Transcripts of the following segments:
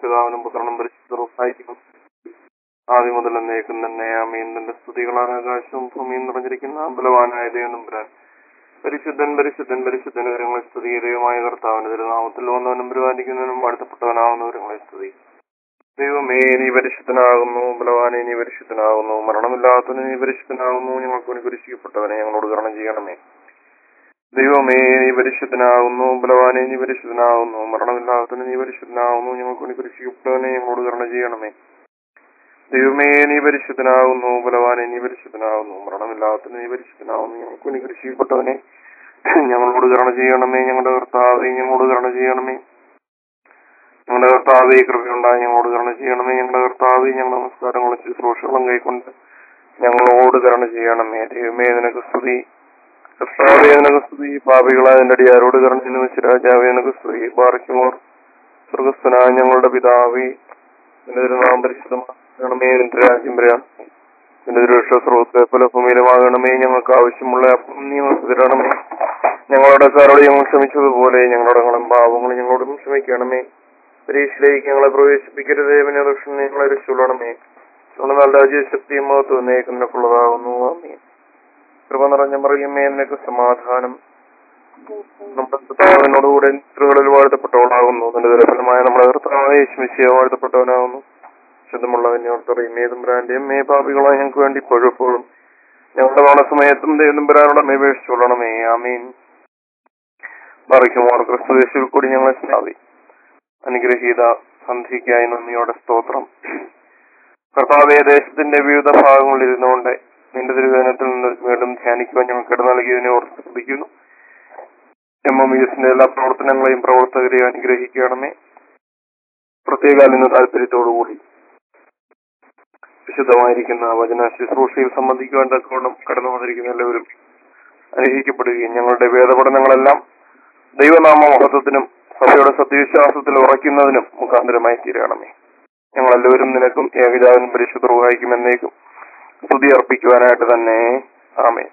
പിതാവിനും പുത്രനും പരിശുദ്ധവും ആദ്യം മുതൽ എന്നേക്കും തന്നെ ആമീൻ തന്റെ സ്തുതികളാണ് ആകാശവും ഭൂമിയും നിറഞ്ഞിരിക്കുന്ന ബലവാനായ ദൈവം നമ്പുരാൻ പരിശുദ്ധൻ പരിശുദ്ധൻ പരിശുദ്ധൻ വിവരങ്ങളെ സ്തുതി ദൈവമായ കർത്താവിന്റെ തിരുനാമത്തിൽ വന്നവനും പരിപാലിക്കുന്നവനും വാഴ്ത്തപ്പെട്ടവനാവുന്നവരങ്ങളെ സ്തുതി ദൈവമേ നീ പരിശുദ്ധനാകുന്നു ബലവാനെ നീ പരിശുദ്ധനാകുന്നു മരണമില്ലാത്തവന് നീ പരിശുദ്ധനാകുന്നു ഞങ്ങൾക്ക് വേണ്ടി കുരിശിക്കപ്പെട്ടവനെ ഞങ്ങളോട് കരണം ചെയ്യണമേ ദൈവമേ നീ പരിശുദ്ധനാകുന്നു ബലവാനെ നീ പരിശുദ്ധനാകുന്നു മരണമില്ലാത്തവന് നീ പരിശുദ്ധനാകുന്നു ഞങ്ങൾക്ക് വേണ്ടി കുരിശിക്കപ്പെട്ടവനെ ഞങ്ങളോട് കരണം ചെയ്യണമേ ദൈവമേ നീ പരിശുദ്ധനാകുന്നു ബലവാനെ നീ പരിശുദ്ധനാകുന്നു മരണമില്ലാത്തവന് നീ പരിശുദ്ധനാകുന്നു ഞങ്ങൾക്ക് വേണ്ടി കുരിശിക്കപ്പെട്ടവനെ ഞങ്ങളോട് കരണ ചെയ്യണമേ ഞങ്ങളുടെ കർത്താവെ ഞങ്ങളോട് കരണ ചെയ്യണമേ ഞങ്ങളുടെ കർത്താവെ കൃപയുണ്ടായി ഞങ്ങളോട് കരണ ചെയ്യണമേ ഞങ്ങളുടെ കർത്താവെ ഞങ്ങളുടെ നമസ്കാരങ്ങളും ശുശ്രൂഷകളും കൈക്കൊണ്ട് ഞങ്ങളോട് കരണ ചെയ്യണമേ ദൈവമേ നിനക്ക് സ്തുതി കർത്താവെ നിനക്ക് സ്തുതി പാപികളായ നിന്റെ അടിയാരോട് കരണ ചെയ്യുന്ന രാജാവെ നിനക്ക് സ്തുതി ബാറിക്കുമോർ സ്വർഗസ്ഥനായ ഞങ്ങളുടെ പിതാവേ നിന്റെ തിരുനാം പരിശുദ്ധമാകണമേ നിന്റെ രാജ്യം വരാം നിന്റെ ദുരുഷ സ്രോതത്തെ പോലെ ഭൂമിയിലുമാകണമേ ഞങ്ങൾക്ക് ആവശ്യമുള്ള അപ്പം നീ നമുക്ക് തരണമേ ഞങ്ങളുടെ കാരോട് ഞങ്ങൾ ക്ഷമിച്ചതുപോലെ ഞങ്ങളുടെ ഞങ്ങളും പാവങ്ങൾ ഞങ്ങളോടും ക്ഷമിക്കണമേ പരീക്ഷയിലേക്ക് ഞങ്ങളെ പ്രവേശിപ്പിക്കരുതേ പിന്നെ ദുഷ്ടം ഞങ്ങളെ രക്ഷപ്പെടണമേ നമ്മുടെ നല്ല രാജ്യശക്തിയും മഹത്വം നേക്കുന്നതിനൊക്കെയുള്ളതാകുന്നു ആമേ കൃപ നിറഞ്ഞ മറിയമ്മേ നിനക്ക് സമാധാനം നമ്മുടെ കർത്താവിനോടുകൂടെ ഇത്രകളിൽ വാഴ്ത്തപ്പെട്ടവളാകുന്നു നിന്റെ ദുരഫലമായ നമ്മുടെ കർത്താവായ യേശുമിശിയെ വാഴ്ത്തപ്പെട്ടവനാകുന്നു ശുദ്ധമുള്ളവനോർത്തറിയും ഏതും ബ്രാൻഡേയും മേ പാപികളായി ഞങ്ങൾക്ക് വേണ്ടി ഇപ്പോഴും ഞങ്ങളുടെ മരണസമയത്തും ദൈവം ബരാനുള്ള മേപേക്ഷിച്ചുകൊള്ളണമേ ആമീൻ മറിക്കുമോർ ക്രിസ്തു യേശുവിൽ കൂടി ഞങ്ങളെ സ്നാവി അനുഗ്രഹീത സന്ധിക്കായി നന്ദിയോടെ സ്തോത്രം കർത്താവെ ദേശത്തിന്റെ വിവിധ ഭാഗങ്ങളിൽ ഇരുന്നുകൊണ്ട് നിന്റെ തിരുവേദനത്തിൽ നിന്ന് വീണ്ടും ധ്യാനിക്കുവാൻ ഞങ്ങൾക്ക് ഇട നൽകിയതിനെ ഓർത്ത് ശ്രദ്ധിക്കുന്നു എം എം എസിന്റെ എല്ലാ പ്രവർത്തനങ്ങളെയും പ്രവർത്തകരെയും അനുഗ്രഹിക്കണമേ പ്രത്യേക ഇന്ന് താല്പര്യത്തോടുകൂടി വിശുദ്ധമായിരിക്കുന്ന വചന ശുശ്രൂഷയിൽ സംബന്ധിക്കുവാൻ തക്കോണം കടന്നു വന്നിരിക്കുന്ന എല്ലാവരും അനുഗ്രഹിക്കപ്പെടുകയും ഞങ്ങളുടെ വേദപഠനങ്ങളെല്ലാം ദൈവനാമ മഹത്വത്തിനും സഭയുടെ സത്യവിശ്വാസത്തിൽ ഉറയ്ക്കുന്നതിനും മുഖാന്തരമായി തീരണമേ ഞങ്ങളെല്ലാവരും നിനക്കും ഏകജാതനും പരിശുദ്ധ സഹായിക്കും എന്നേക്കും സ്തുതി അർപ്പിക്കുവാനായിട്ട് തന്നെ ആമേ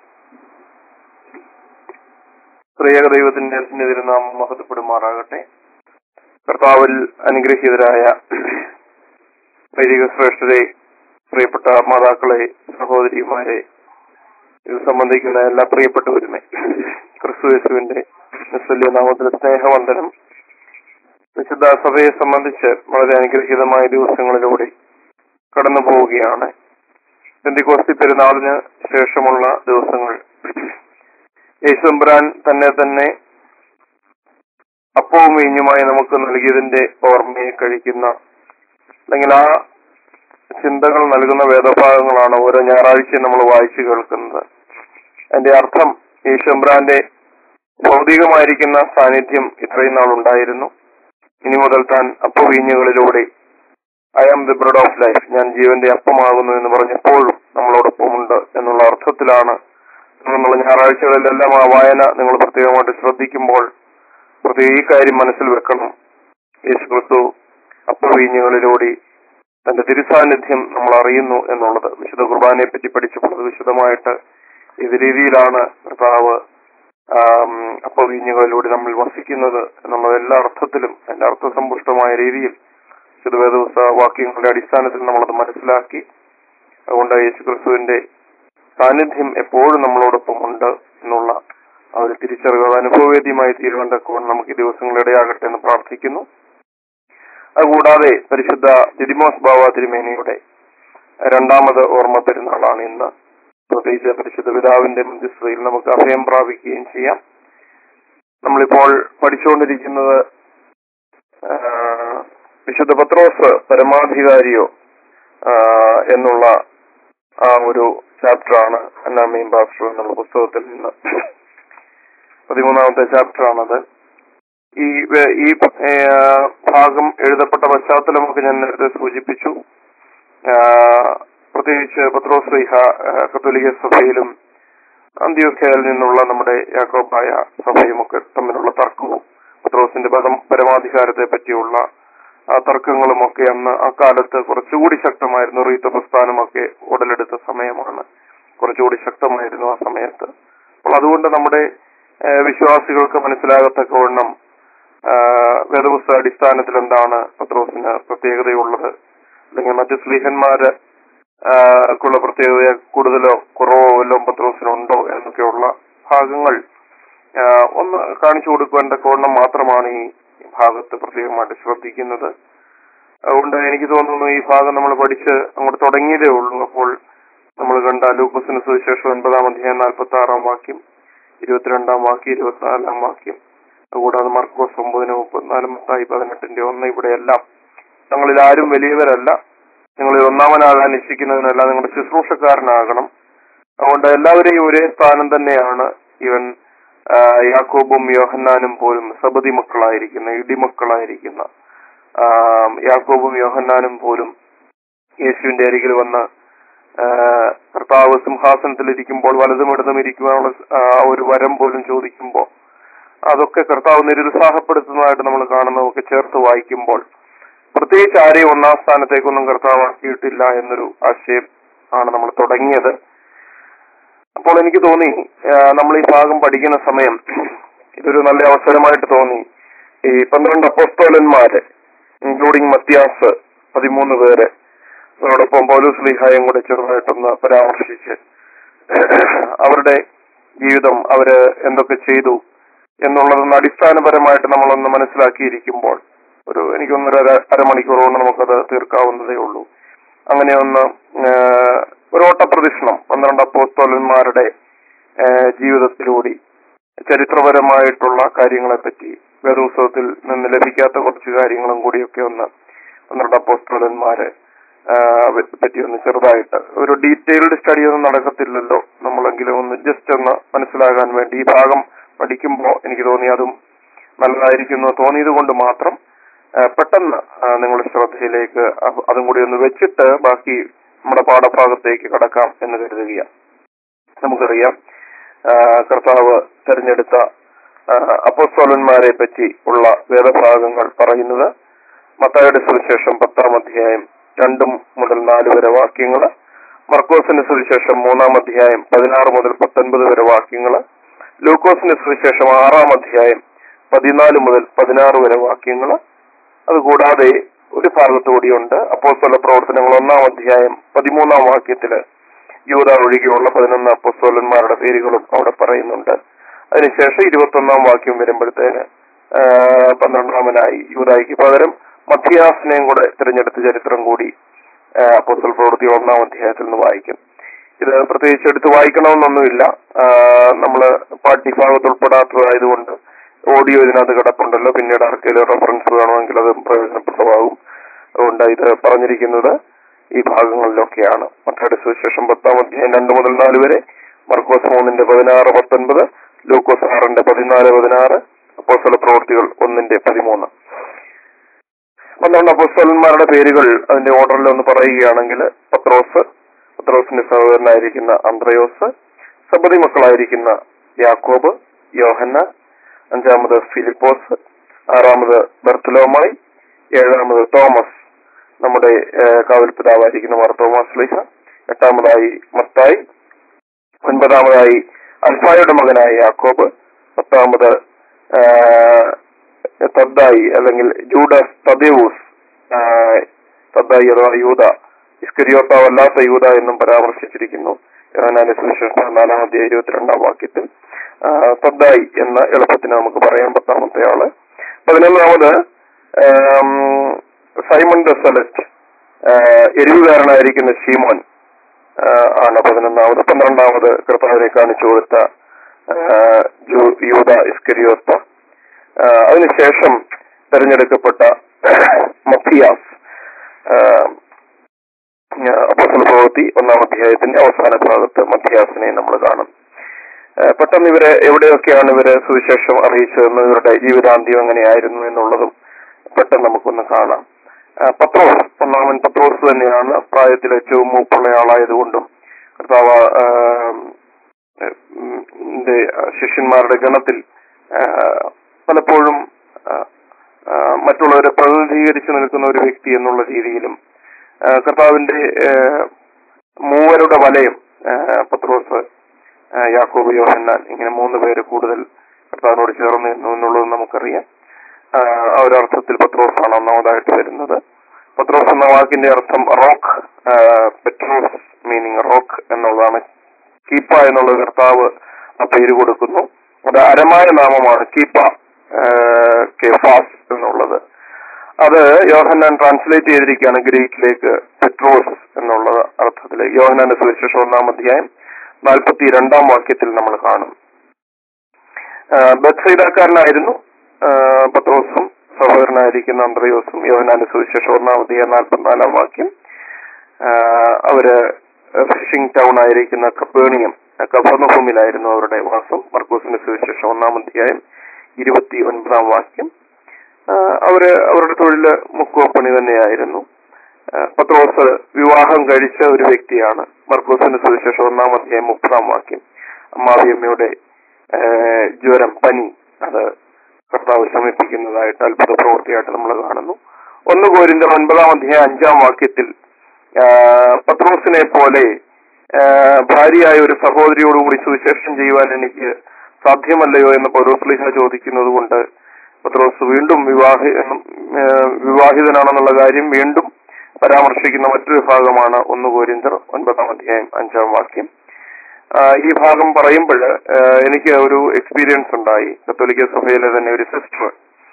പ്രിയ ദൈവത്തിന്റെ തിരുനാമം മഹത്വപ്പെടുമാറാകട്ടെ കർത്താവിൽ അനുഗ്രഹീതരായ വൈദിക ശ്രേഷ്ഠരെ പ്രിയപ്പെട്ട മാതാക്കളെ സഹോദരിമാരെ ഇത് സംബന്ധിക്കുന്ന എല്ലാ പ്രിയപ്പെട്ടവരുമേ ക്രിസ്തുയേശുവിന്റെ നിസ്വല്യ നാമത്തിലെ സ്നേഹവന്ദനം വിശുദ്ധ സഭയെ സംബന്ധിച്ച് വളരെ അനുഗ്രഹീതമായ ദിവസങ്ങളിലൂടെ കടന്നു പോവുകയാണ് ബന്ധിക്കോസ്തി പെരുന്നാളിന് ശേഷമുള്ള ദിവസങ്ങൾ യേശുബ്രാൻ തന്നെ തന്നെ അപ്പവും വീഞ്ഞുമായി നമുക്ക് നൽകിയതിന്റെ ഓർമ്മയെ കഴിക്കുന്ന അല്ലെങ്കിൽ ആ ചിന്തകൾ നൽകുന്ന വേദഭാഗങ്ങളാണ് ഓരോ ഞായറാഴ്ചയും നമ്മൾ വായിച്ചു കേൾക്കുന്നത് അതിന്റെ അർത്ഥം യേശുബ്രാന്റെ ഭൗതികമായിരിക്കുന്ന സാന്നിധ്യം ഇത്രയും നാൾ ഉണ്ടായിരുന്നു ഇനി മുതൽ താൻ അപ്പവീഞ്ഞുകളിലൂടെ I am the bread of life ഞാൻ ജീവന്റെ അപ്പമാകുന്നു എന്ന് പറഞ്ഞപ്പോഴും നമ്മളോടൊപ്പമുണ്ട് എന്നുള്ള അർത്ഥത്തിലാണ് നമ്മൾ ഞായറാഴ്ചകളിലെല്ലാം ആ വായന നിങ്ങൾ പ്രത്യേകമായിട്ട് ശ്രദ്ധിക്കുമ്പോൾ പ്രത്യേക ഈ കാര്യം മനസ്സിൽ വെക്കണം യേശു ക്രിസ്തു അപ്പവീഞ്ഞുകളിലൂടെ തന്റെ തിരുസാന്നിധ്യം നമ്മൾ അറിയുന്നു എന്നുള്ളത് വിശുദ്ധ കുർബാനയെ പറ്റി പഠിച്ചപ്പോൾ അത് വിശദമായിട്ട് ഏത് രീതിയിലാണ് കർത്താവ് അപ്പവീഞ്ഞുകളിലൂടെ നമ്മൾ വസിക്കുന്നത് എന്നുള്ളത് എല്ലാ അർത്ഥത്തിലും അതിന്റെ അർത്ഥസമ്പുഷ്ടമായ രീതിയിൽ ശുദ്ധവേദവസ്ഥ വാക്യങ്ങളുടെ അടിസ്ഥാനത്തിൽ നമ്മളത് മനസ്സിലാക്കി അതുകൊണ്ട് യേശു ക്രിസ്തുവിന്റെ സാന്നിധ്യം എപ്പോഴും നമ്മളോടൊപ്പം ഉണ്ട് എന്നുള്ള ആ ഒരു തിരിച്ചറിവ് അത് അനുഭവവേദ്യമായി തീരുവാൻ തക്കവണ്ണം നമുക്ക് ഈ ദിവസങ്ങളിടയാകട്ടെ എന്ന് പ്രാർത്ഥിക്കുന്നു അതുകൂടാതെ പരിശുദ്ധ ദിദിമോസ് ബാവ തിരുമേനിയുടെ രണ്ടാമത് ഓർമ്മ പെരുന്നാളാണ് ഇന്ന് പ്രത്യേകിച്ച് പരിശുദ്ധ പിതാവിന്റെ മധ്യസ്ഥതയിൽ നമുക്ക് അഭയം പ്രാപിക്കുകയും ചെയ്യാം നമ്മളിപ്പോൾ പഠിച്ചുകൊണ്ടിരിക്കുന്നത് വിശുദ്ധ പത്രോസ് പരമാധികാരിയോ എന്നുള്ള ആ ഒരു ചാപ്റ്ററാണ് അന്നാമയും പാസ്റ്റർ എന്നുള്ള പുസ്തകത്തിൽ നിന്ന് പതിമൂന്നാമത്തെ ചാപ്റ്ററാണത് ഈ ഈ ഭാഗം എഴുതപ്പെട്ട പശ്ചാത്തലമൊക്കെ ഞാൻ നേരത്തെ സൂചിപ്പിച്ചു പ്രത്യേകിച്ച് പത്രോസ്ലിഹ കത്തോലിക്ക സഭയിലും അന്ത്യോഖ്യയിൽ നിന്നുള്ള നമ്മുടെ യാക്കോബായ സഭയുമൊക്കെ തമ്മിലുള്ള തർക്കവും പത്രോസിന്റെ പദം പരമാധികാരത്തെ പറ്റിയുള്ള ആ തർക്കങ്ങളുമൊക്കെ അന്ന് ആ കാലത്ത് കുറച്ചുകൂടി ശക്തമായിരുന്നു റീത്ത പ്രസ്ഥാനമൊക്കെ ഉടലെടുത്ത സമയമാണ് കുറച്ചുകൂടി ശക്തമായിരുന്നു ആ സമയത്ത് അപ്പോൾ അതുകൊണ്ട് നമ്മുടെ വിശ്വാസികൾക്ക് മനസ്സിലാകത്തക്കവണ്ണം ആ, വേദപുസ്തക അടിസ്ഥാനത്തിൽ എന്താണ് പത്രോസിന് പ്രത്യേകതയുള്ളത് അല്ലെങ്കിൽ മറ്റ് സ്ലീഹന്മാര് ആ, ക്കുള്ള പ്രത്യേകത കൂടുതലോ കുറവോ വല്ലതും പത്രോസിനുണ്ടോ എന്നൊക്കെയുള്ള ഭാഗങ്ങൾ ആ, ഒന്ന് കാണിച്ചു കൊടുക്കേണ്ട കോണം മാത്രമാണ് ഈ ഭാഗത്ത് പ്രത്യേകമായിട്ട് ശ്രദ്ധിക്കുന്നത് അതുകൊണ്ട് എനിക്ക് തോന്നുന്നു ഈ ഭാഗം നമ്മൾ പഠിച്ച് അങ്ങോട്ട് തുടങ്ങിയതേ ഉള്ളൂ അപ്പോൾ നമ്മൾ കണ്ട ലൂക്കോസിന് സുവിശേഷം ഒൻപതാം അധ്യായം നാൽപ്പത്തി ആറാം വാക്യം ഇരുപത്തിരണ്ടാം വാക്യം ഇരുപത്തിനാലാം വാക്യം അതുകൂടാതെ മർക്കോസ് ഒമ്പതിന് മുപ്പത്തിനാലും മത്തായി പതിനെട്ടിന്റെ ഒന്ന് ഇവിടെയെല്ലാം ഞങ്ങളിൽ ആരും വലിയവരല്ല നിങ്ങളിൽ ഒന്നാമനാകാൻ ഇച്ഛിക്കുന്നതിനല്ല നിങ്ങളുടെ ശുശ്രൂഷക്കാരനാകണം അതുകൊണ്ട് എല്ലാവരെയും ഒരേ സ്ഥാനം തന്നെയാണ് ഇവൻ ആ, യാക്കോബും യോഹന്നാനും പോലും സബതി മക്കളായിരിക്കുന്ന ഇടിമക്കളായിരിക്കുന്ന ആ, യാക്കോബും യോഹന്നാനും പോലും യേശുവിന്റെ അരികിൽ വന്ന് ആ, കർത്താവ് സിംഹാസനത്തിലിരിക്കുമ്പോൾ വലതും ഇടതും ഇരിക്കുവാനുള്ള ആ, ഒരു വരം പോലും ചോദിക്കുമ്പോൾ അതൊക്കെ കർത്താവ് നിരുത്സാഹപ്പെടുത്തുന്നതായിട്ട് നമ്മൾ കാണുന്നതൊക്കെ ചേർത്ത് വായിക്കുമ്പോൾ പ്രത്യേകിച്ച് ആരെയും ഒന്നാം സ്ഥാനത്തേക്കൊന്നും കർത്താവ് ആക്കിയിട്ടില്ല എന്നൊരു ആശയം ആണ് നമ്മൾ തുടങ്ങിയത് അപ്പോൾ എനിക്ക് തോന്നി ആ, നമ്മൾ ഈ ഭാഗം പഠിക്കുന്ന സമയം ഇതൊരു നല്ല അവസരമായിട്ട് തോന്നി ഈ പന്ത്രണ്ട് അപ്പോസ്തോലന്മാര് ഇൻക്ലൂഡിങ് മത്യാസ് പതിമൂന്ന് പേര് അതോടൊപ്പം പൗലൂസ് ലിഹായും കൂടെ ചെറുതായിട്ടൊന്ന് പരാമർശിച്ച് അവരുടെ ജീവിതം അവര് എന്തൊക്കെ ചെയ്തു എന്നുള്ളതൊന്ന് അടിസ്ഥാനപരമായിട്ട് നമ്മളൊന്ന് മനസ്സിലാക്കിയിരിക്കുമ്പോൾ ഒരു എനിക്കൊന്നൊരു അര അരമണിക്കൂർ കൊണ്ട് നമുക്കത് തീർക്കാവുന്നതേ ഉള്ളൂ അങ്ങനെ ഒന്ന് ഏഹ്, ഒരു ഓട്ടപ്രദക്ഷിണം പന്ത്രണ്ട് അപ്പോസ്തോലന്മാരുടെ ഏഹ്, ജീവിതത്തിലൂടെ ചരിത്രപരമായിട്ടുള്ള കാര്യങ്ങളെ പറ്റി വേദോത്സവത്തിൽ നിന്ന് ലഭിക്കാത്ത കുറച്ച് കാര്യങ്ങളും കൂടിയൊക്കെ ഒന്ന് പന്ത്രണ്ട് അപ്പോസ്തോലന്മാരെ ആഹ്, പറ്റി ഒന്ന് ചെറുതായിട്ട് ഒരു ഡീറ്റെയിൽഡ് സ്റ്റഡി ഒന്നും നടക്കത്തില്ലല്ലോ നമ്മളെങ്കിലും ഒന്ന് ജസ്റ്റ് ഒന്ന് മനസ്സിലാകാൻ വേണ്ടി ഈ ഭാഗം പഠിക്കുമ്പോൾ എനിക്ക് തോന്നി അതും നല്ലതായിരിക്കുന്നു തോന്നിയത് കൊണ്ട് മാത്രം ആ, പെട്ടെന്ന് ആ, നിങ്ങളുടെ ശ്രദ്ധയിലേക്ക് അ- അതും കൂടി ഒന്ന് വെച്ചിട്ട് ബാക്കി നമ്മുടെ പാഠഭാഗത്തേക്ക് കടക്കാം എന്ന് കരുതുകയാണ് നമുക്കറിയാം ആ, കർത്താവ് തെരഞ്ഞെടുത്ത ആ, അപ്പോസ്തോലന്മാരെ പറ്റി ഉള്ള വേദഭാഗങ്ങൾ പറയുന്നത് മത്തായുടെ സുവിശേഷം പത്താം അധ്യായം രണ്ടും മുതൽ നാല് വരെ വാക്യങ്ങൾ മർക്കോസിന്റെ സുവിശേഷം മൂന്നാം അധ്യായം പതിനാറ് മുതൽ പത്തൊൻപത് വരെ വാക്യങ്ങൾ ലൂക്കോസിന്റെ സുവിശേഷം ആറാം അധ്യായം പതിനാല് മുതൽ പതിനാറ് വരെ വാക്യങ്ങൾ അതുകൂടാതെ ഒരു ഭാഗത്തുകൂടിയുണ്ട് അപ്പോസ്തല പ്രവർത്തനങ്ങൾ ഒന്നാം അധ്യായം പതിമൂന്നാം വാക്യത്തില് യൂത ഒഴികെയുള്ള പതിനൊന്ന് അപ്പോസ്തോലന്മാരുടെ പേരുകളും അവിടെ പറയുന്നുണ്ട് അതിനുശേഷം ഇരുപത്തൊന്നാം വാക്യം വരുമ്പോഴത്തേന് ആ, പന്ത്രണ്ടാമനായി യൂതായിക്ക് പകരം മധ്യാസിനെയും കൂടെ തിരഞ്ഞെടുത്ത ചരിത്രം കൂടി ആ, അപ്പോസ്തല പ്രവൃത്തി ഒന്നാം അധ്യായത്തിൽ നിന്ന് വായിക്കും ഇത് പ്രത്യേകിച്ച് എടുത്ത് വായിക്കണമെന്നൊന്നുമില്ല ആ, നമ്മള് പാഠ്യഭാഗത്ത് ഉൾപ്പെടാത്തതായതുകൊണ്ട് ഓഡിയോ ഇതിനകത്ത് കിടപ്പുണ്ടല്ലോ പിന്നീട് ആർക്കെങ്കിലും റെഫറൻസ് വേണമെങ്കിൽ അത് പ്രയോജനപ്രദമാകും അതുകൊണ്ട് ഇത് പറഞ്ഞിരിക്കുന്നത് ഈ ഭാഗങ്ങളിലൊക്കെയാണ് മറ്റയുടെ സുവിശേഷം പത്താം അധ്യായം രണ്ട് മുതൽ നാല് വരെ മർക്കോസ് മൂന്നിന്റെ പതിനാറ് പത്തൊൻപത് ലൂക്കോസ് ആറിന്റെ പതിനാല് പതിനാറ് അപ്പോസ്തല പ്രവൃത്തികൾ ഒന്നിന്റെ പതിമൂന്ന് പന്ത്രണ്ട് അപ്പോസ്തലന്മാരുടെ പേരുകൾ അതിന്റെ ഓർഡറിൽ ഒന്ന് പറയുകയാണെങ്കിൽ പത്രോസ് പത്രോസിന്റെ സഹോദരനായിരിക്കുന്ന അന്ത്രയോസ് സബതി മക്കളായിരിക്കുന്ന യാക്കോബ് യോഹന്ന അഞ്ചാമത് ഫിലിപ്പോസ് ആറാമത് ബർത്തലോമായി ഏഴാമത് തോമസ് നമ്മുടെ ഏഹ്, കാവൽപിതാവായിരിക്കുന്ന മാർ തോമസ് ലിഹ എട്ടാമതായി മത്തായി ഒൻപതാമതായി അൽഫായുടെ മകനായ യാക്കോബ് പത്താമത് ആഹ്, തദ്ദായി അല്ലെങ്കിൽ ജൂഡസ് തദേവൂസ് ആഹ്, തദ്ദായി അഥവാ യൂത ഇസ്കരിയോത്താവല്ലാത്ത യൂത എന്നും പരാമർശിച്ചിരിക്കുന്നു യോഹന്നാന്റെ സുവിശേഷം നാലാം അധ്യായം ഇരുപത്തിരണ്ടാം വാക്യത്തിൽ ആഹ്, തദ്ദായി എന്ന എളുപ്പത്തിന് നമുക്ക് പറയാം പത്താമത്തെ ആള് പതിനൊന്നാമത് ആം, സൈമൺ ദ സെലസ്റ്റ് ആഹ്, എരിവുകാരനായിരിക്കുന്ന ഷീമോൻ ആഹ്, ആണ് പതിനൊന്നാമത് പന്ത്രണ്ടാമത് കർത്താവിനെ കാണിച്ചു കൊടുത്ത ആഹ്, ജൂ- യൂദ ഇസ്കരിയോത്ത ആഹ്, അതിനുശേഷം തെരഞ്ഞെടുക്കപ്പെട്ട മത്തിയാസ് അപ്പോസല പ്രവൃത്തി ഒന്നാം അധ്യായത്തിന്റെ അവസാന ഭാഗത്ത് മത്തിയാസിനെ നമ്മൾ കാണും ആഹ്, പെട്ടെന്ന് ഇവരെ എവിടെയൊക്കെയാണ് ഇവര് സുവിശേഷം അറിയിച്ചതെന്ന് ഇവരുടെ ജീവിതാന്ത്യം എങ്ങനെയായിരുന്നു എന്നുള്ളതും പെട്ടെന്ന് നമുക്കൊന്ന് കാണാം ആഹ്, പത്രോസ് ഒന്നാമൻ പത്രോസ് തന്നെയാണ് പ്രായത്തിൽ ഏറ്റവും മൂപ്പുള്ള ആളായതുകൊണ്ടും കർത്താവ് ആഹ്, ഉം, ന്റെ ശിഷ്യന്മാരുടെ ഗണത്തിൽ ആഹ്, പലപ്പോഴും ആഹ്, ആഹ്, മറ്റുള്ളവരെ പ്രതിനിധീകരിച്ചു നിൽക്കുന്ന ഒരു വ്യക്തി എന്നുള്ള രീതിയിലും ആഹ്, കർത്താവിന്റെ ആഹ്, മൂവരുടെ വലയം ആഹ്, പത്രോസ് ആഹ്, യാക്കോബ് യോഹന്നാൻ ഇങ്ങനെ മൂന്ന് പേര് കൂടുതൽ കർത്താവിനോട് ചേർന്ന് നിന്നു എന്നുള്ളത് നമുക്കറിയാം ആ, ആ ഒരു അർത്ഥത്തിൽ പത്രോസാണ് ഒന്നാമതായിട്ട് വരുന്നത് പത്രോസ് എന്ന വാക്കിന്റെ അർത്ഥം റോക്ക് പെട്രോസ് മീനിങ് റോക്ക് എന്നുള്ളതാണ് കീപ്പ എന്നുള്ള കർത്താവ് ആ പേര് കൊടുക്കുന്നു അത് അരമായ നാമമാണ് കീപ്പ കെഫാസ് എന്നുള്ളത് അത് യോഹന്നാൻ ട്രാൻസ്ലേറ്റ് ചെയ്തിരിക്കുകയാണ് ഗ്രീക്കിലേക്ക് പെട്രോസ് എന്നുള്ള അർത്ഥത്തിലേക്ക് യോഹന്നാന്റെ സുവിശേഷം ഒന്നാം അധ്യായം നാൽപ്പത്തി രണ്ടാം വാക്യത്തിൽ നമ്മൾ കാണും ബത്സൈദാക്കാരനായിരുന്നു പത്രോസും സഹോദരനായിരിക്കുന്ന അന്ത്രയോസും യോഹനാന്റെ സുവിശേഷം ഒന്നാം അധ്യായം നാൽപ്പത്തിനാലാം വാക്യം ആ, അവര് ഫിഷിംഗ് ടൗൺ ആയിരിക്കുന്ന കപ്പേണിയം കഫർണഭൂമിയിലായിരുന്നു അവരുടെ വാസം മർക്കൂസിന്റെ സുവിശേഷം ഒന്നാം അധ്യായം ഇരുപത്തി ഒൻപതാം വാക്യം ആ, അവര് അവരുടെ തൊഴില് മുക്കുവപ്പണി തന്നെയായിരുന്നു ആ, പത്രോസ് വിവാഹം കഴിച്ച ഒരു വ്യക്തിയാണ് മർക്കൂസിന്റെ സുവിശേഷം ഒന്നാം അധ്യായം മുപ്പതാം വാക്യം അമ്മാവിയമ്മയുടെ ആ, ജ്വരം പനി അത് കർത്താവ് ശമിപ്പിക്കുന്നതായിട്ട് അത്ഭുത പ്രവൃത്തിയായിട്ട് നമ്മൾ കാണുന്നു ഒന്ന് കോരിന്റെ ഒൻപതാം അധ്യായം അഞ്ചാം വാക്യത്തിൽ ആ, പത്രോസിനെ പോലെ ആ, ഭാര്യയായ ഒരു സഹോദരിയോടുകൂടി സുവിശേഷം ചെയ്യുവാൻ എനിക്ക് സാധ്യമല്ലയോ എന്ന് പൗരോസ്ലിഹ ചോദിക്കുന്നത് കൊണ്ട് പത്രോസ് വീണ്ടും വിവാഹ ആ, വിവാഹിതനാണെന്നുള്ള കാര്യം വീണ്ടും പരാമർശിക്കുന്ന മറ്റൊരു ഭാഗമാണ് ഒന്ന് കോരിന്തർ ഒൻപതാം അധ്യായം അഞ്ചാം വാക്യം ആ, ഈ ഭാഗം പറയുമ്പോൾ എനിക്ക് ഒരു എക്സ്പീരിയൻസ് ഉണ്ടായി കത്തോലിക്ക സഭയിലെ തന്നെ ഒരു സിസ്റ്റർ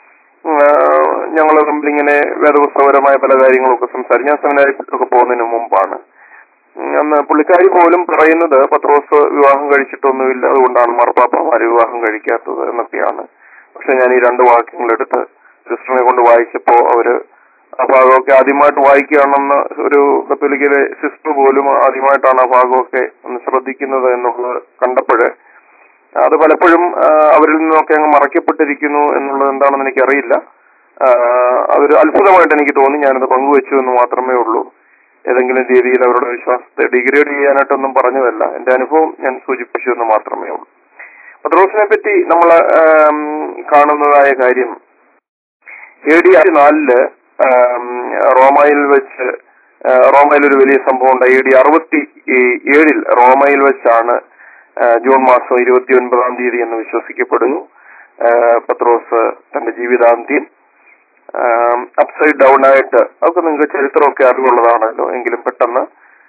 ഞങ്ങൾ തമ്മിലിങ്ങനെ വേദപുസ്തകപരമായ പല കാര്യങ്ങളൊക്കെ സംസാരിച്ചു ഞാൻ സെമിനാരിക്കൊക്കെ പോകുന്നതിന് മുമ്പാണ് ഉം, അന്ന് പുള്ളിക്കാരി പോലും പറയുന്നത് പത്രോസ് വിവാഹം കഴിച്ചിട്ടൊന്നുമില്ല അതുകൊണ്ടാണ് മാർപ്പാപ്പമാര് വിവാഹം കഴിക്കാത്തത് എന്നൊക്കെയാണ് പക്ഷെ ഞാൻ ഈ രണ്ട് വാക്യങ്ങൾ എടുത്ത് സിസ്റ്ററിനെ കൊണ്ട് വായിച്ചപ്പോ അവര് ആ ഭാഗമൊക്കെ ആദ്യമായിട്ട് വായിക്കുകയാണെന്ന് ഒരു കത്തോലിക്കയിലെ സിസ്റ്റർ പോലും ആദ്യമായിട്ടാണ് ആ ഭാഗമൊക്കെ ഒന്ന് ശ്രദ്ധിക്കുന്നത് എന്നുള്ളത് കണ്ടപ്പോഴ് അത് പലപ്പോഴും ആ, അവരിൽ നിന്നൊക്കെ അങ്ങ് മറയ്ക്കപ്പെട്ടിരിക്കുന്നു എന്നുള്ളത് എന്താണെന്ന് എനിക്കറിയില്ല ആ, അതൊരു അത്ഭുതമായിട്ട് എനിക്ക് തോന്നി ഞാനത് പങ്കുവെച്ചു എന്ന് മാത്രമേ ഉള്ളൂ ഏതെങ്കിലും രീതിയിൽ അവരുടെ വിശ്വാസത്തെ ഡിഗ്രേഡ് ചെയ്യാനായിട്ടൊന്നും പറഞ്ഞതല്ല എന്റെ അനുഭവം ഞാൻ സൂചിപ്പിച്ചു എന്ന് മാത്രമേ ഉള്ളൂ പത്രോസിനെ പറ്റി നമ്മൾ കാണുന്നതായ കാര്യം എ ഡി നാലില് ആം, റോമയിൽ വെച്ച് ആ, റോമയിൽ ഒരു വലിയ സംഭവം ഉണ്ട് എ ഡി അറുപത്തി ഏഴിൽ റോമയിൽ വെച്ചാണ് ആ, ജൂൺ മാസം ഇരുപത്തി ഒൻപതാം തീയതി എന്ന് വിശ്വസിക്കപ്പെടുന്നു ആ, പത്രോസ് തന്റെ ജീവിതാന്ത്യം അപ്സൈഡ് ഡൗൺ ആയിട്ട് അതൊക്കെ നിങ്ങൾക്ക് ചരിത്രമൊക്കെ അറിവുള്ളതാണല്ലോ എങ്കിലും പെട്ടെന്ന്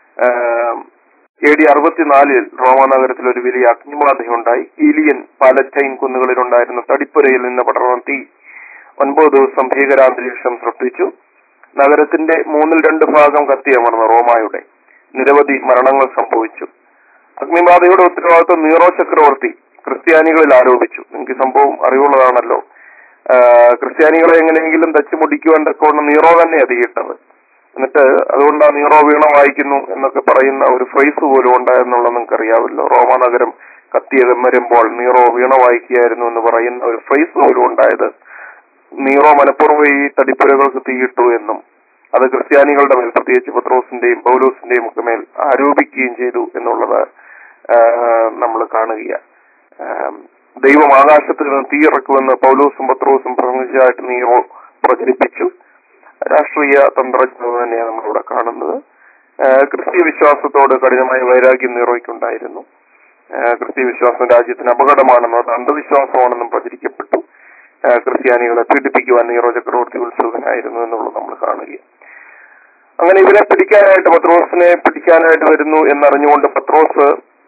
എ ഡി അറുപത്തിനാലിൽ റോമ നഗരത്തിൽ ഒരു വലിയ അഗ്നിബാധയുണ്ടായി ഈലിയൻ പാലറ്റൈൻ കുന്നുകളിലുണ്ടായിരുന്ന തടിപ്പുരയിൽ നിന്ന് പടർന്ന തീ ഒൻപത് ദിവസം ഭീകരാന്തരീക്ഷം സൃഷ്ടിച്ചു നഗരത്തിന്റെ മൂന്നിൽ രണ്ട് ഭാഗം കത്തിയമർന്നു റോമായുടെ നിരവധി മരണങ്ങൾ സംഭവിച്ചു അഗ്നിബാധയുടെ ഉത്തരവാദിത്വം നീറോ ചക്രവർത്തി ക്രിസ്ത്യാനികളിൽ ആരോപിച്ചു നിങ്ങൾക്ക് ഈ സംഭവം അറിവുള്ളതാണല്ലോ ആ, ക്രിസ്ത്യാനികളെ എങ്ങനെയെങ്കിലും തച്ചു മുടിക്കുവാൻ തക്കവണ്ണം നീറോ തന്നെ അതിയിട്ടത് എന്നിട്ട് അതുകൊണ്ട് ആ നീറോ വീണ വായിക്കുന്നു എന്നൊക്കെ പറയുന്ന ഒരു ഫ്രൈസ് പോലും ഉണ്ടായെന്നുള്ളത് നിങ്ങൾക്ക് അറിയാമല്ലോ റോമ നഗരം കത്തിയത് വരുമ്പോൾ നീറോ വീണ വായിക്കുകയായിരുന്നു എന്ന് പറയുന്ന ഒരു ഫ്രൈസ് പോലും ഉണ്ടായത് നീറോ മനഃപൂർവ്വം ഈ തടിപ്പുരകൾക്ക് തീയിട്ടു എന്നും അത് ക്രിസ്ത്യാനികളുടെ മേൽ പ്രത്യേകിച്ച് പത്രോസിന്റെയും പൗലോസിന്റെയും ഒക്കെ മേൽ ആരോപിക്കുകയും ചെയ്തു എന്നുള്ളത് നമ്മൾ കാണുകയാണ് ആം, ദൈവം ആകാശത്തിൽ നിന്ന് തീയിറക്കുമെന്ന് പൗലോസും പത്രോസും പ്രസംഗിച്ചതായിട്ട് നീറോ പ്രചരിപ്പിച്ചു രാഷ്ട്രീയ തന്ത്രജ്ഞത തന്നെയാണ് നമ്മളിവിടെ കാണുന്നത് ആ, ക്രിസ്തീയ വിശ്വാസത്തോട് കഠിനമായ വൈരാഗ്യം നീറോയ്ക്കുണ്ടായിരുന്നു ആ, ക്രിസ്തീയ വിശ്വാസം രാജ്യത്തിന് അപകടമാണെന്നും അത് അന്ധവിശ്വാസമാണെന്നും പ്രചരിക്കപ്പെട്ടു ആ, ക്രിസ്ത്യാനികളെ പീഡിപ്പിക്കുവാൻ നീറോ ചക്രവർത്തി ഉത്സുകനായിരുന്നു എന്നുള്ളത് നമ്മൾ കാണുകയാണ് അങ്ങനെ ഇവരെ പിടിക്കാനായിട്ട് പത്രോസിനെ പിടിക്കാനായിട്ട് വരുന്നു എന്നറിഞ്ഞുകൊണ്ട് പത്രോസ്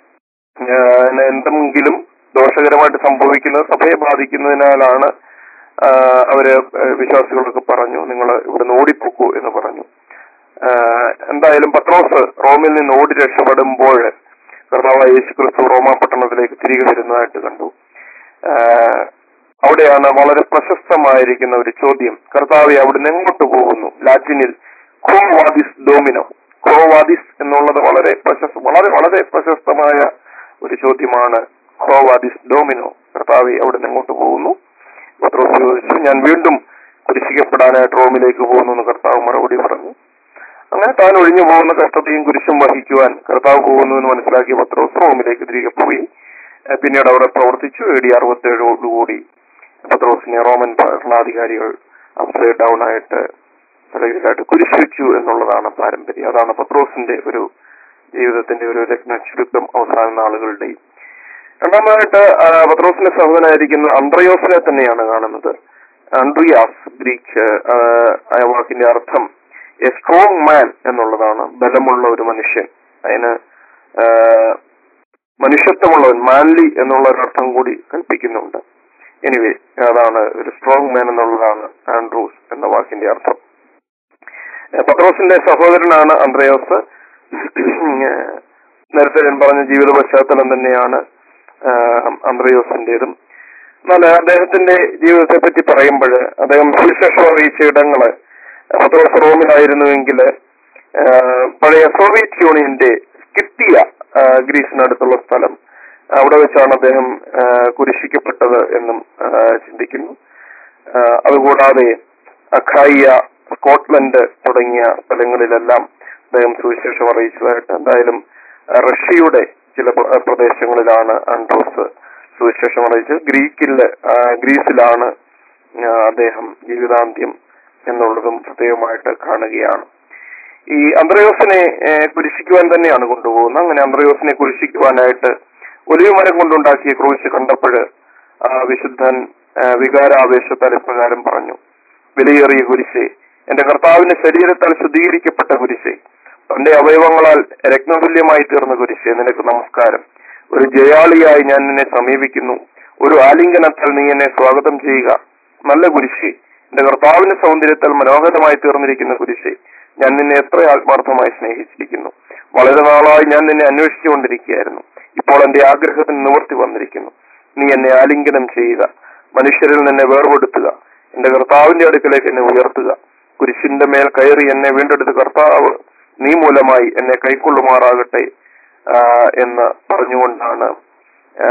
ആ, എന്തെങ്കിലും ദോഷകരമായിട്ട് സംഭവിക്കുന്നത് സഭയെ ബാധിക്കുന്നതിനാലാണ് ആ, അവര് വിശ്വാസികളൊക്കെ പറഞ്ഞു നിങ്ങൾ ഇവിടുന്ന് ഓടിപ്പോക്കൂ എന്ന് പറഞ്ഞു ആ, എന്തായാലും പത്രോസ് റോമിൽ നിന്ന് ഓടി രക്ഷപ്പെടുമ്പോൾ കർത്താവായ യേശു ക്രിസ്തു റോമ പട്ടണത്തിലേക്ക് തിരികെ വരുന്നതായിട്ട് കണ്ടു ആ, അവിടെയാണ് വളരെ പ്രശസ്തമായിരിക്കുന്ന ഒരു ചോദ്യം കർത്താവെ അവിടുന്ന് എങ്ങോട്ട് പോകുന്നു ലാറ്റിനിൽ ക്രോവാദിസ് ഡോമിനോ ക്രോവാദിസ് എന്നുള്ളത് വളരെ പ്രശസ്ത വളരെ വളരെ പ്രശസ്തമായ ഒരു ചോദ്യമാണ് ക്രോവാദിസ് ഡോമിനോ കർത്താവെ അവിടുന്ന് എങ്ങോട്ട് പോകുന്നു പത്രോസ് ചോദിച്ചു ഞാൻ വീണ്ടും കുരിശിക്കപ്പെടാനായിട്ട് റോമിലേക്ക് പോകുന്നു എന്ന് കർത്താവ് മറുപടി പറഞ്ഞു അങ്ങനെ താൻ ഒഴിഞ്ഞു പോകുന്ന കഷ്ടത്തെയും കുരിശും വഹിക്കുവാൻ കർത്താവ് പോകുന്നു എന്ന് മനസ്സിലാക്കിയ പത്രോസ് റോമിലേക്ക് തിരികെ പോയി ഏഹ് പിന്നീട് അവിടെ പ്രവർത്തിച്ചു എ ഡി അറുപത്തേഴോടുകൂടി പത്രോസിനെ റോമൻ ഭരണാധികാരികൾ അപ്സൈഡ് ഡൗൺ ആയിട്ട് തലകീഴായിട്ട് കുരിശ് വെച്ചു എന്നുള്ളതാണ് പാരമ്പര്യം അതാണ് പത്രോസിന്റെ ഒരു ജീവിതത്തിന്റെ ഒരു രത്ന ചുരുക്കം അവസാന നാളുകളുടെയും രണ്ടാമതായിട്ട് ആ, പത്രോസിന്റെ സഹോദരനായിരിക്കുന്ന അന്ത്രയോസിനെ തന്നെയാണ് കാണുന്നത് ആൻഡ്രിയാസ് ഗ്രീക്ക് ആ, ആ വാക്കിന്റെ അർത്ഥം എ സ്ട്രോങ് മാൻ എന്നുള്ളതാണ് ബലമുള്ള ഒരു മനുഷ്യൻ അതിന് ആ, മനുഷ്യത്വമുള്ളവൻ മാൻലി എന്നുള്ള ഒരു അർത്ഥം കൂടി കൽപ്പിക്കുന്നുണ്ട് എനിവേ അതാണ് ഒരു സ്ട്രോങ് മാൻ എന്നുള്ളതാണ് ആൻഡ്രൂസ് എന്ന വാക്കിന്റെ അർത്ഥം ഏഹ് പത്രോസിന്റെ സഹോദരനാണ് അന്ത്രയോസ് ഏഹ് നേരത്തെ ഞാൻ പറഞ്ഞ ജീവിത പശ്ചാത്തലം തന്നെയാണ് ആഹ് അന്ത്രയോസിന്റേതും എന്നാൽ അദ്ദേഹത്തിന്റെ ജീവിതത്തെ പറ്റി പറയുമ്പോൾ അദ്ദേഹം സുവിശേഷം അറിയിച്ച ഇടങ്ങള് പത്രോസ് റോമിലായിരുന്നുവെങ്കിൽ ആഹ് പഴയ സോവിയറ്റ് യൂണിയന്റെ സ്കിത്തിയ ആഹ് ഗ്രീസിനടുത്തുള്ള സ്ഥലം അവിടെ വെച്ചാണ് അദ്ദേഹം ആഹ് കുരിശിക്കപ്പെട്ടത് എന്നും ആഹ് ചിന്തിക്കുന്നു ആഹ് അതുകൂടാതെ അഖായിയ സ്കോട്ട്ലൻഡ് തുടങ്ങിയ സ്ഥലങ്ങളിലെല്ലാം അദ്ദേഹം സുവിശേഷം അറിയിച്ചതായിട്ട് എന്തായാലും ആഹ് റഷ്യയുടെ ചില പ്ര- പ്രദേശങ്ങളിലാണ് ആൻഡ്രോസ് സുവിശേഷം അറിയിച്ചത് ഗ്രീക്കില് ആഹ് ഗ്രീസിലാണ് ആഹ് അദ്ദേഹം ജീവിതാന്ത്യം എന്നുള്ളതും പ്രത്യേകമായിട്ട് കാണുകയാണ് ഈ അന്ത്രയോസിനെ ഏഹ്, കുരിശിക്കുവാൻ തന്നെയാണ് കൊണ്ടുപോകുന്നത് അങ്ങനെ അന്ത്രയോസിനെ കുരിശിക്കുവാനായിട്ട് ഒലിവ് മരം കൊണ്ടുണ്ടാക്കിയ ക്രൂശ് കണ്ടപ്പോൾ വിശുദ്ധൻ ആഹ്, വികാരാവേശത്താൽ ഇപ്രകാരം പറഞ്ഞു വിലയേറിയ കുരിശെ എന്റെ കർത്താവിന്റെ ശരീരത്താൽ ശുദ്ധീകരിക്കപ്പെട്ട കുരിശെ തന്റെ അവയവങ്ങളാൽ രത്നതുല്യമായി തീർന്ന കുരിശെ നിനക്ക് നമസ്കാരം ഒരു ജയാളിയായി ഞാൻ നിന്നെ സമീപിക്കുന്നു ഒരു ആലിംഗനത്താൽ നീ എന്നെ സ്വാഗതം ചെയ്യുക നല്ല കുരിശെ എന്റെ കർത്താവിന്റെ സൗന്ദര്യത്താൽ മനോഹരമായി തീർന്നിരിക്കുന്ന കുരിശെ ഞാൻ നിന്നെ എത്ര ആത്മാർത്ഥമായി സ്നേഹിച്ചിരിക്കുന്നു വളരെ നാളായി ഞാൻ നിന്നെ അന്വേഷിച്ചുകൊണ്ടിരിക്കുകയായിരുന്നു ഇപ്പോൾ എന്റെ ആഗ്രഹത്തിന് നിവർത്തി വന്നിരിക്കുന്നു നീ എന്നെ ആലിംഗനം ചെയ്യുക മനുഷ്യരിൽ നിന്നെ വേർപെടുത്തുക എന്റെ കർത്താവിന്റെ അടുക്കലേക്ക് എന്നെ ഉയർത്തുക കുരിശിന്റെ മേൽ കയറി എന്നെ വീണ്ടെടുത്ത കർത്താവ് നീ മൂലമായി എന്നെ കൈക്കൊള്ളുമാറാകട്ടെ ആ, എന്ന് പറഞ്ഞുകൊണ്ടാണ് ആ,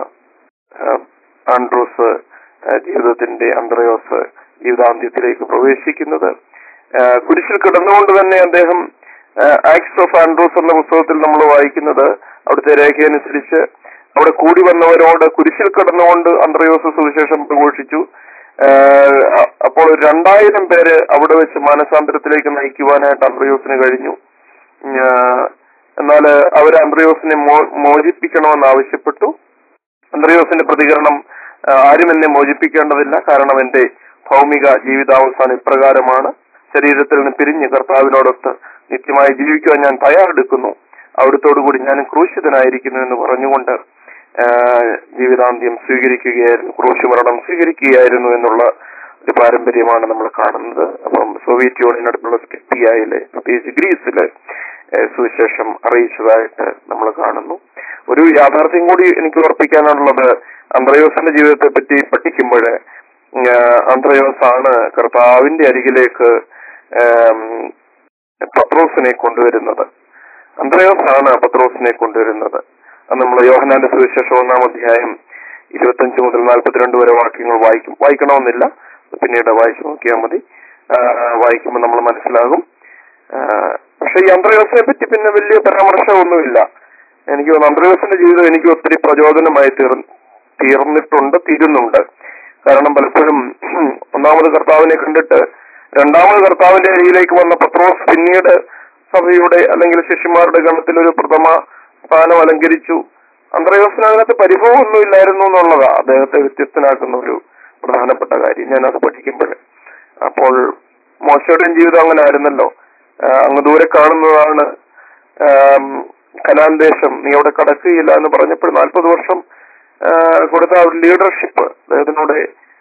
ആ, ആൻഡ്രൂസ് ആ, ജീവിതത്തിന്റെ അന്ത്രയോസ് ജീവിതാന്ത്യത്തിലേക്ക് പ്രവേശിക്കുന്നത് ആ, കുരിശിൽ കിടന്നുകൊണ്ട് തന്നെ അദ്ദേഹം ആക്സ് ഓഫ് ആൻഡ്രൂസ് എന്ന പുസ്തകത്തിൽ നമ്മൾ വായിക്കുന്നത് അവിടുത്തെ രേഖയനുസരിച്ച് അവിടെ കൂടി വന്നവരോട് കുരിശിൽ കിടന്നുകൊണ്ട് അന്ത്രയോസ് സുവിശേഷം പ്രഘോഷിച്ചു ആഹ് അ- അപ്പോൾ ഒരു രണ്ടായിരം പേര് അവിടെ വെച്ച് മാനസാന്തരത്തിലേക്ക് നയിക്കുവാനായിട്ട് അന്ത്രയോസിന് കഴിഞ്ഞു ആഹ് എന്നാൽ അവർ അന്ത്രയോസിനെ മോ- മോചിപ്പിക്കണമെന്ന് ആവശ്യപ്പെട്ടു അന്ത്രയോസിന്റെ പ്രതികരണം ആ, ആരും എന്നെ മോചിപ്പിക്കേണ്ടതില്ല കാരണം എന്റെ ഭൗമിക ജീവിതാവസാനം ഇപ്രകാരമാണ് ശരീരത്തിൽ നിന്ന് പിരിഞ്ഞ് കർത്താവിനോടൊത്ത് നിത്യമായി ജീവിക്കുവാൻ ഞാൻ തയ്യാറെടുക്കുന്നു അവിടുത്തോടുകൂടി ഞാൻ ക്രൂശിതനായിരിക്കുന്നു എന്ന് പറഞ്ഞുകൊണ്ട് ആ, ജീവിതാന്ത്യം സ്വീകരിക്കുകയായിരുന്നു ക്രൂശ് മരണം സ്വീകരിക്കുകയായിരുന്നു എന്നുള്ള ഒരു പാരമ്പര്യമാണ് നമ്മൾ കാണുന്നത് അപ്പം സോവിയറ്റ് യൂണിയനടുത്തുള്ള സ്കെപ്പിയായിലെ പ്രത്യേകിച്ച് ഗ്രീസില് ഏഹ് സുവിശേഷം അറിയിച്ചതായിട്ട് നമ്മൾ കാണുന്നു ഒരു യാഥാർത്ഥ്യം കൂടി എനിക്ക് ഓർപ്പിക്കാനുള്ളത് അന്ത്രയോസിന്റെ ജീവിതത്തെ പറ്റി പഠിക്കുമ്പോൾ അന്ത്രയോസ് ആണ് കർത്താവിന്റെ അരികിലേക്ക് ഏം, പത്രോസിനെ കൊണ്ടുവരുന്നത് അന്ത്രയോസ് ആണ് പത്രോസിനെ കൊണ്ടുവരുന്നത് അത് നമ്മൾ യോഹനാന്റെ സുവിശേഷം ഒന്നാം അധ്യായം ഇരുപത്തഞ്ച് മുതൽ നാൽപ്പത്തിരണ്ട് വരെ വാക്യങ്ങൾ വായിക്കും വായിക്കണമെന്നില്ല പിന്നീട് വായിച്ചു നോക്കിയാൽ മതി ആ, വായിക്കുമ്പോൾ നമ്മൾ മനസ്സിലാകും ആ, പക്ഷെ ഈ അന്ത്രയോസിനെ പറ്റി പിന്നെ വലിയ പരാമർശമൊന്നുമില്ല എനിക്ക് തോന്നുന്നു അന്ത്രയോസിന്റെ ജീവിതം എനിക്ക് ഒത്തിരി പ്രചോദനമായി തീർ തീർന്നിട്ടുണ്ട് തീരുന്നുണ്ട് കാരണം പലപ്പോഴും ഒന്നാമത് കർത്താവിനെ കണ്ടിട്ട് രണ്ടാമത് കർത്താവിന്റെ അരിയിലേക്ക് വന്ന പത്രോസ് പിന്നീട് സഭയുടെ അല്ലെങ്കിൽ ശിഷ്യന്മാരുടെ ഗണത്തിൽ ഒരു പ്രഥമ സ്ഥാനം അലങ്കരിച്ചു അന്ത്രയോസിന് അതിനകത്ത് പരിഭവമൊന്നുമില്ലായിരുന്നു എന്നുള്ളതാ അദ്ദേഹത്തെ വ്യത്യസ്തനാക്കുന്ന ഒരു പ്രധാനപ്പെട്ട കാര്യം ഞാൻ അത് പഠിക്കുമ്പോൾ അപ്പോൾ മോശയുടെയും ജീവിതം അങ്ങനെ ആയിരുന്നല്ലോ ആ, അങ്ങ് ദൂരെ കാണുന്നതാണ് ആം, കനാൻ ദേശം നീ അവിടെ കടക്കുകയില്ല എന്ന് പറഞ്ഞപ്പോൾ നാൽപ്പത് വർഷം ആ, കൊടുത്ത ആ ഒരു ലീഡർഷിപ്പ് അദ്ദേഹത്തിനോട്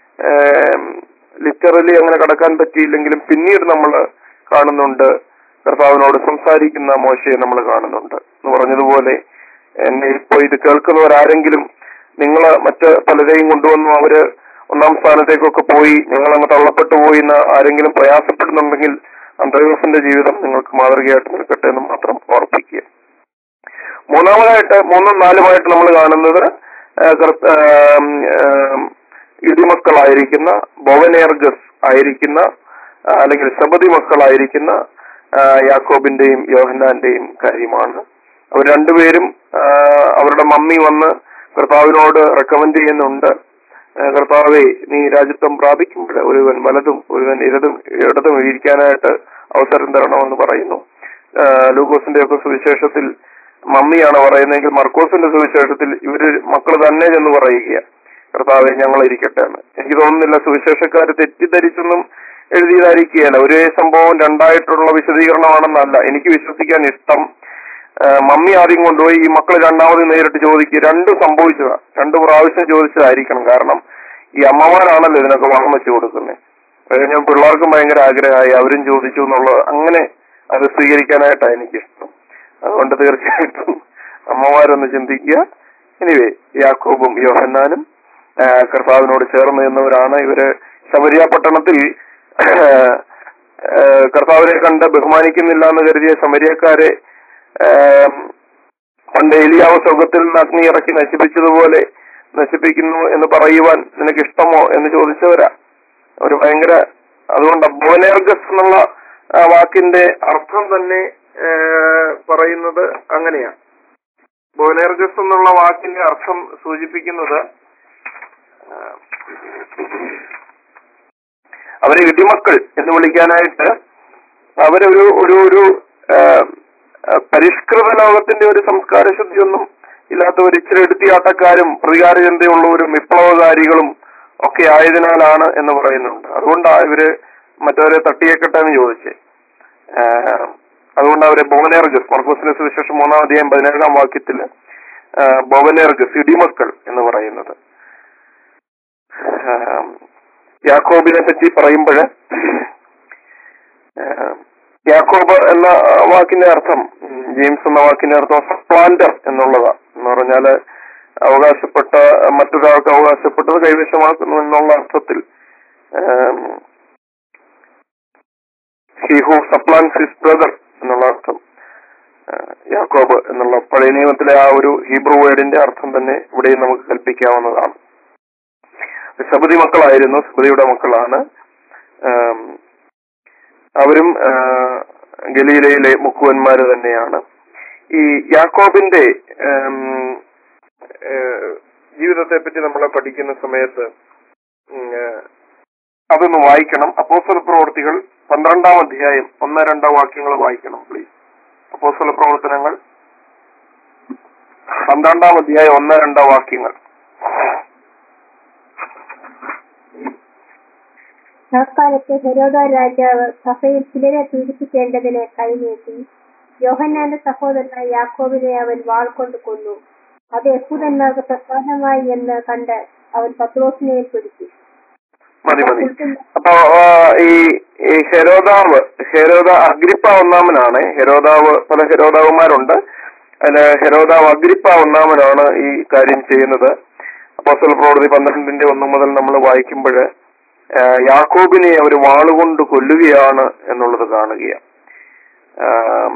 ലിറ്ററലി അങ്ങനെ കടക്കാൻ പറ്റിയില്ലെങ്കിലും പിന്നീട് നമ്മൾ കാണുന്നുണ്ട് കർത്താവിനോട് സംസാരിക്കുന്ന മോശയെ നമ്മൾ കാണുന്നുണ്ട് എന്ന് പറഞ്ഞതുപോലെ എന്നെ ഇപ്പോ ഇത് കേൾക്കുന്നവരാരെങ്കിലും നിങ്ങൾ മറ്റ് പലരെയും കൊണ്ടുവന്നു അവര് ഒന്നാം സ്ഥാനത്തേക്കൊക്കെ പോയി ഞങ്ങൾ അങ്ങ് തള്ളപ്പെട്ടു പോയി എന്ന് ആരെങ്കിലും പ്രയാസപ്പെടുന്നുണ്ടെങ്കിൽ അന്തർയോസിന്റെ ജീവിതം നിങ്ങൾക്ക് മാതൃകയായിട്ട് നിൽക്കട്ടെ എന്ന് മാത്രം ഓർപ്പിക്കുക മൂന്നാമതായിട്ട് മൂന്നും നാലുമായിട്ട് നമ്മൾ കാണുന്നത് ആ, കർത്ത- ആം, ആം, ഇടിമക്കളായിരിക്കുന്ന ബൊവനേർഗസ് ആയിരിക്കുന്ന ആ, അല്ലെങ്കിൽ സബതി മക്കളായിരിക്കുന്ന ആ, യാക്കോബിന്റെയും യോഹന്നാന്റെയും കാര്യമാണ് അവർ രണ്ടുപേരും ആ, അവരുടെ മമ്മി വന്ന് കർത്താവിനോട് റെക്കമെൻഡ് ചെയ്യുന്നുണ്ട് ആ, കർത്താവെ നീ രാജ്യത്വം പ്രാപിക്കുമ്പോൾ ഒരുവൻ വലതും ഒരുവൻ ഇടതും ഇടതും ഇരിക്കാനായിട്ട് അവസരം തരണമെന്ന് പറയുന്നു ആ, ലൂക്കോസിന്റെ ഒക്കെ സുവിശേഷത്തിൽ മമ്മിയാണ് പറയുന്നതെങ്കിൽ മർക്കോസിന്റെ സുവിശേഷത്തിൽ ഇവര് മക്കൾ തന്നെ ചെന്ന് പറയുക കർത്താവെ ഞങ്ങൾ ഇരിക്കട്ടെ എന്ന് എനിക്ക് തോന്നുന്നില്ല സുവിശേഷക്കാർ തെറ്റിദ്ധരിച്ചൊന്നും എഴുതിയതായിരിക്കുകയല്ല ഒരേ സംഭവം രണ്ടായിട്ടുള്ള വിശദീകരണമാണെന്നല്ല എനിക്ക് വിശ്വസിക്കാൻ ഇഷ്ടം ആ, മമ്മി ആദ്യം കൊണ്ടുപോയി ഈ മക്കൾ രണ്ടാമത് നേരിട്ട് ചോദിക്കുക രണ്ടും സംഭവിച്ചതാ രണ്ടു പ്രാവശ്യം ചോദിച്ചതായിരിക്കണം കാരണം ഈ അമ്മമാരാണല്ലോ ഇതിനൊക്കെ വളം വെച്ച് കൊടുക്കുന്നത് അത് കഴിഞ്ഞാൽ പിള്ളേർക്കും ഭയങ്കര ആഗ്രഹമായി അവരും ചോദിച്ചു എന്നുള്ളത് അങ്ങനെ അത് സ്വീകരിക്കാനായിട്ടാണ് എനിക്കിഷ്ടം അതുകൊണ്ട് തീർച്ചയായിട്ടും അമ്മമാരൊന്ന് ചിന്തിക്കുക എനിവേ യാക്കോബും യോഹന്നാനും ആ, കർത്താവിനോട് ചേർന്ന് നിന്നവരാണ് ഇവര് ശബരിയ പട്ടണത്തിൽ ആ, കർത്താവിനെ കണ്ട് ബഹുമാനിക്കുന്നില്ല എന്ന് കരുതിയ ശമരിയക്കാരെ ആം, പണ്ട് എലിയാവ് സ്വർഗത്തിൽ നിന്ന് അഗ്നി ഇറക്കി നശിപ്പിച്ചതുപോലെ നശിപ്പിക്കുന്നു എന്ന് പറയുവാൻ നിനക്ക് ഇഷ്ടമോ എന്ന് ചോദിച്ചവരാ ഒരു ഭയങ്കര അതുകൊണ്ട് ബോനേർഗസ് എന്നുള്ള ആ, വാക്കിന്റെ അർത്ഥം തന്നെ ആ, പറയുന്നത് അങ്ങനെയാ ബോനേർഗസ് എന്നുള്ള വാക്കിന്റെ അർത്ഥം സൂചിപ്പിക്കുന്നത് ആ, അവരെ ഇടിമക്കൾ എന്ന് വിളിക്കാനായിട്ട് അവരൊരു ഒരു ഒരു ആ, ആ, പരിഷ്കൃത ലോകത്തിന്റെ ഒരു സംസ്കാര ശുദ്ധിയൊന്നും ഇല്ലാത്തവർ ഇച്ചിരി എടുത്തിയാട്ടക്കാരും പ്രതികാര ചിന്തയുള്ളവരും വിപ്ലവകാരികളും ഒക്കെ ആയതിനാലാണ് എന്ന് പറയുന്നുണ്ട് അതുകൊണ്ടാണ് ഇവര് മറ്റവരെ തട്ടിയേക്കട്ടെ എന്ന് ചോദിച്ചേ ആ, അതുകൊണ്ട് അവരെ ബോവനേർഗസ് മർക്കോസിന്റെ സുവിശേഷം മൂന്നാം അധ്യായം പതിനേഴാം വാക്യത്തില് ആ, ബോവനേർഗസ് ഇടിമക്കൾ എന്ന് പറയുന്നത് ആ, യാക്കോബിനെ പറ്റി പറയുമ്പോൾ യാക്കോബ് എന്ന വാക്കിന്റെ അർത്ഥം ഉം, ജെയിംസ് എന്ന വാക്കിന്റെ അർത്ഥം സപ്ലാന്റർ എന്നുള്ളതാ എന്ന് പറഞ്ഞാല് അവകാശപ്പെട്ട മറ്റൊരാൾക്ക് അവകാശപ്പെട്ടത് കൈവശമാക്കുന്നു എന്നുള്ള അർത്ഥത്തിൽ he who supplants his brother എന്നുള്ള അർത്ഥം ആ, യാക്കോബ് എന്നുള്ള പഴയ നിയമത്തിലെ ആ ഒരു ഹീബ്രു വേർഡിന്റെ അർത്ഥം തന്നെ ഇവിടെയും നമുക്ക് കൽപ്പിക്കാവുന്നതാണ് സബതി മക്കളായിരുന്നു സബതിയുടെ മക്കളാണ് ആം, അവരും ആ, ഗലീലയിലെ മുക്കുവന്മാര് തന്നെയാണ് ഈ യാക്കോബിന്റെ ആം, ഏ, ജീവിതത്തെ പറ്റി നമ്മൾ പഠിക്കുന്ന സമയത്ത് ഉം, ഏ, അതൊന്ന് വായിക്കണം അപ്പോസ്തല പ്രവർത്തികൾ പന്ത്രണ്ടാം അധ്യായം ഒന്ന് രണ്ടോ വാക്യങ്ങൾ വായിക്കണം പ്ലീസ് അപ്പോസ്തല പ്രവർത്തനങ്ങൾ പന്ത്രണ്ടാം അധ്യായം ഒന്ന് രണ്ടോ വാക്യങ്ങൾ അക്കാലത്ത് ഹെരോദ രാജാവ് സഭയിൽ ചിലരെ പീഡിപ്പിക്കേണ്ടതിന് കൈനീട്ടി യോഹന്നാന്റെ സഹോദരനായ യാക്കോബിനെ അവൻ വാൾ കൊണ്ട് കൊന്നു അത് യഹൂദന്മാർക്ക് പ്രസാദമായി എന്ന് കണ്ട് അവൻ പത്രോസിനെയും പിടിച്ചു മതി മതി അപ്പൊ ആ, ഈ ഈ ഹെരോദാവ് ഹെരോദ അഗ്രിപ്പ ഒന്നാമനാണ് ഹെരോദാവ് പല ഹെരോദാവുമാരുണ്ട് അതില് ഹെരോദാവ് അഗ്രിപ്പ ഒന്നാമനാണ് ഈ കാര്യം ചെയ്യുന്നത് അപ്പോസ്തല പ്രവൃത്തി പന്ത്രണ്ടിന്റെ ഒന്ന് മുതൽ നമ്മൾ വായിക്കുമ്പോൾ യാക്കോബിനെ അവർ വാളുകൊണ്ട് കൊല്ലുകയാണ് എന്നുള്ളത് കാണുകയാണ് ആം,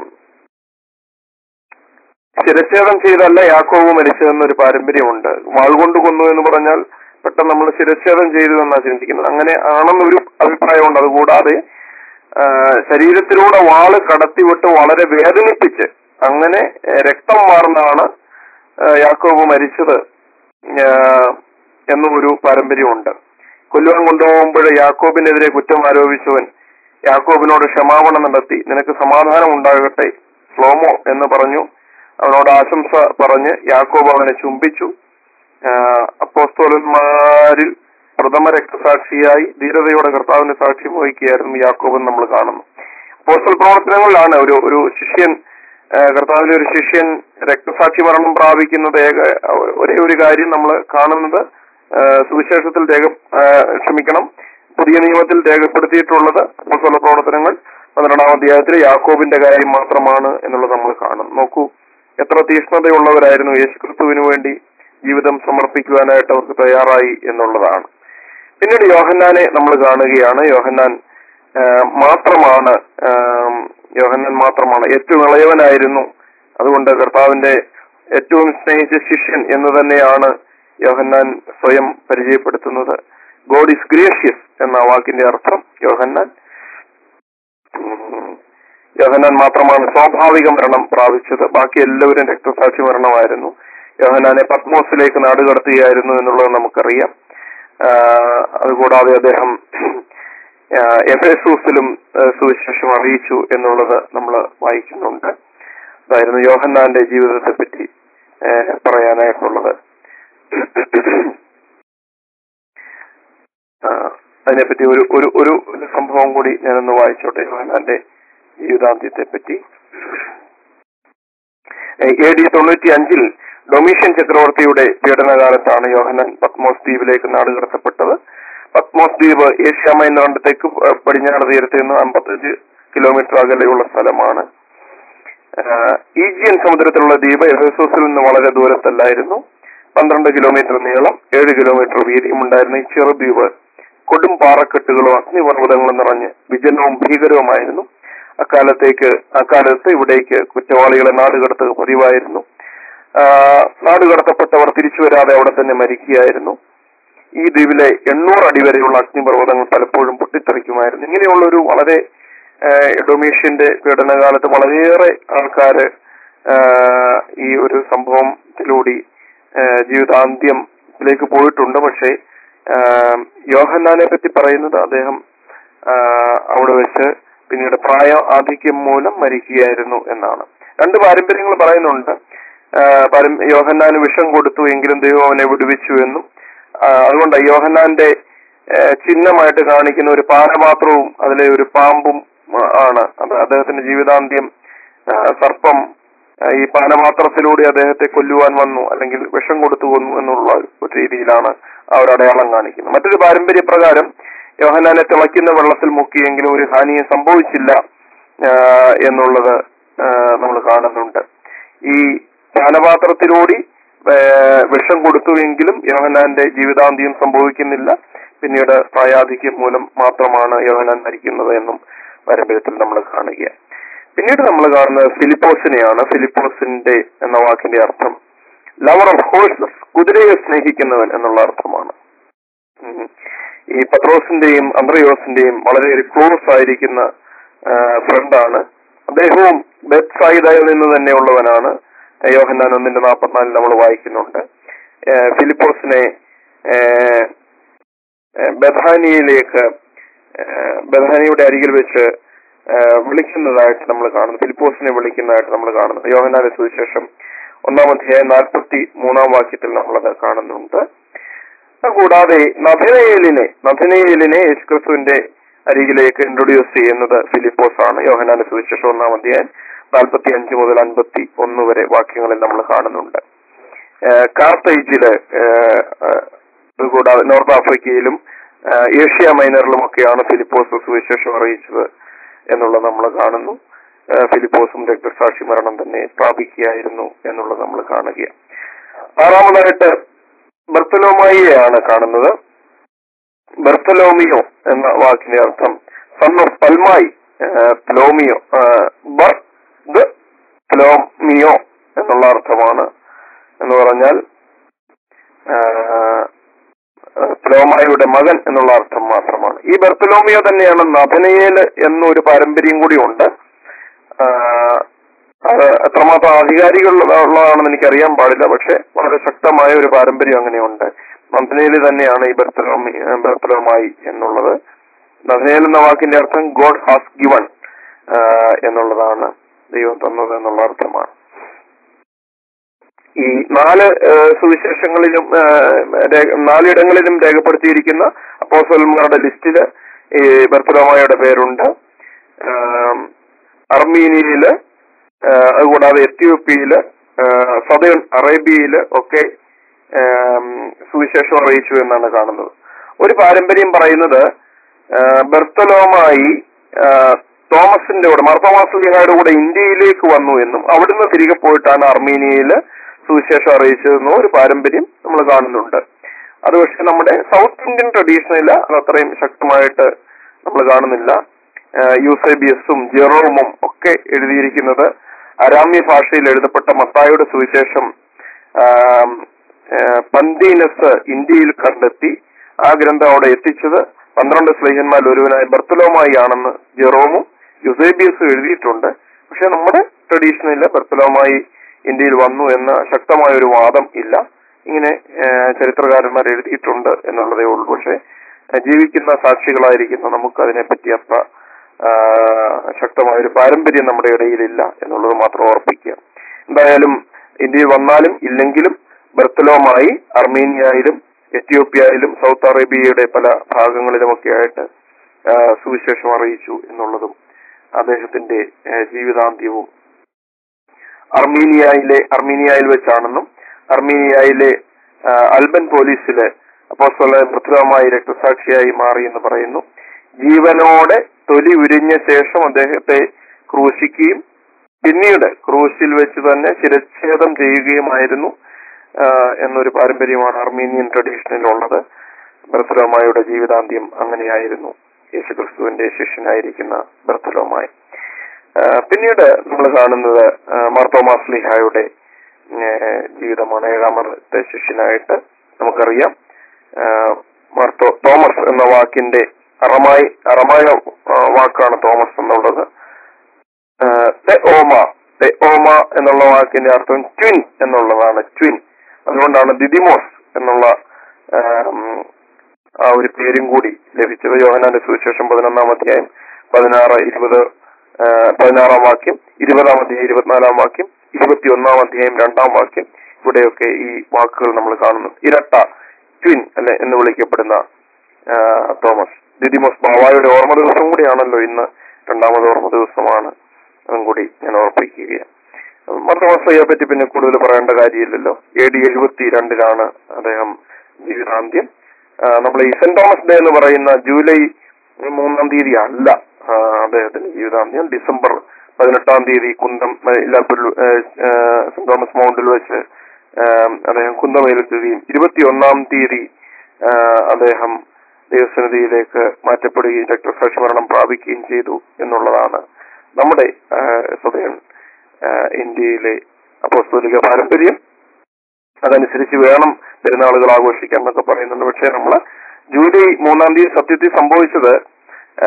ശിരച്ഛേദം ചെയ്തല്ല യാക്കോബ് മരിച്ചതെന്നൊരു പാരമ്പര്യമുണ്ട് വാൾകൊണ്ട് കൊന്നു എന്ന് പറഞ്ഞാൽ പെട്ടെന്ന് നമ്മൾ ശിരച്ഛേദം ചെയ്തു എന്നാ ചിന്തിക്കുന്നത് അങ്ങനെ ആണെന്നൊരു അഭിപ്രായമുണ്ട് അതുകൂടാതെ ആ, ശരീരത്തിലൂടെ വാള് കടത്തിവിട്ട് വളരെ വേദനിപ്പിച്ച് അങ്ങനെ ഏ, രക്തം വാർന്നാണ് ആ, യാക്കോബ് മരിച്ചത് ആ, എന്നും ഒരു പാരമ്പര്യമുണ്ട് കൊല്ലുവാൻ കൊണ്ടുപോകുമ്പോൾ യാക്കോബിനെതിരെ കുറ്റം ആരോപിച്ചവൻ യാക്കോബിനോട് ക്ഷമാപണം നടത്തി നിനക്ക് സമാധാനം ഉണ്ടാകട്ടെ ശ്ലോമോ എന്ന് പറഞ്ഞു അവനോട് ആശംസ പറഞ്ഞ് യാക്കോബ് അവനെ ചുംബിച്ചു ആഹ് അപ്പോസ്തോലന്മാരിൽ പ്രഥമ രക്തസാക്ഷിയായി ധീരതയോടെ കർത്താവിന്റെ സാക്ഷ്യം വഹിക്കുകയായിരുന്നു യാക്കോബ് എന്ന് നമ്മൾ കാണുന്നു അപ്പോസ്റ്റൽ പ്രവർത്തനങ്ങളിലാണ് ഒരു ഒരു ശിഷ്യൻ ആഹ് കർത്താവിന്റെ ഒരു ശിഷ്യൻ രക്തസാക്ഷി മരണം പ്രാപിക്കുന്നത് ഏക ഒരേ ഒരു കാര്യം നമ്മൾ കാണുന്നത് ആഹ് സുവിശേഷത്തിൽ രേഖ ആഹ് ക്ഷമിക്കണം പുതിയ നിയമത്തിൽ രേഖപ്പെടുത്തിയിട്ടുള്ളത് അപ്പോസ്തല പ്രവർത്തനങ്ങൾ പന്ത്രണ്ടാം അധ്യായത്തിൽ യാക്കോബിന്റെ കാര്യം മാത്രമാണ് എന്നുള്ളത് നമ്മൾ കാണും നോക്കൂ എത്ര തീഷ്ണതയുള്ളവരായിരുന്നു യേശുക്രിസ്തുവിന് വേണ്ടി ജീവിതം സമർപ്പിക്കുവാനായിട്ട് അവർക്ക് തയ്യാറായി എന്നുള്ളതാണ് പിന്നീട് യോഹന്നാനെ നമ്മൾ കാണുകയാണ് യോഹന്നാൻ ആ, മാത്രമാണ് ആ, യോഹന്നാൻ മാത്രമാണ് ഏറ്റവും ഇളയവനായിരുന്നു അതുകൊണ്ട് കർത്താവിന്റെ ഏറ്റവും സ്നേഹിച്ച ശിഷ്യൻ എന്ന് തന്നെയാണ് യോഹന്നാൻ സ്വയം പരിചയപ്പെടുത്തുന്നത് ഗോഡ് ഇസ് ഗ്രേഷ്യസ് എന്ന വാക്കിന്റെ അർത്ഥം യോഹന്നാൻ ഉം, യോഹന്നാൻ മാത്രമാണ് സ്വാഭാവിക മരണം പ്രാപിച്ചത് ബാക്കി എല്ലാവരും രക്തസാക്ഷി മരണമായിരുന്നു യോഹന്നാനെ പത്മോസിലേക്ക് നാടുകടത്തുകയായിരുന്നു എന്നുള്ളത് നമുക്കറിയാം ആഹ് അതുകൂടാതെ അദ്ദേഹം ആഹ് എഫേസൂസിലും ആഹ് സുവിശേഷം അറിയിച്ചു എന്നുള്ളത് നമ്മൾ വായിക്കുന്നുണ്ട് അതായിരുന്നു യോഹന്നാന്റെ ജീവിതത്തെ പറ്റി ആഹ് പറയാനായിട്ടുള്ളത് ആ, അതിനെപ്പറ്റി ഒരു ഒരു ഒരു ഒരു സംഭവം കൂടി ഞാനൊന്ന് വായിച്ചോട്ടെ യോഹന്നാന്റെ ജീവിതാന്ത്യത്തെ പറ്റി എ ഡി തൊണ്ണൂറ്റി അഞ്ചിൽ ഡൊമീഷ്യൻ ചക്രവർത്തിയുടെ പീഡനകാലത്താണ് യോഹന്നാൻ പത്മോസ് ദ്വീപിലേക്ക് നാടുകടത്തപ്പെട്ടത് പത്മോസ് ദ്വീപ് ഏഷ്യ മൈനറിന്റെ തെക്ക് പ- പടിഞ്ഞാറ് തീരത്ത് നിന്ന് അമ്പത്തഞ്ച് കിലോമീറ്റർ അകലെയുള്ള സ്ഥലമാണ് ആഹ് ഈജിയൻ സമുദ്രത്തിലുള്ള ദ്വീപ് എഫേസോസിൽ നിന്ന് വളരെ ദൂരത്തല്ലായിരുന്നു പന്ത്രണ്ട് കിലോമീറ്റർ നീളം ഏഴ് കിലോമീറ്റർ വീതിയും ഉണ്ടായിരുന്ന ഈ ചെറുദ്വീപ് കൊടും പാറക്കെട്ടുകളും അഗ്നിപർവ്വതങ്ങളും നിറഞ്ഞ് വിജനവും ഭീകരവുമായിരുന്നു അക്കാലത്തേക്ക് അക്കാലത്ത് ഇവിടേക്ക് കുറ്റവാളികളെ നാടുകടത്തുക പതിവായിരുന്നു ആഹ് നാടുകടത്തപ്പെട്ടവർ തിരിച്ചു വരാതെ അവിടെ തന്നെ മരിക്കുകയായിരുന്നു ഈ ദ്വീപിലെ എണ്ണൂറ് അടി വരെയുള്ള അഗ്നിപർവ്വതങ്ങൾ പലപ്പോഴും പൊട്ടിത്തെറിക്കുമായിരുന്നു ഇങ്ങനെയുള്ള ഒരു വളരെ ആഹ് ഡൊമീഷ്യന്റെ പീഡനകാലത്ത് വളരെയേറെ ആൾക്കാര് ആഹ് ഈ ഒരു സംഭവത്തിലൂടെ ആഹ് ജീവിതാന്ത്യത്തിലേക്ക് പോയിട്ടുണ്ട് പക്ഷേ ആഹ് യോഹന്നാനെ പറ്റി പറയുന്നത് അദ്ദേഹം ആഹ് അവിടെ വെച്ച് പിന്നീട് പ്രായ ആധിക്യം മൂലം മരിക്കുകയായിരുന്നു എന്നാണ് രണ്ട് പാരമ്പര്യങ്ങൾ പറയുന്നുണ്ട് ആഹ് പാരം- യോഹന്നാന് വിഷം കൊടുത്തു എങ്കിലും ദൈവം അവനെ വിടുവിച്ചു എന്നും ആഹ് അതുകൊണ്ട് യോഹന്നാന്റെ ആഹ് ചിഹ്നമായിട്ട് കാണിക്കുന്ന ഒരു പാനപാത്രവും അതിലെ ഒരു പാമ്പും ആഹ് ആണ് അത് അദ്ദേഹത്തിന്റെ ജീവിതാന്ത്യം ആഹ് സർപ്പം ആഹ് ഈ പാനപാത്രത്തിലൂടെ അദ്ദേഹത്തെ കൊല്ലുവാൻ വന്നു അല്ലെങ്കിൽ വിഷം കൊടുത്തു കൊന്നു എന്നുള്ള ഒരു രീതിയിലാണ് ആ ഒരു അടയാളം കാണിക്കുന്നത് മറ്റൊരു പാരമ്പര്യ പ്രകാരം യോഹനാനെ തിളയ്ക്കുന്ന വെള്ളത്തിൽ മുക്കിയെങ്കിലും ഒരു ഹാനിയും സംഭവിച്ചില്ല ആഹ് എന്നുള്ളത് നമ്മൾ കാണുന്നുണ്ട് ഈ പാനപാത്രത്തിലൂടെ ആഹ് വിഷം കൊടുത്തുവെങ്കിലും യോഹനാന്റെ ജീവിതാന്ത്യം സംഭവിക്കുന്നില്ല പിന്നീട് പ്രായാധിക്യം മൂലം മാത്രമാണ് യോഹനാൻ മരിക്കുന്നത് എന്നും പാരമ്പര്യത്തിൽ നമ്മൾ കാണുക പിന്നീട് നമ്മൾ കാണുന്നത് ഫിലിപ്പോസിനെയാണ് ഫിലിപ്പോസിന്റെ എന്ന വാക്കിന്റെ അർത്ഥം ലവർ ഓഫ് ഹോഴ്സസ് കുതിരയെ സ്നേഹിക്കുന്നവൻ എന്നുള്ള അർത്ഥമാണ് ഉം. ഈ പത്രോസിന്റെയും അന്ത്രയോസിന്റെയും വളരെ ഒരു ക്ലോസ് ആയിരിക്കുന്ന ഫ്രണ്ടാണ് അദ്ദേഹവും ബെത്ത് സായിദയിൽ നിന്ന് തന്നെയുള്ളവനാണ് യോഹന്നാൻ ഒന്നിന്റെ നാൽപ്പത്തിനാലിൽ നമ്മൾ വായിക്കുന്നുണ്ട് ഏഹ് ഫിലിപ്പോസിനെ ഏഹ് ഏഹ് ബഥാനിയയിലേക്ക് ഏഹ് ബഥാനിയുടെ അരികിൽ വെച്ച് ഏഹ് വിളിക്കുന്നതായിട്ട് നമ്മൾ കാണുന്നു ഫിലിപ്പോസിനെ വിളിക്കുന്നതായിട്ട് നമ്മൾ കാണുന്നു യോഹന്നാന്റെ സുവിശേഷം ഒന്നാം അധ്യായം നാൽപ്പത്തി മൂന്നാം വാക്യത്തിൽ നമ്മളത് കാണുന്നുണ്ട് കൂടാതെ നഥനയേലിനെ നഥനയേലിനെ യേശുക്രിസ്തുവിന്റെ അരികിലേക്ക് ഇൻട്രൊഡ്യൂസ് ചെയ്യുന്നത് ഫിലിപ്പോസ് ആണ് യോഹനാന്റെ സുവിശേഷം ഒന്നാം അധ്യായം നാൽപ്പത്തി അഞ്ച് മുതൽ അൻപത്തി ഒന്ന് വരെ വാക്യങ്ങളിൽ നമ്മൾ കാണുന്നുണ്ട് ഏഹ് കാർത്തൈജില് ഏഹ് ഏഹ് കൂടാതെ നോർത്ത് ആഫ്രിക്കയിലും ഏഹ് ഏഷ്യ മൈനറിലും ഒക്കെയാണ് ഫിലിപ്പോസ് സുവിശേഷം അറിയിച്ചത് എന്നുള്ളത് നമ്മൾ കാണുന്നു ഏഹ് ഫിലിപ്പോസും രക്തസാക്ഷി മരണം തന്നെ സ്ഥാപിക്കുകയായിരുന്നു എന്നുള്ളത് നമ്മൾ കാണുക ആറാമതായിട്ട് ബർത്തലോമായിയാണ് കാണുന്നത് ബർത്തലോമിയോ എന്ന വാക്കിന്റെ അർത്ഥം സൺ ഓഫ് പൽമായി പ്ലോമിയോ ബർ പ്ലോമിയോ എന്നുള്ള അർത്ഥമാണ് എന്ന് പറഞ്ഞാൽ പ്ലോമായുടെ മകൻ എന്നുള്ള അർത്ഥം മാത്രമാണ് ഈ ബർത്തലോമിയോ തന്നെയാണ് നഥനയേല് എന്നൊരു പാരമ്പര്യം കൂടിയുണ്ട് ആഹ് അത് എത്രമാത്രം ആധികാരികളുള്ളതാണെന്ന് എനിക്കറിയാൻ പാടില്ല പക്ഷെ വളരെ ശക്തമായ ഒരു പാരമ്പര്യം അങ്ങനെയുണ്ട് നന്ദനയിൽ തന്നെയാണ് ഈ ബർത്തലോമി ബർത്തലോമായി എന്നുള്ളത് നന്ദനയിൽ എന്ന വാക്കിന്റെ അർത്ഥം ഗോഡ് ഹാസ് ഗിവൺ എന്നുള്ളതാണ് ദൈവം തന്നത് എന്നുള്ള അർത്ഥമാണ് ഈ നാല് ഏഹ്, സുവിശേഷങ്ങളിലും ഏഹ്, രേഖ- നാലിടങ്ങളിലും രേഖപ്പെടുത്തിയിരിക്കുന്ന അപ്പോസലന്മാരുടെ ലിസ്റ്റില് ഈ ബർത്തലോമായുടെ പേരുണ്ട് ആം, അർമീനിയയില് ആഹ് അതുകൂടാതെ എത്യോപ്യയില് ആഹ് സദേൺ അറേബ്യയില് ഒക്കെ ആം, സുവിശേഷം അറിയിച്ചു എന്നാണ് കാണുന്നത് ഒരു പാരമ്പര്യം പറയുന്നത് ആഹ് ബർത്തലോമായി ആഹ് തോമസിന്റെ കൂടെ മാർത്തോമാസുലിഹായുടെ കൂടെ ഇന്ത്യയിലേക്ക് വന്നു എന്നും അവിടുന്ന് തിരികെ പോയിട്ടാണ് അർമീനിയയില് സുവിശേഷം അറിയിച്ചതെന്നും ഒരു പാരമ്പര്യം നമ്മൾ കാണുന്നുണ്ട് അത് പക്ഷെ നമ്മുടെ സൗത്ത് ഇന്ത്യൻ ട്രഡീഷനിൽ അത് അത്രയും ശക്തമായിട്ട് നമ്മൾ കാണുന്നില്ല ആഹ് യൂസേബിയസും ജെറോമും ഒക്കെ എഴുതിയിരിക്കുന്നത് അരാമ്യ ഭാഷയിൽ എഴുതപ്പെട്ട മത്തായുടെ സുവിശേഷം ആം, ആഹ് പന്തീനസ് ഇന്ത്യയിൽ കണ്ടെത്തി ആ ഗ്രന്ഥം അവിടെ എത്തിച്ചത് പന്ത്രണ്ട് സ്ലേഹന്മാരിൽ ഒരുവനായ ബർത്തലോമായി ആണെന്ന് ജെറോമും യുസേബിയസും എഴുതിയിട്ടുണ്ട് പക്ഷെ നമ്മുടെ ട്രഡീഷനിൽ ബർത്തലോമായി ഇന്ത്യയിൽ വന്നു എന്ന ശക്തമായ ഒരു വാദം ഇല്ല ഇങ്ങനെ ആഹ് ചരിത്രകാരന്മാർ എഴുതിയിട്ടുണ്ട് എന്നുള്ളതേ ഉള്ളൂ പക്ഷെ ആഹ് ജീവിക്കുന്ന സാക്ഷികളായിരിക്കുന്ന നമുക്ക് അതിനെപ്പറ്റി അത്ര ആഹ് ശക്തമായ ഒരു പാരമ്പര്യം നമ്മുടെ ഇടയിലില്ല എന്നുള്ളത് മാത്രം ഓർപ്പിക്കുക എന്തായാലും ഇന്ത്യയിൽ വന്നാലും ഇല്ലെങ്കിലും ബർത്തലോമായി അർമീനിയയിലും എത്യോപ്യയിലും സൗത്ത് അറേബ്യയുടെ പല ഭാഗങ്ങളിലുമൊക്കെ ആയിട്ട് ആ, സുവിശേഷം അറിയിച്ചു എന്നുള്ളതും അദ്ദേഹത്തിന്റെ ആ, ജീവിതാന്ത്യവും അർമീനിയയിലെ അർമീനിയയിൽ വെച്ചാണെന്നും അർമീനിയയിലെ ആ, അൽബൻ പോലീസില് അപ്പോസ്തല മൃതമായി രക്തസാക്ഷിയായി മാറി എന്ന് പറയുന്നു ജീവനോടെ തൊലി ഉരിഞ്ഞ ശേഷം അദ്ദേഹത്തെ ക്രൂശിക്കുകയും പിന്നീട് ക്രൂശിൽ വെച്ച് തന്നെ ശിരച്ഛേദം ചെയ്യുകയുമായിരുന്നു ആ, എന്നൊരു പാരമ്പര്യമാണ് അർമീനിയൻ ട്രഡീഷനിലുള്ളത് ബർത്തലോമായുടെ ജീവിതാന്ത്യം അങ്ങനെയായിരുന്നു യേശുക്രിസ്തുവിന്റെ ശിഷ്യനായിരിക്കുന്ന ബർത്തലോമായി പിന്നീട് നമ്മൾ കാണുന്നത് ആ, മാർത്തോമാസ്ലിഹായുടെ ഏ, ജീവിതമാണ് ഏഴാമത്തെ ശിഷ്യനായിട്ട് നമുക്കറിയാം ആ, മാർത്തോ തോമസ് എന്ന വാക്കിന്റെ അറമായി അറമായ ആ, വാക്കാണ് തോമസ് എന്നുള്ളത് ആ, തെ ഓമ തെ ഓമ എന്നുള്ള വാക്കിന്റെ അർത്ഥം ട്വിൻ എന്നുള്ളതാണ് ട്വിൻ അതുകൊണ്ടാണ് ദിദിമോസ് എന്നുള്ള ആ, ഉം, ആ ഒരു പേരും കൂടി ലഭിച്ചത് യോഹനാന്റെ സുവിശേഷം പതിനൊന്നാം അധ്യായം പതിനാറ് ഇരുപത് ആ, പതിനാറാം വാക്യം ഇരുപതാം അധ്യായം ഇരുപത്തിനാലാം വാക്യം ഇരുപത്തിയൊന്നാം അധ്യായം രണ്ടാം വാക്യം ഇവിടെയൊക്കെ ഈ വാക്കുകൾ നമ്മൾ കാണുന്നു ഇരട്ട ട്വിൻ അല്ലെ എന്ന് വിളിക്കപ്പെടുന്ന ആ, തോമസ് ദിദിമോസ് ബാവായുടെ ഓർമ്മ ദിവസം കൂടിയാണല്ലോ ഇന്ന് രണ്ടാമത് ഓർമ്മ ദിവസമാണ് അതും കൂടി ഞാൻ ഓർപ്പിക്കുകയാണ് മർദ്ദമസയെ പറ്റി പിന്നെ കൂടുതൽ പറയേണ്ട കാര്യമില്ലല്ലോ എ ഡി എഴുപത്തി രണ്ടിലാണ് അദ്ദേഹം ജീവിതാന്ത്യം നമ്മൾ ഈ സെന്റ് തോമസ് ഡേ എന്ന് പറയുന്ന ജൂലൈ മൂന്നാം തീയതി അല്ല ആ, അദ്ദേഹത്തിന്റെ ജീവിതാന്ത്യം ഡിസംബർ പതിനെട്ടാം തീയതി കുന്തം ഏ, ഇല്ലാപ്പുൽ ഏ, ഏ, സെന്റ് തോമസ് മൗണ്ടിൽ വെച്ച് ആ, അദ്ദേഹം കുന്തമേൽക്കുകയും ഇരുപത്തിയൊന്നാം തീയതി ആ, അദ്ദേഹം ദൈവസന്നിധിയിലേക്ക് മാറ്റപ്പെടുകയും രക്തസാക്ഷി മരണം പ്രാപിക്കുകയും ചെയ്തു എന്നുള്ളതാണ് നമ്മുടെ ആ, സദയൻ ആ, ഇന്ത്യയിലെ അപ്പോസ്തോലിക പാരമ്പര്യം അതനുസരിച്ച് വേണം പെരുന്നാളുകൾ ആഘോഷിക്കാൻ എന്നൊക്കെ പറയുന്നുണ്ട് പക്ഷെ നമ്മള് ജൂലൈ മൂന്നാം തീയതി സത്യത്തിൽ സംഭവിച്ചത് ആ,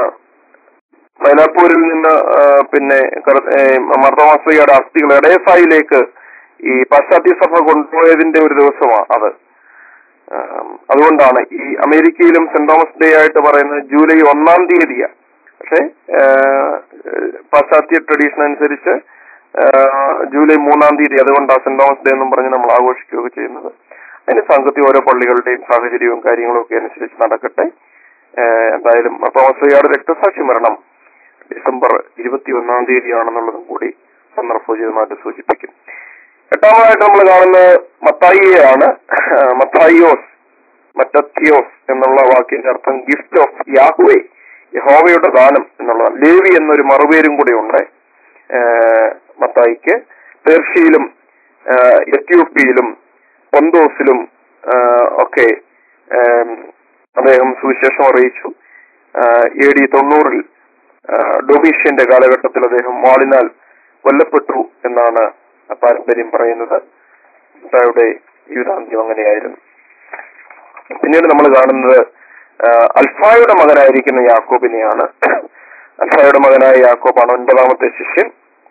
മൈലാപ്പൂരിൽ നിന്ന് ആ, പിന്നെ മർദ്ദമാശ്രീയുടെ അസ്ഥികൾ എടയസായിലേക്ക് ഈ പാശ്ചാത്യ സഭ കൊണ്ടുപോയതിന്റെ ഒരു ദിവസമാണ് അത് ആം, അതുകൊണ്ടാണ് ഈ അമേരിക്കയിലും സെന്റ് തോമസ് ഡേ ആയിട്ട് പറയുന്നത് ജൂലൈ ഒന്നാം തീയതിയാ പക്ഷെ ആ, പാശ്ചാത്യ ട്രഡീഷൻ അനുസരിച്ച് ആ, ജൂലൈ മൂന്നാം തീയതി അതുകൊണ്ടാണ് സെന്റ് തോമസ് ഡേ എന്നും പറഞ്ഞ് നമ്മൾ ആഘോഷിക്കുകയൊക്കെ ചെയ്യുന്നത് അതിന് സംഘത്തിൽ ഓരോ പള്ളികളുടെയും സാഹചര്യവും കാര്യങ്ങളും ഒക്കെ അനുസരിച്ച് നടക്കട്ടെ ആ, എന്തായാലും തോമസ് രക്തസാക്ഷി മരണം ഡിസംബർ ഇരുപത്തി ഒന്നാം തീയതിയാണെന്നുള്ളതും കൂടി സന്ദർഭോചിതമായിട്ട് സൂചിപ്പിക്കും എട്ടാമതായിട്ട് നമ്മൾ കാണുന്നത് മത്തായിയാണ് മത്തായിയോസ് മറ്റത്തിയോസ് എന്നുള്ള വാക്കിന്റെ അർത്ഥം ഗിഫ്റ്റ് ഓഫ് യാഹുവേ യഹോവയുടെ ദാനം എന്നുള്ളതാണ് ലേവി എന്നൊരു മറുപേരും കൂടെ ഉണ്ട് ഏഹ് മത്തായിക്ക് പേർഷ്യയിലും ഏഹ് എത്യോപ്യയിലും പൊന്തോസിലും ഏഹ് ഒക്കെ ഏഹ് അദ്ദേഹം സുവിശേഷം അറിയിച്ചു എ ഡി തൊണ്ണൂറിൽ ഏഹ് ഡൊമീഷ്യന്റെ കാലഘട്ടത്തിൽ അദ്ദേഹം വാളിനാൽ കൊല്ലപ്പെട്ടു എന്നാണ് പാരമ്പര്യം പറയുന്നത് മത്തായിയുടെ ജീവിതാന്ത്യം അങ്ങനെയായിരുന്നു പിന്നീട് നമ്മൾ കാണുന്നത് ആ, അൽഫായുടെ മകനായിരിക്കുന്ന യാക്കോബിനെയാണ് അൽഫായുടെ മകനായ യാക്കോബാണ് ഒൻപതാമത്തെ ശിഷ്യൻ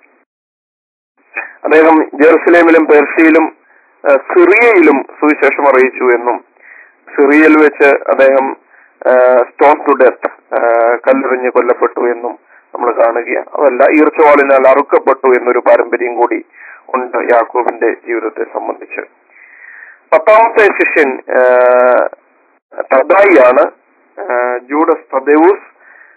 അദ്ദേഹം ജെറുസലേമിലും പേർഷ്യയിലും ആ, സിറിയയിലും സുവിശേഷം അറിയിച്ചു എന്നും സിറിയയിൽ വെച്ച് അദ്ദേഹം സ്റ്റോൺ ടു ഡെത്ത് കല്ലെറിഞ്ഞ് കൊല്ലപ്പെട്ടു എന്നും നമ്മൾ കാണുകയാണ് അതല്ല ഈർച്ചവാളിനാൽ അറുക്കപ്പെട്ടു എന്നൊരു പാരമ്പര്യം കൂടി ഉണ്ട് യാക്കോബിന്റെ ജീവിതത്തെ സംബന്ധിച്ച് പത്താമത്തെ ശിഷ്യൻ തദായിയാണ് ജൂഡസ് തദേവൂസ്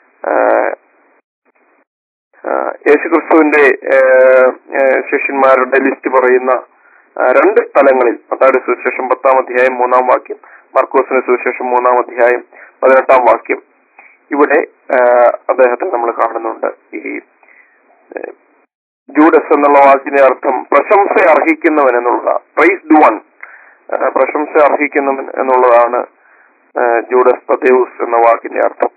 യേശുക്രിസ്തുവിന്റെ ആഹ്, ആഹ്, ശിഷ്യന്മാരുടെ ലിസ്റ്റ് പറയുന്ന ആഹ്, രണ്ട് സ്ഥലങ്ങളിൽ മത്തായുടെ സുവിശേഷം പത്താം അധ്യായം മൂന്നാം വാക്യം മർക്കോസിന്റെ സുവിശേഷം മൂന്നാം അധ്യായം പതിനെട്ടാം വാക്യം ഇവിടെ ആഹ്, അദ്ദേഹത്തെ നമ്മൾ കാണുന്നുണ്ട് ഈ ആഹ്, ജൂഡസ് എന്നുള്ള വാക്കിന്റെ അർത്ഥം പ്രശംസ അർഹിക്കുന്നവൻ എന്നുള്ളതാണ് പ്രൈസ് വൺ പ്രശംസ അർഹിക്കുന്നവൻ എന്നുള്ളതാണ് ആ, ജൂഡസ് പദേവൂസ് എന്ന വാക്കിന്റെ അർത്ഥം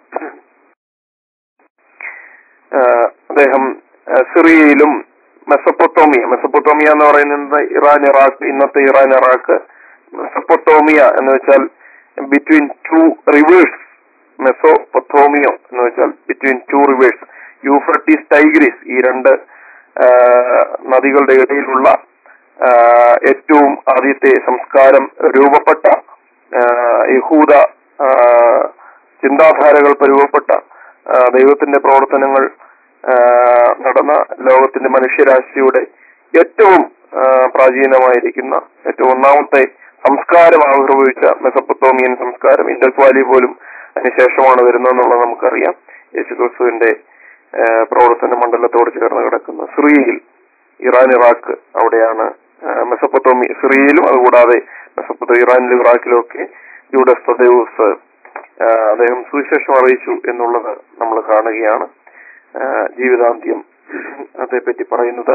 ആ, അദ്ദേഹം ആ, സിറിയയിലും മെസപ്പൊത്തോമിയ മെസപ്പൊത്തോമിയ എന്ന് പറയുന്നത് ഇറാൻ ഇറാഖ് ഇന്നത്തെ ഇറാൻ ഇറാഖ് മെസപ്പൊത്തോമിയ എന്ന് വെച്ചാൽ ബിറ്റ്വീൻ ടു റിവേഴ്സ് മെസോപ്പൊത്തോമിയോ എന്ന് വെച്ചാൽ between two rivers Euphrates Tigris ഈ രണ്ട് ആ, നദികളുടെ ഇടയിലുള്ള ആ, ഏറ്റവും ആദ്യത്തെ സംസ്കാരം രൂപപ്പെട്ട ആ, യഹൂദ ആ, ചിന്താധാരകൾ രൂപപ്പെട്ട ആ, ദൈവത്തിന്റെ പ്രവർത്തനങ്ങൾ ആ, നടന്ന ലോകത്തിന്റെ മനുഷ്യരാശിയുടെ ഏറ്റവും ആ, പ്രാചീനമായിരിക്കുന്ന ഏറ്റവും ഒന്നാമത്തെ സംസ്കാരം ആവിർഭവിച്ച മെസപ്പൊത്തോമിയൻ സംസ്കാരം ഇൻഡസ് വാലി പോലും അതിനുശേഷമാണ് വരുന്നതെന്നുള്ളത് നമുക്കറിയാം യേശുക്രിസ്തുവിന്റെ ആ, പ്രവർത്തന മണ്ഡലത്തോട് ചേർന്ന് കിടക്കുന്ന സിറിയയിൽ ഇറാൻ ഇറാഖ് അവിടെയാണ് ആ, മെസപ്പൊത്തോമി സിറിയയിലും അതുകൂടാതെ മെസപ്പൊത്തോ ഇറാനിലും ഇറാഖിലും ഒക്കെ ജൂഡസ് തദേവൂസ് ആ, അദ്ദേഹം സുവിശേഷം അറിയിച്ചു എന്നുള്ളത് നമ്മൾ കാണുകയാണ് ആ, ജീവിതാന്ത്യം അതേപ്പറ്റി പറയുന്നത്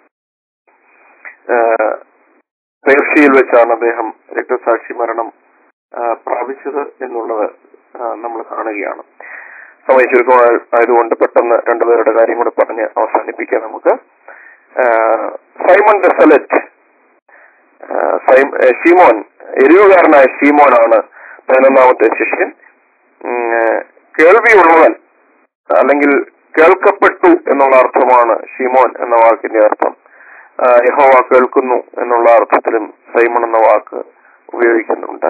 ആ, പേർഷ്യയിൽ വെച്ചാണ് അദ്ദേഹം രക്തസാക്ഷി മരണം ആ, പ്രാപിച്ചത് എന്നുള്ളത് നമ്മൾ കാണുകയാണ് സമയ ചുരുക്കം ആയതുകൊണ്ട് പെട്ടെന്ന് രണ്ടുപേരുടെ കാര്യം കൂടെ പറഞ്ഞ് അവസാനിപ്പിക്കാം നമുക്ക് ആ, സൈമൺ ദ സെലറ്റ് ആ, സൈം ഏ, ഷീമോൻ എരിവുകാരനായ ഷീമോനാണ് പതിനൊന്നാമത്തെ ശിഷ്യൻ ഉം, ഏ, കേൾവിയുള്ളവൻ അല്ലെങ്കിൽ കേൾക്കപ്പെട്ടു എന്നുള്ള അർത്ഥമാണ് ഷീമോൻ എന്ന വാക്കിന്റെ അർത്ഥം ആ, യഹോവ കേൾക്കുന്നു എന്നുള്ള അർത്ഥത്തിലും സൈമൺ എന്ന വാക്ക് ഉപയോഗിക്കുന്നുണ്ട്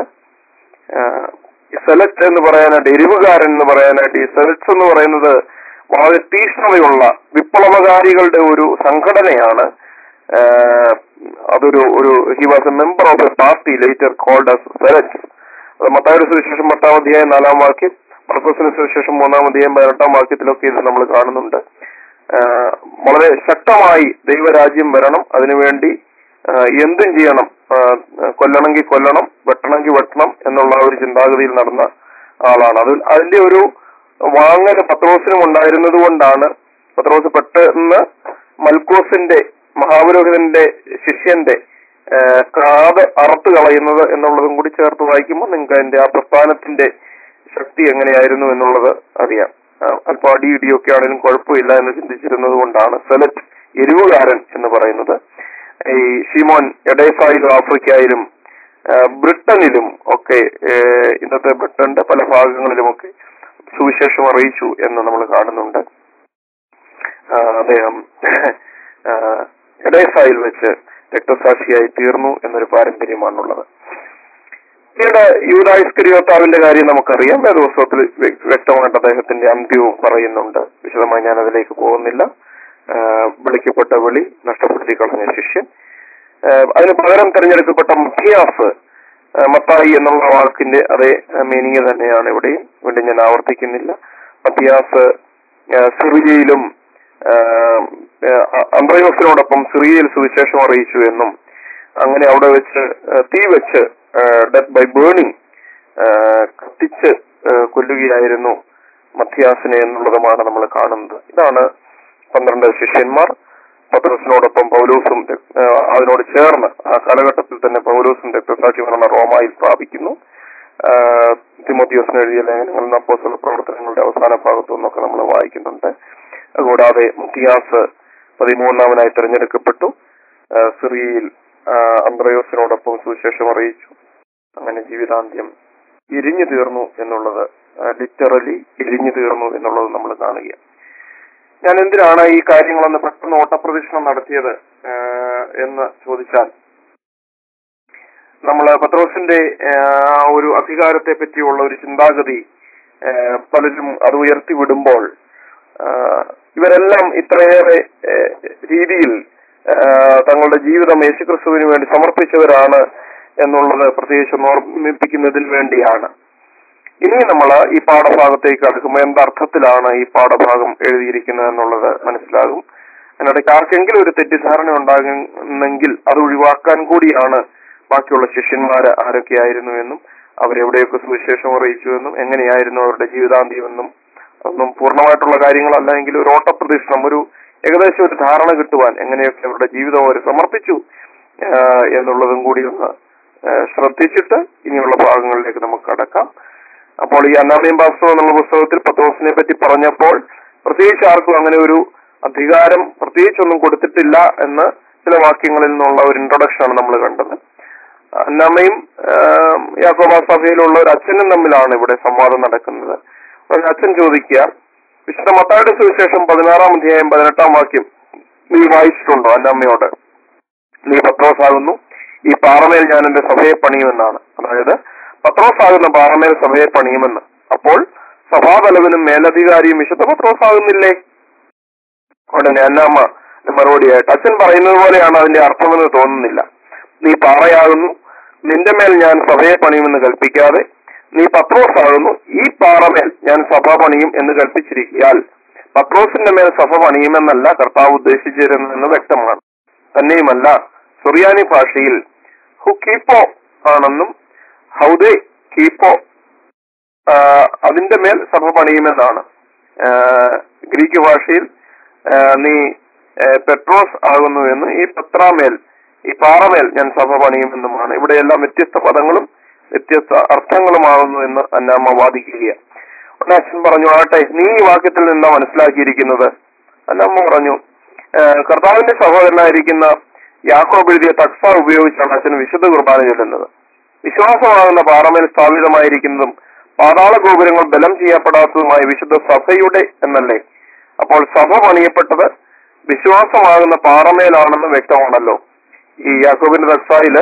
സെലക്ട് എന്ന് പറയാനായിട്ട് എരിവുകാരൻ എന്ന് പറയാനായിട്ട് ഈ സെലക്ട്സ് എന്ന് പറയുന്നത് വളരെ തീഷ്ണതയുള്ള വിപ്ലവകാരികളുടെ ഒരു സംഘടനയാണ് ആ, അതൊരു ഒരു he was a member of a party later called as zealot അത് മത്തായുടെ സുവിശേഷം പത്താം അധ്യായം നാലാം വാക്യം മർക്കോസിന് സുവിശേഷം മൂന്നാം അധ്യായം പതിനെട്ടാം വാക്യത്തിലൊക്കെ ഇത് നമ്മൾ കാണുന്നുണ്ട് ആ, വളരെ ശക്തമായി ദൈവരാജ്യം വരണം അതിനുവേണ്ടി ആ, എന്തും ചെയ്യണം ആ, കൊല്ലണമെങ്കിൽ കൊല്ലണം വെട്ടണമെങ്കിൽ വെട്ടണം എന്നുള്ള ഒരു ചിന്താഗതിയിൽ നടന്ന ആളാണ് അത് അതിന്റെ ഒരു വാങ്ങൽ പത്രോസിനും ഉണ്ടായിരുന്നത് കൊണ്ടാണ് പത്രോസ് പെട്ടെന്ന് മൽക്കോസിന്റെ മഹാപുരോഹിതന്റെ ശിഷ്യന്റെ ആ, കാത് അറുത്ത് കളയുന്നത് എന്നുള്ളതും കൂടി ചേർത്ത് വായിക്കുമ്പോൾ നിങ്ങൾക്ക് അതിന്റെ ആ പ്രസ്ഥാനത്തിന്റെ ശക്തി എങ്ങനെയായിരുന്നു എന്നുള്ളത് അറിയാം ആ, അല്പം അടി ഇടിയൊക്കെ ആണെങ്കിലും കുഴപ്പമില്ല എന്ന് ചിന്തിച്ചിരുന്നത് കൊണ്ടാണ് സെലറ്റ് എരിവുകാരൻ എന്ന് പറയുന്നത് ഈ ഷിമോൻ എഡേസായിലും ആഫ്രിക്കയിലും ആ, ബ്രിട്ടനിലും ഒക്കെ ഏ, ഇന്നത്തെ ബ്രിട്ടന്റെ പല ഭാഗങ്ങളിലുമൊക്കെ സുവിശേഷം അറിയിച്ചു എന്ന് നമ്മൾ കാണുന്നുണ്ട് ആ, അദ്ദേഹം ആ, എഡേസായിൽ വെച്ച് രക്തസാക്ഷിയായി തീർന്നു എന്നൊരു പാരമ്പര്യമാണുള്ളത് പിന്നീട് യൂദായിസ്കരിയോത്താവിന്റെ കാര്യം നമുക്കറിയാം വേദോത്സവത്തിൽ വ്യ- വ്യക്തമായിട്ട് അദ്ദേഹത്തിന്റെ അന്ത്യവും പറയുന്നുണ്ട് വിശദമായി ഞാൻ അതിലേക്ക് പോകുന്നില്ല ആ, വിളിക്കപ്പെട്ട വിളി നഷ്ടപ്പെടുത്തി കളഞ്ഞ ശിഷ്യൻ ആ, അതിന് പകരം തെരഞ്ഞെടുക്കപ്പെട്ട മത്തിയാസ് ആ, മത്തായി എന്നുള്ള വാക്കിന്റെ അതേ മീനിങ് തന്നെയാണ് ഇവിടെയും വീണ്ടും ഞാൻ ആവർത്തിക്കുന്നില്ല മത്തിയാസ് ആ, സിറിയയിലും ആ, ആ, അന്ത്രയോസിനോടൊപ്പം സിറിയയിൽ സുവിശേഷം അറിയിച്ചു എന്നും അങ്ങനെ അവിടെ വെച്ച് ആ, തീ വെച്ച് ഡെത്ത് ബൈ ബേണിംഗ് കത്തിച്ച് ആ, കൊല്ലുകയായിരുന്നു മത്യാസിനെ എന്നുള്ളതുമാണ് നമ്മൾ കാണുന്നത് ഇതാണ് പന്ത്രണ്ട് ശിഷ്യന്മാർ പത്രോസിനോടൊപ്പം പൗലൂസും ആ, അതിനോട് ചേർന്ന് ആ കാലഘട്ടത്തിൽ തന്നെ പൗലൂസും രക്തസാക്ഷി മരണ റോമായിൽ പ്രാപിക്കുന്നു ആ, തിമോത്തിയോസിന് എഴുതിയ ലേഖനങ്ങളിൽ നിന്ന് അപ്പോസ്തല പ്രവർത്തനങ്ങളുടെ അവസാന ഭാഗത്തു നിന്നൊക്കെ നമ്മൾ വായിക്കുന്നുണ്ട് കൂടാതെ മുത്തിയാസ് പതിമൂന്നാമനായി തിരഞ്ഞെടുക്കപ്പെട്ടു ആ, സിറിയയിൽ ആ, അന്ത്രയോസിനോടൊപ്പം സുവിശേഷം അറിയിച്ചു അങ്ങനെ ജീവിതാന്ത്യം ഇരിഞ്ഞു തീർന്നു എന്നുള്ളത് ലിറ്ററലി ഇരിഞ്ഞു തീർന്നു എന്നുള്ളത് നമ്മൾ കാണുക ഞാൻ എന്തിനാണ് ഈ കാര്യങ്ങളൊന്ന് പെട്ടെന്ന് ഓട്ടപ്രദക്ഷിണം നടത്തിയത് ആ, എന്ന് ചോദിച്ചാൽ നമ്മൾ പത്രോസിന്റെ ആ ഒരു അധികാരത്തെ പറ്റിയുള്ള ഒരു ചിന്താഗതി ആ, പലരും അത് ഉയർത്തി വിടുമ്പോൾ ആ, ഇവരെല്ലാം ഇത്രയേറെ ആ, രീതിയിൽ ആ, തങ്ങളുടെ ജീവിതം യേശുക്രിസ്തുവിന് വേണ്ടി സമർപ്പിച്ചവരാണ് എന്നുള്ളത് പ്രത്യേകിച്ച് ഓർമ്മിപ്പിക്കുന്നതിന് വേണ്ടിയാണ് ഇനി നമ്മൾ ഈ പാഠഭാഗത്തേക്ക് അടുക്കുമ്പോൾ എന്തർത്ഥത്തിലാണ് ഈ പാഠഭാഗം എഴുതിയിരിക്കുന്നത് എന്നുള്ളത് മനസ്സിലാകും അതിനിടയ്ക്ക് ആർക്കെങ്കിലും ഒരു തെറ്റിദ്ധാരണ ഉണ്ടാകുന്നെങ്കിൽ അത് ഒഴിവാക്കാൻ കൂടിയാണ് ബാക്കിയുള്ള ശിഷ്യന്മാര് ആരൊക്കെയായിരുന്നു എന്നും അവരെവിടെയൊക്കെ സുവിശേഷം അറിയിച്ചു എന്നും എങ്ങനെയായിരുന്നു അവരുടെ ജീവിതാന്ത്യമെന്നും ഒന്നും പൂർണ്ണമായിട്ടുള്ള കാര്യങ്ങളല്ല എങ്കിലും ഒരു ഓട്ടപ്രദക്ഷിണം ഒരു ഏകദേശം ഒരു ധാരണ കിട്ടുവാൻ എങ്ങനെയൊക്കെ അവരുടെ ജീവിതം അവർ സമർപ്പിച്ചു ആ, എന്നുള്ളതും കൂടി ഒന്ന് ആ, ശ്രദ്ധിച്ചിട്ട് ഇനിയുള്ള ഭാഗങ്ങളിലേക്ക് നമുക്ക് കടക്കാം അപ്പോൾ ഈ അന്നാമയം പാസ്തവം എന്നുള്ള പുസ്തകത്തിൽ പത്രോസിനെ പറ്റി പറഞ്ഞപ്പോൾ പ്രത്യേകിച്ച് ആർക്കും അങ്ങനെ ഒരു അധികാരം പ്രത്യേകിച്ചൊന്നും കൊടുത്തിട്ടില്ല എന്ന് ചില വാക്യങ്ങളിൽ നിന്നുള്ള ഒരു ഇൻട്രൊഡക്ഷൻ ആണ് നമ്മൾ കണ്ടത് അന്നാമയും യാക്കോബ സഭയിലുള്ള ഒരു അച്ഛനും തമ്മിലാണ് ഇവിടെ സംവാദം നടക്കുന്നത് അപ്പോൾ അച്ഛൻ ചോദിക്കുക വിശുദ്ധ മത്തായുടെ സുവിശേഷം പതിനാറാം അധ്യായം പതിനെട്ടാം വാക്യം നീ വായിച്ചിട്ടുണ്ടോ അന്നമ്മയോട് നീ പത്രോസാകുന്നു ഈ പാറമേൽ ഞാൻ എന്റെ സഭയെ പണിയുമെന്നാണ് അതായത് പത്രോസാകുന്ന പാറമേൽ സഭയെ പണിയുമെന്ന് അപ്പോൾ സഭാതലവനും മേലധികാരിയും വിശുദ്ധ പത്രോസാകുന്നില്ലേ ഉടനെ അന്നാമ്മ മറുപടിയായിട്ട് അച്ഛൻ പറയുന്നത് പോലെയാണ് അതിന്റെ അർത്ഥമെന്ന് തോന്നുന്നില്ല നീ പാറയാകുന്നു നിന്റെ മേൽ ഞാൻ സഭയെ പണിയുമെന്ന് കൽപ്പിക്കാതെ നീ പത്രോസ് ആകുന്നു ഈ പാറമേൽ ഞാൻ സഭ പണിയും എന്ന് കൽപ്പിച്ചിരിക്കാൽ പത്രോസിന്റെ മേൽ സഭ പണിയുമെന്നല്ല കർത്താവ് ഉദ്ദേശിച്ചിരുന്നെന്ന് വ്യക്തമാണ് തന്നെയുമല്ല സുറിയാനി ഭാഷയിൽ ഹു കീപ്പോ ആണെന്നും ഹൗദേ കീപ്പോ ആ, അതിന്റെ മേൽ സഭ പണിയുമെന്നാണ് ആ, ഗ്രീക്ക് ഭാഷയിൽ ആ, നീ ആ, പെട്രോസ് ആകുന്നു എന്ന് ഈ പത്രാമേൽ ഈ പാറമേൽ ഞാൻ സഭ പണിയുമെന്നുമാണ് ഇവിടെയെല്ലാം വ്യത്യസ്ത പദങ്ങളും വ്യത്യസ്ത അർത്ഥങ്ങളുമാകുന്നു എന്ന് അന്നാമ്മ വാദിക്കുകയാണ് ഉടനെ അച്ഛൻ പറഞ്ഞു ആട്ടെ നീ ഈ വാക്യത്തിൽ നിന്നാ മനസ്സിലാക്കിയിരിക്കുന്നത് അന്നമ്മ പറഞ്ഞു ആ, കർത്താവിന്റെ സഹോദരനായിരിക്കുന്ന യാക്കോബ് എഴുതിയ തക്സ ഉപയോഗിച്ചാണ് അച്ഛൻ വിശുദ്ധ കുർബാന ചൊല്ലുന്നത് വിശ്വാസമാകുന്ന പാറമേൽ സ്ഥാപിതമായിരിക്കുന്നതും പാതാള ഗോപുരങ്ങൾ ബലം ചെയ്യപ്പെടാത്തതുമായ വിശുദ്ധ സഭയുടെ എന്നല്ലേ അപ്പോൾ സഭ പണിയപ്പെട്ടത് വിശ്വാസമാകുന്ന പാറമേലാണെന്ന് വ്യക്തമാണല്ലോ ഈ യാക്കോബിന്റെ തക്സായില്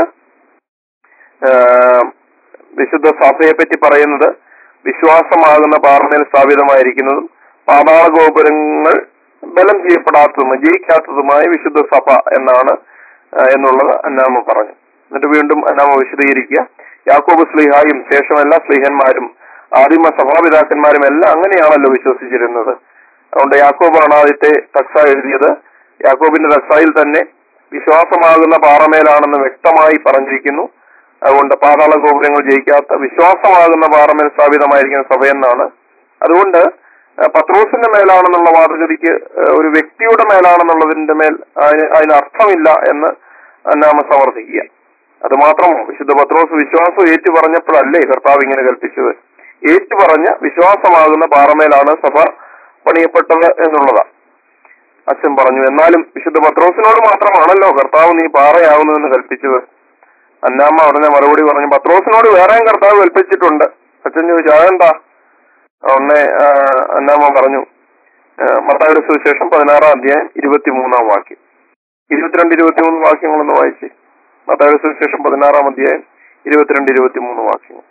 ആഹ് വിശുദ്ധ സഭയെ പറ്റി പറയുന്നത് വിശ്വാസമാകുന്ന പാറമേൽ സ്ഥാപിതമായിരിക്കുന്നതും പാതാള ഗോപുരങ്ങൾ ബലം ചെയ്യപ്പെടാത്തതും ജയിക്കാത്തതുമായ വിശുദ്ധ സഭ എന്നാണ് ആഹ് എന്നുള്ളത് അന്നാമ പറഞ്ഞു എന്നിട്ട് വീണ്ടും അന്നാമ വിശദീകരിക്കുക യാക്കോബ് സ്ലിഹായും ശേഷം എല്ലാ സ്ലിഹന്മാരും ആദിമ സഭാപിതാക്കന്മാരും എല്ലാം അങ്ങനെയാണല്ലോ വിശ്വസിച്ചിരുന്നത് അതുകൊണ്ട് യാക്കോബാണ് ആദ്യത്തെ തക്സ എഴുതിയത് യാക്കോബിന്റെ തക്സായിൽ തന്നെ വിശ്വാസമാകുന്ന പാറമേലാണെന്ന് വ്യക്തമായി പറഞ്ഞിരിക്കുന്നു അതുകൊണ്ട് പാതാള ഗോപുരങ്ങൾ ജയിക്കാത്ത വിശ്വാസമാകുന്ന പാറമേൽ സ്ഥാപിതമായിരിക്കുന്ന സഭയെന്നാണ് അതുകൊണ്ട് ആ, പത്രോസിന്റെ മേലാണെന്നുള്ള വാദഗതിക്ക് ആ, ഒരു വ്യക്തിയുടെ മേലാണെന്നുള്ളതിന്റെ മേൽ അതിന് അതിന് അർത്ഥമില്ല എന്ന് നാമ സമർത്ഥിക്കുക അത് മാത്രമോ വിശുദ്ധ പത്രോസ് വിശ്വാസം ഏറ്റു പറഞ്ഞപ്പോഴല്ലേ കർത്താവ് ഇങ്ങനെ കൽപ്പിച്ചത് ഏറ്റു പറഞ്ഞ വിശ്വാസമാകുന്ന പാറമേലാണ് സഭ പണിയപ്പെട്ടത് എന്നുള്ളതാ അച്ഛൻ പറഞ്ഞു എന്നാലും വിശുദ്ധ പത്രോസിനോട് മാത്രമാണല്ലോ കർത്താവ് നീ പാറയാകുന്നുവെന്ന് കൽപ്പിച്ചത് അന്നാമ്മ ഉടനെ മറുപടി പറഞ്ഞു പത്രോസിനോട് വേറെയും കർത്താവ് കൽപ്പിച്ചിട്ടുണ്ട് അച്ഛൻ ചോദിച്ചു അതെന്താ ഉടനെ ആ, അന്നാമ്മ പറഞ്ഞു ആ, മത്തായിയുടെ സുവിശേഷം പതിനാറാം അധ്യായം ഇരുപത്തിമൂന്നാം വാക്യം ഇരുപത്തിരണ്ട് ഇരുപത്തിമൂന്ന് വാക്യങ്ങളൊന്ന് വായിച്ച് മത്തായിയുടെ സുവിശേഷം പതിനാറാം അധ്യായം ഇരുപത്തിരണ്ട് ഇരുപത്തിമൂന്ന് വാക്യങ്ങൾ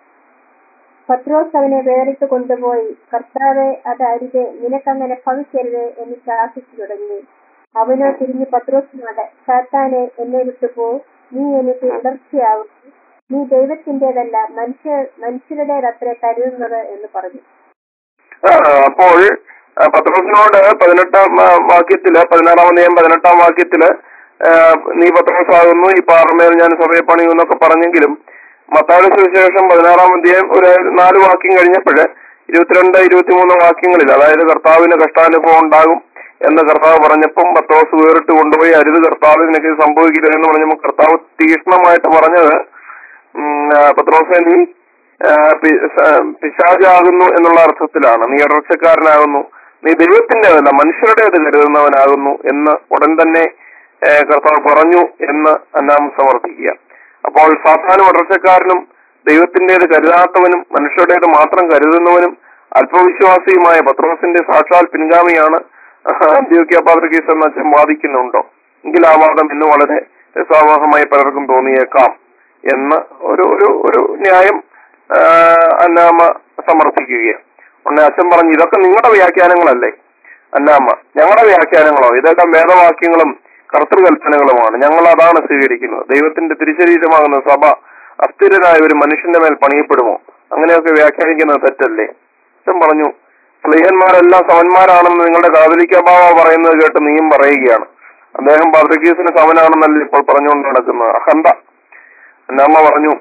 പത്രോസ് അവനെ വേറിട്ട് കൊണ്ടുപോയി കർത്താവെ അത് അരുത് നിനക്കങ്ങനെ ഭവിക്കരുത് എന്ന് ശാസിച്ചു തുടങ്ങി അവനോ തിരിഞ്ഞ് പത്രോസിനോട് സാത്താനെ എന്നെ വിട്ടുപോ നീ എനിക്ക് ഇടർച്ചയാവും നീ ദൈവത്തിന്റേതല്ല മനുഷ്യ മനുഷ്യരുടേതത്രേ കരുതുന്നത് എന്ന് പറഞ്ഞു ആ, അപ്പോൾ ആ, പത്രോസിനോട് പതിനെട്ടാം ആ, വാക്യത്തില് പതിനാറാം അധ്യായം പതിനെട്ടാം വാക്യത്തില് ആ, നീ പത്രോസാകുന്നു ഈ പാറമേൽ ഞാൻ സഭയെ പണിയൂ എന്നൊക്കെ പറഞ്ഞെങ്കിലും മത്തായുടെ സുവിശേഷം പതിനാറാം അധ്യായം ഒരു നാല് വാക്യം കഴിഞ്ഞപ്പോഴ് ഇരുപത്തിരണ്ട് ഇരുപത്തിമൂന്ന് വാക്യങ്ങളിൽ അതായത് കർത്താവിന് കഷ്ടാനുഭവം ഉണ്ടാകും എന്ന് കർത്താവ് പറഞ്ഞപ്പം പത്രോസ് വേറിട്ട് കൊണ്ടുപോയി അരുത് കർത്താവ് നിനക്ക് ഇത് സംഭവിക്കില്ല എന്ന് പറഞ്ഞപ്പോൾ കർത്താവ് തീക്ഷ്ണമായിട്ട് പറഞ്ഞത് ഉം, ആ, പത്രോസെ നീ ആ, പി- സ- പിശാചാകുന്നു എന്നുള്ള അർത്ഥത്തിലാണ് നീ ഇടർച്ചക്കാരനാകുന്നു നീ ദൈവത്തിൻ്റെതല്ല മനുഷ്യരുടേത് കരുതുന്നവനാകുന്നു എന്ന് ഉടൻ തന്നെ ഏ, കർത്താവ് പറഞ്ഞു എന്ന് നാം സമർത്ഥിക്കുക അപ്പോൾ സാധാരണ ഇടർച്ചക്കാരനും ദൈവത്തിൻ്റെത് കരുതാത്തവനും മനുഷ്യരുടേത് മാത്രം കരുതുന്നവനും അല്പവിശ്വാസിയുമായ പത്രോസിന്റെ സാക്ഷാൽ പിൻഗാമിയാണ് അന്ത്യോക്യ പാത്രികീസ് എന്ന അച്ഛൻ വാദിക്കുന്നുണ്ടോ എങ്കിൽ ആ വാദം ഇന്ന് വളരെ രസാവഹമായി പലർക്കും തോന്നിയേക്കാം എന്ന് ഒരു ഒരു ഒരു ന്യായം ആ, അന്നാമ സമർത്ഥിക്കുകയാണ് ഉടനെ അച്ഛൻ പറഞ്ഞു ഇതൊക്കെ നിങ്ങളുടെ വ്യാഖ്യാനങ്ങളല്ലേ അന്നാമ്മ ഞങ്ങളുടെ വ്യാഖ്യാനങ്ങളോ ഇതെല്ലാം വേദവാക്യങ്ങളും കർത്തൃകൽപ്പനകളുമാണ് ഞങ്ങൾ അതാണ് സ്വീകരിക്കുന്നത് ദൈവത്തിന്റെ തിരിശരീരമാകുന്ന സഭ അസ്ഥിരനായ ഒരു മനുഷ്യന്റെ മേൽ പണിയപ്പെടുമോ അങ്ങനെയൊക്കെ വ്യാഖ്യാനിക്കുന്നത് തെറ്റല്ലേ അച്ഛൻ പറഞ്ഞു സ്ത്രീഹന്മാരെല്ലാം സമന്മാരാണെന്ന് നിങ്ങളുടെ കാതലിക്കബാവ പറയുന്നത് കേട്ട് നീയും പറയുകയാണ് അദ്ദേഹം പാത്രികീസിന് സമനാണെന്നല്ല ഇപ്പോൾ പറഞ്ഞുകൊണ്ട് നടക്കുന്നത് അഹന്ത അമ്മ പറഞ്ഞു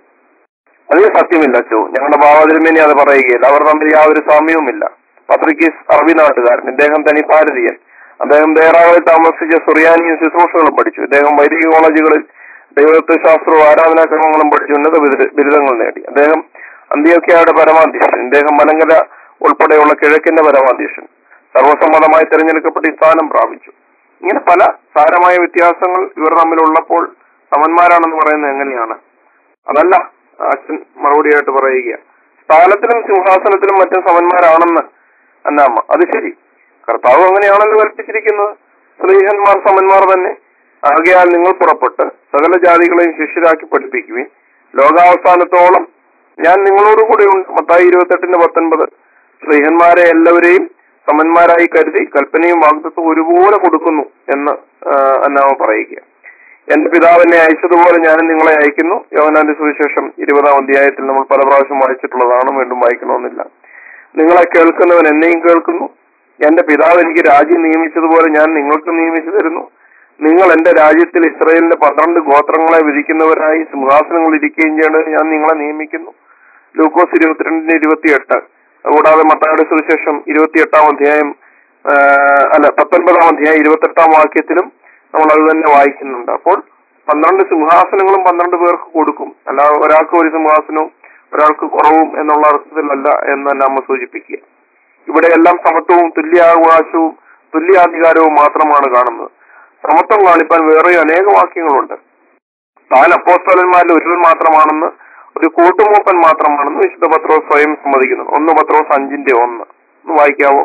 അത് സത്യമില്ല അച്ചോ ഞങ്ങളുടെ ഭാവതിരുമേനി അത് പറയുകയില്ല അവർ തമ്മിൽ യാതൊരു സാമ്യവുമില്ല പത്രികീസ് അറബി നാട്ടുകാരൻ ഇദ്ദേഹം തനി ഭാരതീയൻ അദ്ദേഹം ദേറാകളിൽ താമസിച്ച സുറിയാനിയും ശുശ്രൂഷകളും പഠിച്ചു ഇദ്ദേഹം വൈദിക കോളേജുകളിൽ ദൈവത്വ ശാസ്ത്രവും ആരാധനാക്രമങ്ങളും പഠിച്ചു ഉന്നത ബിരുദ- ബിരുദങ്ങൾ നേടി അദ്ദേഹം അന്ത്യോക്യയുടെ പരമാധ്യക്ഷൻ ഇദ്ദേഹം മലങ്കര ഉൾപ്പെടെയുള്ള കിഴക്കിന്റെ പരമാധ്യക്ഷൻ സർവസമ്മതമായി തിരഞ്ഞെടുക്കപ്പെട്ട് ഈ സ്ഥാനം പ്രാപിച്ചു ഇങ്ങനെ പല സാരമായ വ്യത്യാസങ്ങൾ ഇവർ തമ്മിലുള്ളപ്പോൾ സമന്മാരാണെന്ന് പറയുന്നത് എങ്ങനെയാണ് അതല്ല അച്ഛൻ മറുപടിയായിട്ട് പറയുക സ്ഥാനത്തിലും സിംഹാസനത്തിലും മറ്റും സമന്മാരാണെന്ന് അന്നാമ്മ അത് ശരി കർത്താവ് അങ്ങനെയാണല്ലോ കൽപ്പിച്ചിരിക്കുന്നത് സ്ത്രീഹന്മാർ സമന്മാർ തന്നെ ആകയാൽ നിങ്ങൾ പുറപ്പെട്ട് സകല ജാതികളെയും ശിഷ്യരാക്കി പഠിപ്പിക്കുവിൻ ലോകാവസാനത്തോളം ഞാൻ നിങ്ങളോടുകൂടെ ഉണ്ട് മത്തായി ഇരുപത്തെട്ടിന്റെ പത്തൊൻപത് സ്ത്രീഹന്മാരെ എല്ലാവരെയും സമന്മാരായി കരുതി കൽപ്പനയും വാഗ്ദത്വം ഒരുപോലെ കൊടുക്കുന്നു എന്ന് ആ, അന്നാമ പറയുക എന്റെ പിതാവിനെ അയച്ചതുപോലെ ഞാനും നിങ്ങളെ അയക്കുന്നു യോഹനാന്റെ സുവിശേഷം ഇരുപതാം അധ്യായത്തിൽ നമ്മൾ പല പ്രാവശ്യം വായിച്ചിട്ടുള്ളതാണ് വീണ്ടും വായിക്കണമെന്നില്ല നിങ്ങളെ കേൾക്കുന്നവൻ എന്നെയും കേൾക്കുന്നു എന്റെ പിതാവ് എനിക്ക് രാജ്യം നിയമിച്ചതുപോലെ ഞാൻ നിങ്ങൾക്ക് നിയമിച്ചു തരുന്നു നിങ്ങൾ എന്റെ രാജ്യത്തിൽ ഇസ്രയേലിന്റെ പന്ത്രണ്ട് ഗോത്രങ്ങളെ വിധിക്കുന്നവരായി സിംഹാസനങ്ങൾ ഇരിക്കുകയും ചെയ്യേണ്ടത് ഞാൻ നിങ്ങളെ നിയമിക്കുന്നു ലൂക്കോസ് ഇരുപത്തിരണ്ടിന് ഇരുപത്തിയെട്ട് കൂടാതെ മത്തായുടെ സുവിശേഷം ഇരുപത്തിയെട്ടാം അധ്യായം ആ, അല്ല പത്തൊൻപതാം അധ്യായം ഇരുപത്തെട്ടാം വാക്യത്തിലും നമ്മൾ അത് തന്നെ വായിക്കുന്നുണ്ട് അപ്പോൾ പന്ത്രണ്ട് സിംഹാസനങ്ങളും പന്ത്രണ്ട് പേർക്ക് കൊടുക്കും അല്ല ഒരാൾക്ക് ഒരു സിംഹാസനവും ഒരാൾക്ക് കുറവും എന്നുള്ള അർത്ഥത്തിലല്ല എന്ന് തന്നെ അമ്മ സൂചിപ്പിക്കുക ഇവിടെ എല്ലാം സമത്വവും തുല്യാവകാശവും തുല്യാധികാരവും മാത്രമാണ് കാണുന്നത് സമത്വം കാണിപ്പാൻ വേറെ അനേക വാക്യങ്ങളുണ്ട് താൻ അപ്പോസ്തലന്മാരിൽ ഒരുവൻ മാത്രമാണെന്ന് ഒരു കൂട്ടുമൂപ്പൻ മാത്രമാണെന്ന് വിശുദ്ധ പത്രോസ് സ്വയം സമ്മതിക്കുന്നു ഒന്ന് പത്രോസ് അഞ്ചിന്റെ ഒന്ന് ഒന്ന് വായിക്കാവോ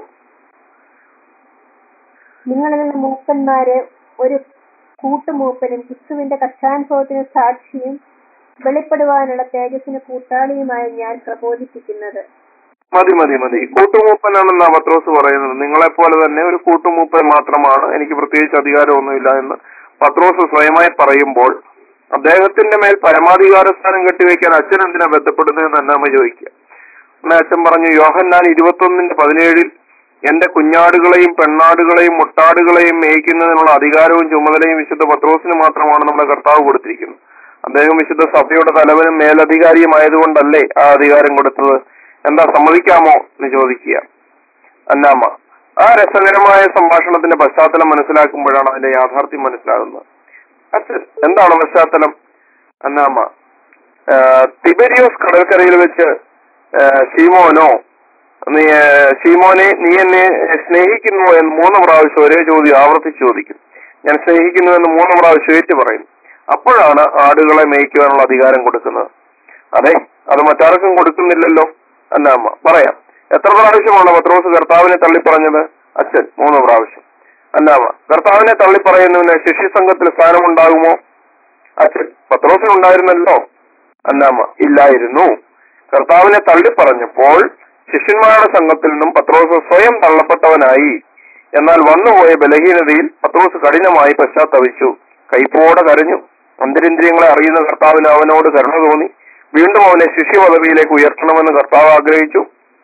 നിങ്ങളിലുള്ള മൂപ്പന്മാര് ഒരു കൂട്ടുമൂപ്പനും ക്രിസ്തുവിന്റെ കഷ്ടാനുഭവത്തിന് സാക്ഷിയും വെളിപ്പെടുവാനുള്ള തേജസ്സിന് കൂട്ടാളിയുമായ ഞാൻ പ്രബോധിപ്പിക്കുന്നത് മതി മതി മതി കൂട്ടുമൂപ്പനാണെന്നാ പത്രോസ് പറയുന്നത് നിങ്ങളെ പോലെ തന്നെ ഒരു കൂട്ടുമൂപ്പൻ മാത്രമാണ് എനിക്ക് പ്രത്യേകിച്ച് അധികാരമൊന്നുമില്ല എന്ന് പത്രോസ് സ്വയമായി പറയുമ്പോൾ അദ്ദേഹത്തിന്റെ മേൽ പരമാധികാര സ്ഥാനം കെട്ടിവെക്കാൻ അച്ഛൻ എന്തിനാ ബന്ധപ്പെടുന്നതെന്ന് തന്നെ അമ്മ ചോദിക്കുക ഉടനെ അച്ഛൻ പറഞ്ഞു യോഹന്നാൻ ഇരുപത്തൊന്നിന്റെ പതിനേഴിൽ എന്റെ കുഞ്ഞാടുകളെയും പെണ്ണാടുകളെയും മുട്ടാടുകളെയും മേയ്ക്കുന്നതിനുള്ള അധികാരവും ചുമതലയും വിശുദ്ധ പത്രോസിന് മാത്രമാണ് നമ്മുടെ കർത്താവ് കൊടുത്തിരിക്കുന്നത് അദ്ദേഹം വിശുദ്ധ സഭയുടെ തലവനും മേലധികാരിയുമായതുകൊണ്ടല്ലേ ആ അധികാരം കൊടുത്തത് എന്താ സമ്മതിക്കാമോ എന്ന് ചോദിക്കുക അന്നാമ്മ ആ രസകരമായ സംഭാഷണത്തിന്റെ പശ്ചാത്തലം മനസ്സിലാക്കുമ്പോഴാണ് അതിന്റെ യാഥാർത്ഥ്യം മനസ്സിലാകുന്നത് അച്ഛൻ എന്താണ് പശ്ചാത്തലം അന്നാമ്മ ആ, തിബരിയോസ് കടൽക്കരയിൽ വെച്ച് ആ, ഷീമോനോ നീ ആ, ഷീമോനെ നീ എന്നെ സ്നേഹിക്കുന്നു എന്ന് മൂന്ന് പ്രാവശ്യം ഒരേ ചോദ്യം ആവർത്തിച്ച് ചോദിക്കും ഞാൻ സ്നേഹിക്കുന്നു എന്ന് മൂന്ന് പ്രാവശ്യം ഏറ്റു പറയും അപ്പോഴാണ് ആടുകളെ മേയ്ക്കുവാനുള്ള അധികാരം കൊടുക്കുന്നത് അതെ അത് മറ്റാർക്കും കൊടുക്കുന്നില്ലല്ലോ അന്നാമ്മ പറയാം എത്ര പ്രാവശ്യമാണ് പത്രോസ് കർത്താവിനെ തള്ളിപ്പറഞ്ഞത് അച്ഛൻ മൂന്ന് പ്രാവശ്യം അന്നാമ്മ കർത്താവിനെ തള്ളിപ്പറയുന്നതിന് ശിഷ്യ സംഘത്തിൽ സ്ഥാനമുണ്ടാകുമോ അച്ഛൻ പത്രോസിനുണ്ടായിരുന്നല്ലോ അന്നാമ്മ ഇല്ലായിരുന്നു കർത്താവിനെ തള്ളിപ്പറഞ്ഞപ്പോൾ ശിഷ്യന്മാരുടെ സംഘത്തിൽ നിന്നും പത്രോസ് സ്വയം തള്ളപ്പെട്ടവനായി എന്നാൽ വന്നുപോയ ബലഹീനതയിൽ പത്രോസ് കഠിനമായി പശ്ചാത്തപിച്ചു കൈപ്പോടെ കരഞ്ഞു അന്തരിന്ദ്രിയങ്ങളെ അറിയുന്ന കർത്താവിന് അവനോട് കരുണ തോന്നി വീണ്ടും അവനെ ശിഷ്യ പദവിയിലേക്ക് ഉയർത്തണമെന്ന് കർത്താവ് ആഗ്രഹിച്ചു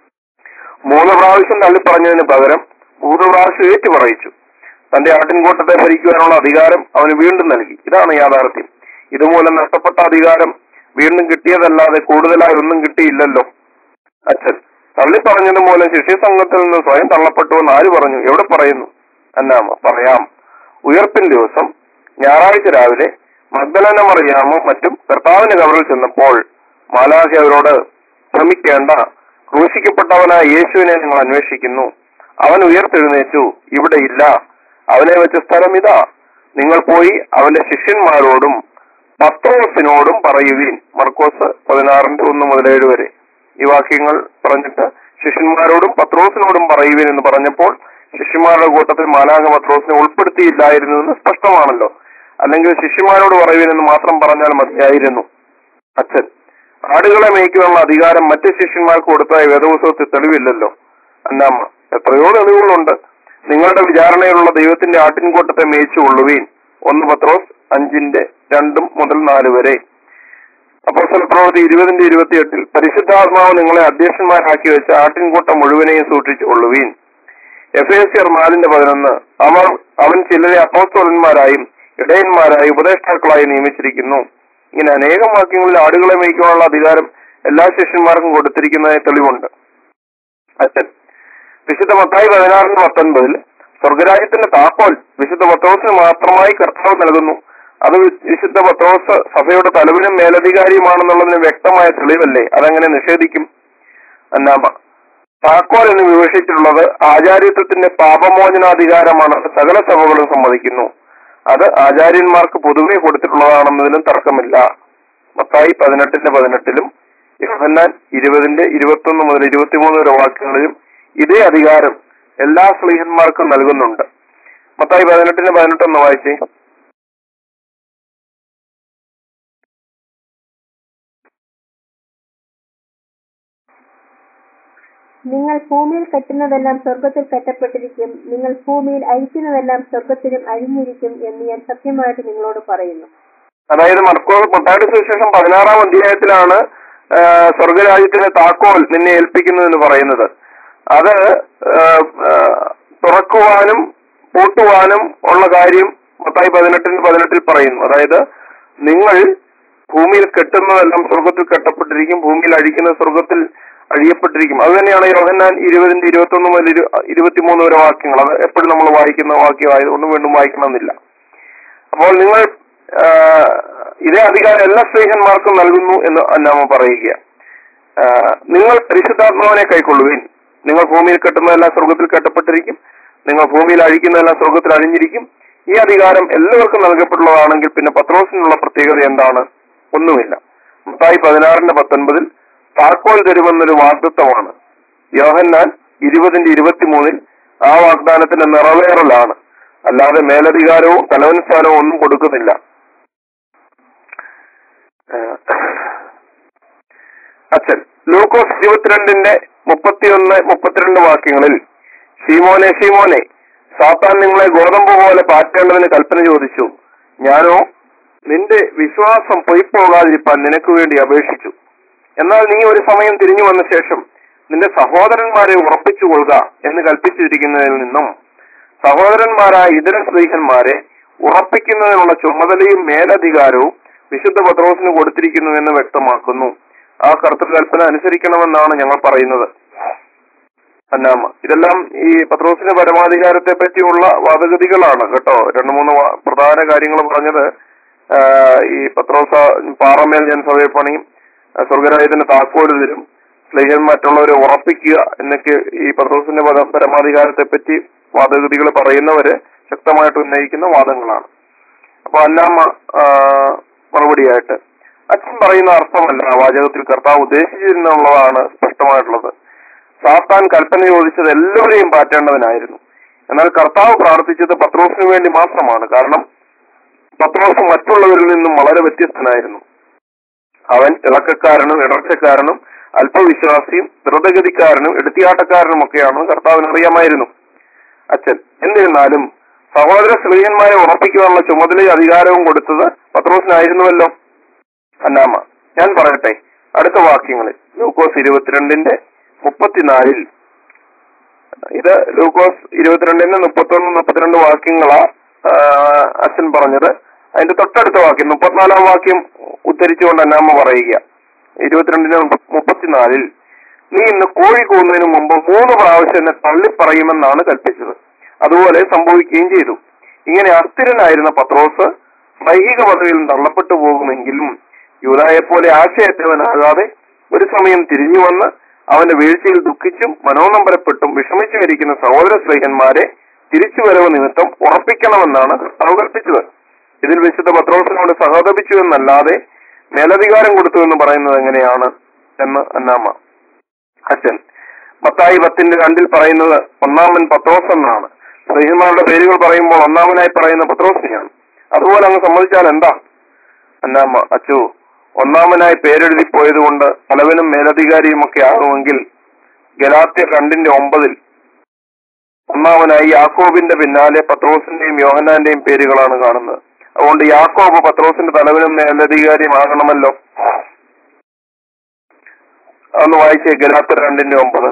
മൂന്ന് പ്രാവശ്യം തള്ളിപ്പറഞ്ഞതിന് പകരം മൂന്ന് പ്രാവശ്യം ഏറ്റു പറയിച്ചു തന്റെ ആട്ടിൻകൂട്ടത്തെ ഭരിക്കുവാനുള്ള അധികാരം അവന് വീണ്ടും നൽകി ഇതാണ് യാഥാർത്ഥ്യം ഇതുമൂലം നഷ്ടപ്പെട്ട അധികാരം വീണ്ടും കിട്ടിയതല്ലാതെ കൂടുതലായി ഒന്നും കിട്ടിയില്ലല്ലോ അച്ഛൻ തള്ളിപ്പറഞ്ഞത് മൂലം ശിഷ്യ സംഘത്തിൽ നിന്ന് സ്വയം തള്ളപ്പെട്ടു എന്ന് ആര് പറഞ്ഞു എവിടെ പറയുന്നു അന്നാമ പറയാം ഉയർപ്പിൻ ദിവസം ഞായറാഴ്ച രാവിലെ മഗ്ദലന മറിയാമോ മറ്റും കർത്താവിന്റെ കവറിൽ ചെന്നപ്പോൾ മാലാഹി അവരോട് ഭ്രമിക്കേണ്ട ക്രൂശിക്കപ്പെട്ടവനായ യേശുവിനെ നിങ്ങൾ അന്വേഷിക്കുന്നു അവൻ ഉയർത്തെഴുന്നേറ്റു ഇവിടെ ഇല്ല അവനെ വെച്ച സ്ഥലം ഇതാ നിങ്ങൾ പോയി അവന്റെ ശിഷ്യന്മാരോടും പത്രോസിനോടും പറയുവീൻ മർക്കോസ് പതിനാറിന്റെ ഒന്ന് മുതൽ ഏഴ് വരെ ഈ വാക്യങ്ങൾ പറഞ്ഞിട്ട് ശിഷ്യന്മാരോടും പത്രോസിനോടും പറയുവീൻ എന്ന് പറഞ്ഞപ്പോൾ ശിഷ്യന്മാരുടെ കൂട്ടത്തിൽ മാലാക പത്രോസിനെ ഉൾപ്പെടുത്തിയില്ലായിരുന്നു എന്ന് സ്പഷ്ടമാണല്ലോ അല്ലെങ്കിൽ ശിഷ്യന്മാരോട് പറയുവീൻ എന്ന് മാത്രം പറഞ്ഞാൽ മതിയായിരുന്നു അച്ഛൻ ആടുകളെ മേയ്ക്കുവാനുള്ള അധികാരം മറ്റ് ശിഷ്യന്മാർക്ക് കൊടുത്തായ വേദപുസ്തകത്തിൽ തെളിവില്ലല്ലോ അന്നാമ്മ എത്രയോ തെളിവുകളുണ്ട് നിങ്ങളുടെ വിചാരണയിലുള്ള ദൈവത്തിന്റെ ആട്ടിൻകൂട്ടത്തെ മേയിച്ചുകൊള്ളുവീൻ ഒന്ന് പത്രോസ് അഞ്ചിന്റെ രണ്ടും മുതൽ നാല് വരെ അപ്പോൾ പ്രവൃത്തി ഇരുപതിന്റെ ഇരുപത്തിയെട്ടിൽ പരിശുദ്ധാത്മാവ് നിങ്ങളെ അധ്യക്ഷന്മാരാക്കി വെച്ച ആട്ടിൻകൂട്ടം മുഴുവനെയും സൂക്ഷിച്ചുകൊള്ളുവീൻ എഫ് എസ് സിയർ നാലിന്റെ പതിനൊന്ന് അവർ അവൻ ചിലരെ അപ്പോസ്തോലന്മാരായും ഇടയന്മാരായും ഉപദേഷ്ടാക്കളായി നിയമിച്ചിരിക്കുന്നു ഇങ്ങനെ അനേകം വാക്യങ്ങളിൽ ആടുകളെ മേയ്ക്കാനുള്ള അധികാരം എല്ലാ ശിഷ്യന്മാർക്കും കൊടുത്തിരിക്കുന്നതായി തെളിവുണ്ട് അച്ഛൻ വിശുദ്ധ മത്തായി പതിനാറിന് പത്തൊൻപതിൽ സ്വർഗരാജ്യത്തിന്റെ താക്കോൽ വിശുദ്ധ പത്രോസിന് മാത്രമായി കർത്താവ് നൽകുന്നു അത് വി- വിശുദ്ധ പത്രോസ് സഭയുടെ തലവിനും മേലധികാരിയുമാണെന്നുള്ളതിന് വ്യക്തമായ തെളിവല്ലേ അതെങ്ങനെ നിഷേധിക്കും അന്നാമ താക്കോൽ എന്ന് വിവക്ഷിച്ചിട്ടുള്ളത് ആചാര്യത്വത്തിന്റെ പാപമോചനാധികാരമാണ് സകല സഭകളും സമ്മതിക്കുന്നു അത് ആചാര്യന്മാർക്ക് പൊതുവെ കൊടുത്തിട്ടുള്ളതാണെന്നതിലും തർക്കമില്ല മത്തായി പതിനെട്ടിന്റെ പതിനെട്ടിലും യോഹന്നാൻ ഇരുപതിന്റെ ഇരുപത്തൊന്ന് മുതൽ ഇരുപത്തിമൂന്ന് വരെ വാക്യങ്ങളിലും ഇതേ അധികാരം എല്ലാ സ്ത്രീഹന്മാർക്കും നൽകുന്നുണ്ട് മത്തായി പതിനെട്ടിന് പതിനെട്ടൊന്ന് വായിച്ചേ നിങ്ങൾ ഭൂമിയിൽ കെട്ടുന്നതെല്ലാം സ്വർഗത്തിൽ കെട്ടപ്പെട്ടിരിക്കും നിങ്ങൾ ഭൂമിയിൽ അഴിക്കുന്നതെല്ലാം സ്വർഗത്തിലും അഴിഞ്ഞിരിക്കും എന്ന് ഞാൻ സത്യമായിട്ട് നിങ്ങളോട് പറയുന്നു അതായത് മർക്കോ മത്തായുടെ സുവിശേഷം പതിനാറാം അധ്യായത്തിലാണ് ആ, സ്വർഗരാജ്യത്തിന്റെ താക്കോൽ നിന്നെ ഏൽപ്പിക്കുന്നു എന്ന് പറയുന്നത് അത് ആ, ആ, തുറക്കുവാനും പൂട്ടുവാനും ഉള്ള കാര്യം മത്തായി പതിനെട്ടിന് പതിനെട്ടിൽ പറയുന്നു അതായത് നിങ്ങൾ ഭൂമിയിൽ കെട്ടുന്നതെല്ലാം സ്വർഗത്തിൽ കെട്ടപ്പെട്ടിരിക്കും ഭൂമിയിൽ അഴിക്കുന്ന സ്വർഗത്തിൽ അഴിയപ്പെട്ടിരിക്കും അത് തന്നെയാണ് യോഹന്നാൻ ഇരുപതിന്റെ ഇരുപത്തി ഒന്ന് മുതൽ ഇരു- ഇരുപത്തിമൂന്ന് വരെ വാക്യങ്ങൾ അത് എപ്പോഴും നമ്മൾ വായിക്കുന്ന വാക്യമായതുകൊണ്ട് വീണ്ടും വായിക്കണമെന്നില്ല അപ്പോൾ നിങ്ങൾ ആ, ഇതേ അധികാരം എല്ലാ സ്ത്രീഹന്മാർക്കും നൽകുന്നു എന്ന് അന്നാമ പറയുക ആ, നിങ്ങൾ പരിശുദ്ധാത്മാവിനെ കൈക്കൊള്ളുവിൻ നിങ്ങൾ ഭൂമിയിൽ കെട്ടുന്നതെല്ലാം സ്വർഗത്തിൽ കെട്ടപ്പെട്ടിരിക്കും നിങ്ങൾ ഭൂമിയിൽ അഴിക്കുന്നതെല്ലാം സ്വർഗത്തിൽ അഴിഞ്ഞിരിക്കും ഈ അധികാരം എല്ലാവർക്കും നൽകപ്പെട്ടുള്ളതാണെങ്കിൽ പിന്നെ പത്രോസിനുള്ള പ്രത്യേകത എന്താണ് ഒന്നുമില്ല മത്തായി പതിനാറിന്റെ പത്തൊൻപതിൽ താക്കോൽ തരുമെന്നൊരു വാഗ്ദത്വമാണ് യോഹന്നാൻ ഇരുപതിന്റെ ഇരുപത്തിമൂന്നിൽ ആ വാഗ്ദാനത്തിന്റെ നിറവേറലാണ് അല്ലാതെ മേലധികാരവും തലവൻ സ്ഥാനവും ഒന്നും കൊടുക്കുന്നില്ല ഏഹ് അച്ഛൻ ലൂക്കോസ് ഇരുപത്തിരണ്ടിന്റെ മുപ്പത്തിയൊന്ന് മുപ്പത്തിരണ്ട് വാക്യങ്ങളിൽ ഷീമോനെ ഷീമോനെ സാത്താൻ നിങ്ങളെ ഗോതമ്പ് പോലെ പാറ്റേണ്ടതിന് കൽപ്പന ചോദിച്ചു ഞാനോ നിന്റെ വിശ്വാസം പൊയ്പോകാതിരിപ്പാൻ നിനക്ക് വേണ്ടി അപേക്ഷിച്ചു എന്നാൽ നീ ഒരു സമയം തിരിഞ്ഞു വന്ന ശേഷം നിന്റെ സഹോദരന്മാരെ ഉറപ്പിച്ചു കൊള്ളുക എന്ന് കൽപ്പിച്ചിരിക്കുന്നതിൽ നിന്നും സഹോദരന്മാരായ ഇതര സ്ത്രീഹന്മാരെ ഉറപ്പിക്കുന്നതിനുള്ള ചുമതലയും മേലധികാരവും വിശുദ്ധ പത്രോസിന് കൊടുത്തിരിക്കുന്നു എന്ന് വ്യക്തമാക്കുന്നു ആ കർത്തൃകൽപ്പന അനുസരിക്കണമെന്നാണ് ഞങ്ങൾ പറയുന്നത് അന്നാമ ഇതെല്ലാം ഈ പത്രോസിന്റെ പരമാധികാരത്തെ പറ്റിയുള്ള വാദഗതികളാണ് കേട്ടോ രണ്ടു മൂന്ന് വാ- പ്രധാന കാര്യങ്ങൾ പറഞ്ഞത് ആ, ഈ പത്രോസ പാറമേൽ ഞാൻ സഭയെ പണിയും ആ, സ്വർഗരാജ്യത്തിന്റെ താക്കോല് തരും സ്ലേഹൻ മറ്റുള്ളവരെ ഉറപ്പിക്കുക എന്നൊക്കെ ഈ പത്രോസിന്റെ പര- പരമാധികാരത്തെ പറ്റി വാദഗതികൾ പറയുന്നവര് ശക്തമായിട്ട് ഉന്നയിക്കുന്ന വാദങ്ങളാണ് അപ്പൊ അന്നാമ ആ, മറുപടിയായിട്ട് അച്ഛൻ പറയുന്ന അർത്ഥമല്ല ആ വാചകത്തിൽ കർത്താവ് ഉദ്ദേശിച്ചിരുന്നുള്ളതാണ് സ്പഷ്ടമായിട്ടുള്ളത് സാത്താൻ കൽപ്പന ചോദിച്ചത് എല്ലാവരെയും പാറ്റേണ്ടതിനായിരുന്നു എന്നാൽ കർത്താവ് പ്രാർത്ഥിച്ചത് പത്രോസിന് വേണ്ടി മാത്രമാണ് കാരണം പത്രോസ് മറ്റുള്ളവരിൽ നിന്നും വളരെ വ്യത്യസ്തനായിരുന്നു അവൻ ഇളക്കക്കാരനും ഇടർച്ചക്കാരനും അല്പവിശ്വാസിയും ദ്രുതഗതിക്കാരനും എടുത്തിയാട്ടക്കാരനും ഒക്കെയാണെന്ന് കർത്താവിന് അറിയാമായിരുന്നു അച്ഛൻ എന്നിരുന്നാലും സഹോദര സ്ത്രീയന്മാരെ ഉറപ്പിക്കുവാനുള്ള ചുമതലയും അധികാരവും കൊടുത്തത് പത്രോസിനായിരുന്നുവല്ലോ അന്നാമ ഞാൻ പറയട്ടെ അടുത്ത വാക്യങ്ങളിൽ ലൂക്കോസ് ഇരുപത്തിരണ്ടിന്റെ മുപ്പത്തിനാലിൽ ഇത് ലൂക്കോസ് ഇരുപത്തിരണ്ടിന്റെ മുപ്പത്തൊന്ന് മുപ്പത്തിരണ്ട് വാക്യങ്ങളാ ആ, അച്ഛൻ പറഞ്ഞത് അതിന്റെ തൊട്ടടുത്ത വാക്യം മുപ്പത്തിനാലാം വാക്യം ഉദ്ധരിച്ചുകൊണ്ട് അന്നാമ്മ പറയുക ഇരുപത്തിരണ്ടിന് മുപ്പത്തിനാലിൽ നീ ഇന്ന് കോഴി കൂന്നതിന് മുമ്പ് മൂന്ന് പ്രാവശ്യം എന്നെ തള്ളിപ്പറയുമെന്നാണ് കൽപ്പിച്ചത് അതുപോലെ സംഭവിക്കുകയും ചെയ്തു ഇങ്ങനെ അസ്ഥിരനായിരുന്ന പത്രോസ് ദൈഹിക പദവിയിൽ തള്ളപ്പെട്ടു പോകുമെങ്കിലും യൂതായെ പോലെ ആശയറ്റവനാകാതെ ഒരു സമയം തിരിഞ്ഞു വന്ന് അവന്റെ വീഴ്ചയിൽ ദുഃഖിച്ചും മനോനമ്പരപ്പെട്ടും വിഷമിച്ചും ഇരിക്കുന്ന സഹോദര സ്നേഹന്മാരെ തിരിച്ചുവരവ് നിമിത്തം ഉറപ്പിക്കണമെന്നാണ് കർത്താവ് കൽപ്പിച്ചത് ഇതിൽ വിശുദ്ധ പത്രോസിനോട് സഹതപിച്ചു എന്നല്ലാതെ മേലധികാരം കൊടുത്തു എന്ന് പറയുന്നത് എങ്ങനെയാണ് എന്ന് അന്നാമ അച്ഛൻ മത്തായി പത്തിന്റെ രണ്ടിൽ പറയുന്നത് ഒന്നാമൻ പത്രോസ് എന്നാണ് സ്ത്രീഹന്മാരുടെ പേരുകൾ പറയുമ്പോൾ ഒന്നാമനായി പറയുന്ന പത്രോസിനെയാണ് അതുപോലെ അങ്ങ് സമ്മതിച്ചാൽ എന്താ അന്നാമ്മ അച്ചു ഒന്നാമനായി പേരെഴുതി പോയത് കൊണ്ട് തലവനും മേലധികാരിയും ഒക്കെ ആകുമെങ്കിൽ ഗലാത്യ രണ്ടിന്റെ ഒമ്പതിൽ ഒന്നാമനായി യാക്കോബിന്റെ പിന്നാലെ പത്രോസിന്റെയും യോഹനാന്റെയും പേരുകളാണ് കാണുന്നത് അതുകൊണ്ട് യാക്കോബ് പത്രോസിന്റെ തലവനും മേലധികാരിയും ആകണമല്ലോ അതൊന്ന് വായിച്ചേ ഗലാത്യ രണ്ടിന്റെ ഒമ്പത്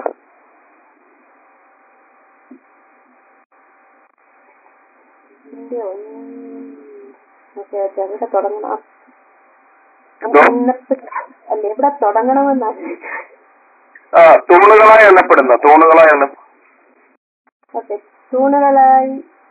ഇതിന്റെ ഒന്ന് ഓക്കെ ഓക്കെ എവിടെ തുടങ്ങണം എന്തോ? ഇന്നത്തെ അല്ല എവിടെ തുടങ്ങണമെന്നാണ് ആ തൂണുകളായി എണ്ണപ്പെടുന്ന തൂണുകളായി എണ്ണ ഓക്കെ തൂണുകളായി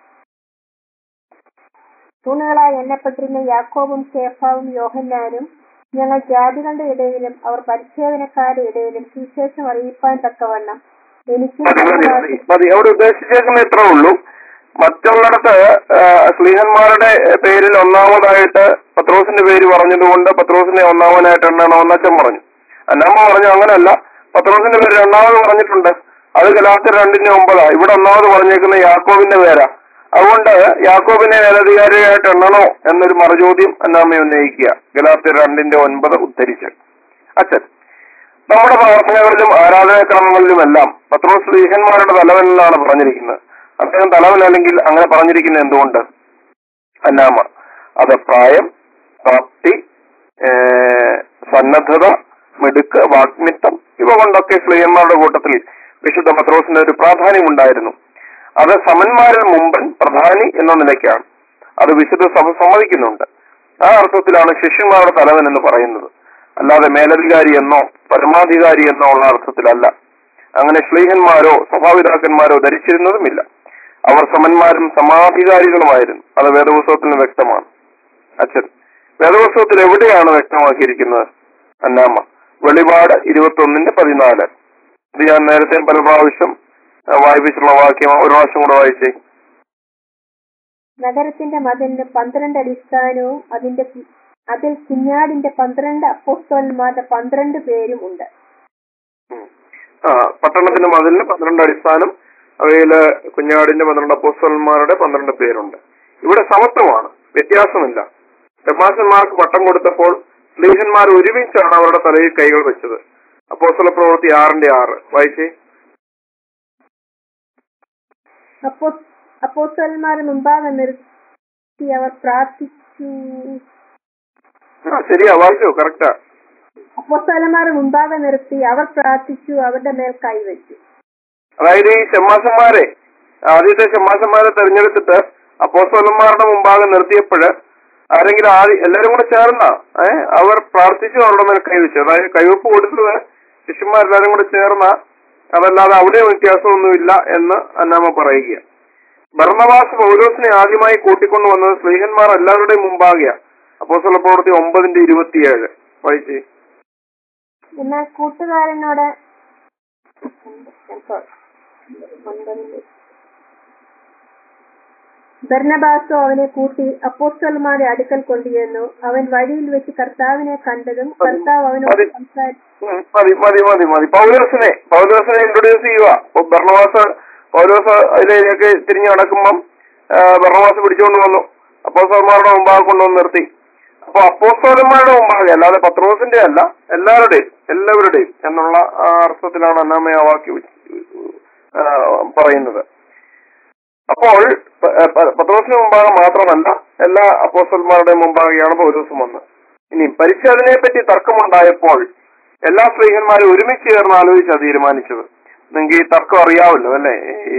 തൂണുകളായി എണ്ണപ്പെട്ടിരുന്ന യാക്കോബും കേഫാവും യോഹന്നാനും ഞങ്ങൾ ജാതികളുടെ ഇടയിലും അവർ പരിച്ഛേദനക്കാരുടെ ഇടയിലും സുവിശേഷം അറിയിപ്പാൻ തക്കവണ്ണം എനിക്കും മതി മതി മതി മതി അവിടെ ഉദ്ദേശിച്ചേക്കുന്ന ഇത്രേ ഉള്ളൂ മറ്റുള്ളിടത്ത് ആ, സ്ലീഹന്മാരുടെ പേരിൽ ഒന്നാമതായിട്ട് പത്രോസിന്റെ പേര് പറഞ്ഞതുകൊണ്ട് പത്രോസിനെ ഒന്നാമനായിട്ട് എണ്ണണമെന്ന് അച്ഛൻ പറഞ്ഞു അന്നമ്മ പറഞ്ഞു അങ്ങനല്ല പത്രോസിന്റെ പേര് രണ്ടാമത് പറഞ്ഞിട്ടുണ്ട് അത് ഗലാത്തർ രണ്ടിന്റെ ഒമ്പതാ ഇവിടെ ഒന്നാമത് പറഞ്ഞേക്കുന്ന യാക്കോബിന്റെ പേരാ അതുകൊണ്ട് യാക്കോബിനെ മേലധികാരിയായിട്ട് എണ്ണണോ എന്നൊരു മറുചോദ്യം അന്നാമ്മ ഉന്നയിക്കുക ഗലാത്തർ രണ്ടിന്റെ ഒൻപത് ഉദ്ധരിച്ച് അച്ഛൻ നമ്മുടെ പ്രാർത്ഥനകളിലും ആരാധനാക്രമങ്ങളിലുമെല്ലാം പത്രോസ് ലീഹന്മാരുടെ തലവൻ എന്നാണ് പറഞ്ഞിരിക്കുന്നത് അദ്ദേഹം തലവൻ അല്ലെങ്കിൽ അങ്ങനെ പറഞ്ഞിരിക്കുന്നത് എന്തുകൊണ്ട് അന്നാമ അത് പ്രായം പ്രാപ്തി ഏഹ്, സന്നദ്ധത മിടുക്ക് വാഗ്മിത്വം ഇവ കൊണ്ടൊക്കെ സ്ത്രീയന്മാരുടെ കൂട്ടത്തിൽ വിശുദ്ധ പത്രോസിന് ഒരു പ്രാധാന്യം ഉണ്ടായിരുന്നു അത് സമന്മാരിൽ മുമ്പൻ പ്രധാനി എന്ന നിലയ്ക്കാണ് അത് വിശുദ്ധ സഭ സമ്മതിക്കുന്നുണ്ട് ആ അർത്ഥത്തിലാണ് ശിഷ്യന്മാരുടെ തലവൻ എന്ന് പറയുന്നത് അല്ലാതെ മേലധികാരി എന്നോ പരമാധികാരി എന്നോ ഉള്ള അർത്ഥത്തിലല്ല അങ്ങനെ ശ്ലീഹന്മാരോ സഭാപിതാക്കന്മാരോ ധരിച്ചിരുന്നതുമില്ല അവർ സമന്മാരും സമാധികാരികളുമായിരുന്നു അത് വേദപുസ്തകത്തിൽ നിന്ന് വ്യക്തമാണ് അച്ഛൻ വേദപുസ്തകത്തിൽ എവിടെയാണ് വ്യക്തമാക്കിയിരിക്കുന്നത് അന്നാമ്മ വെളിപാട് ഇരുപത്തി ഒന്നിന്റെ പതിനാല് ഇത് ഞാൻ നേരത്തെ പല പ്രാവശ്യം ആ, വായിപ്പിച്ചിട്ടുള്ള വാക്യം ഒരു പ്രാവശ്യം കൂടെ വായിച്ചേ നഗരത്തിന്റെ മതിലിന് പന്ത്രണ്ട് അടിസ്ഥാനവും അതിന്റെ കു- അതിൽ കുഞ്ഞാടിന്റെ പന്ത്രണ്ട് അപ്പോസ്തോലന്മാരുടെ പന്ത്രണ്ട് പേരും ഉണ്ട് ഉം. ആ പട്ടണത്തിന്റെ മതിലിന് പന്ത്രണ്ട് അടിസ്ഥാനം അവയില് കുഞ്ഞാടിന്റെ പന്ത്രണ്ട് അപ്പോസ്റ്റലന്മാരുടെ പന്ത്രണ്ട് പേരുണ്ട് ഇവിടെ സമത്വമാണ് വ്യത്യാസമില്ല ഷമാസന്മാർക്ക് പട്ടം കൊടുത്തപ്പോൾ സ്ലീഹന്മാർ ഒരുമിച്ചാണ് അവരുടെ തലയിൽ കൈകൾ വെച്ചത് അപ്പോസ്തല പ്രവൃത്തി ആറിന്റെ ആറ് വായിച്ചേ അപ്പോ അപ്പോസ്തോലന്മാരെ മുമ്പാകെ നിർത്തി അവർ പ്രാർത്ഥിച്ചു ആ ശരിയാ വായിച്ചോ കറക്റ്റാ അപ്പോസ്തോലന്മാരെ മുമ്പാകെ നിർത്തി അവർ പ്രാർത്ഥിച്ചു അവരുടെ മേൽ കൈവച്ചു അതായത് ഈ ഷമാസന്മാരെ ആദ്യത്തെ ഷമാസന്മാരെ തെരഞ്ഞെടുത്തിട്ട് അപ്പോസ്തലന്മാരുടെ മുമ്പാകെ നിർത്തിയപ്പോഴ് ആരെങ്കിലും ആദ്യം എല്ലാരും കൂടെ ചേർന്ന ഏഹ് അവർ പ്രാർത്ഥിച്ചു അവരുടെ മേൽ കൈവച്ചു അതായത് കൈവപ്പ് കൊടുത്തത് ശിഷ്യന്മാരെല്ലാരും കൂടെ ചേർന്ന അതല്ലാതെ അവിടെ വ്യത്യാസമൊന്നുമില്ല എന്ന് അന്നാമ പറയുക ഭരണവാസ പൗലോസിനെ ആദ്യമായി കൂട്ടിക്കൊണ്ടു വന്നത് സ്ത്രീഹന്മാർ എല്ലാവരുടെയും മുമ്പാകെയാ അപ്പോസ്തല പ്രവൃത്തി ഒമ്പതിന്റെ ഇരുപത്തിയേഴ് വായിച്ചേ എന്നാൽ കൂട്ടുകാരനോട് ബർണബാസോ അവനെ കൂട്ടി അപ്പോസ്തലന്മാരുടെ അടുക്കൽ കൊണ്ടുചെന്നു അവൻ വഴിയിൽ വെച്ച് കർത്താവിനെ കണ്ടതും കർത്താവ് അവനോട് മതി. സംസാരിച്ചു ഉം, മതി മതി മതി മതി പൗലോസിനെ പൗലോസിനെ ഇൻട്രൊഡ്യൂസ് ചെയ്യുക അപ്പൊ ഭരണവാസ് പൗലോസ് അതിലേക്ക് തിരിഞ്ഞു നടക്കുമ്പം ആ, ഭരണവാസ് പിടിച്ചുകൊണ്ട് വന്നു അപ്പോസ്തലന്മാരുടെ മുമ്പാകെ കൊണ്ടുവന്ന് നിർത്തി അപ്പൊ അപ്പോസ്തലന്മാരുടെ മുമ്പാകെ അല്ലാതെ പത്രോസിന്റെ അല്ല എല്ലാവരുടെയും എല്ലാവരുടെയും എന്നുള്ള ആ അർത്ഥത്തിലാണ് അന്നാമയ വാക്യം ഉച്ച- ആ, പറയുന്നത് അപ്പോൾ പ- പ- പത്രോസിന് മുമ്പാകെ മാത്രമല്ല എല്ലാ അപ്പോസ്റ്റന്മാരുടെയും മുമ്പാകെയാണ് പൗലോസും വന്നത് ഇനി പരിച്ഛേദനയെ പറ്റി തർക്കമുണ്ടായപ്പോൾ എല്ലാ സ്ത്രീഹന്മാരും ഒരുമിച്ച് ചേർന്ന് ആലോചിച്ചാണ് തീരുമാനിച്ചത് നിങ്ങൾക്ക് ഈ തർക്കം അറിയാമല്ലോ അല്ലെ ഈ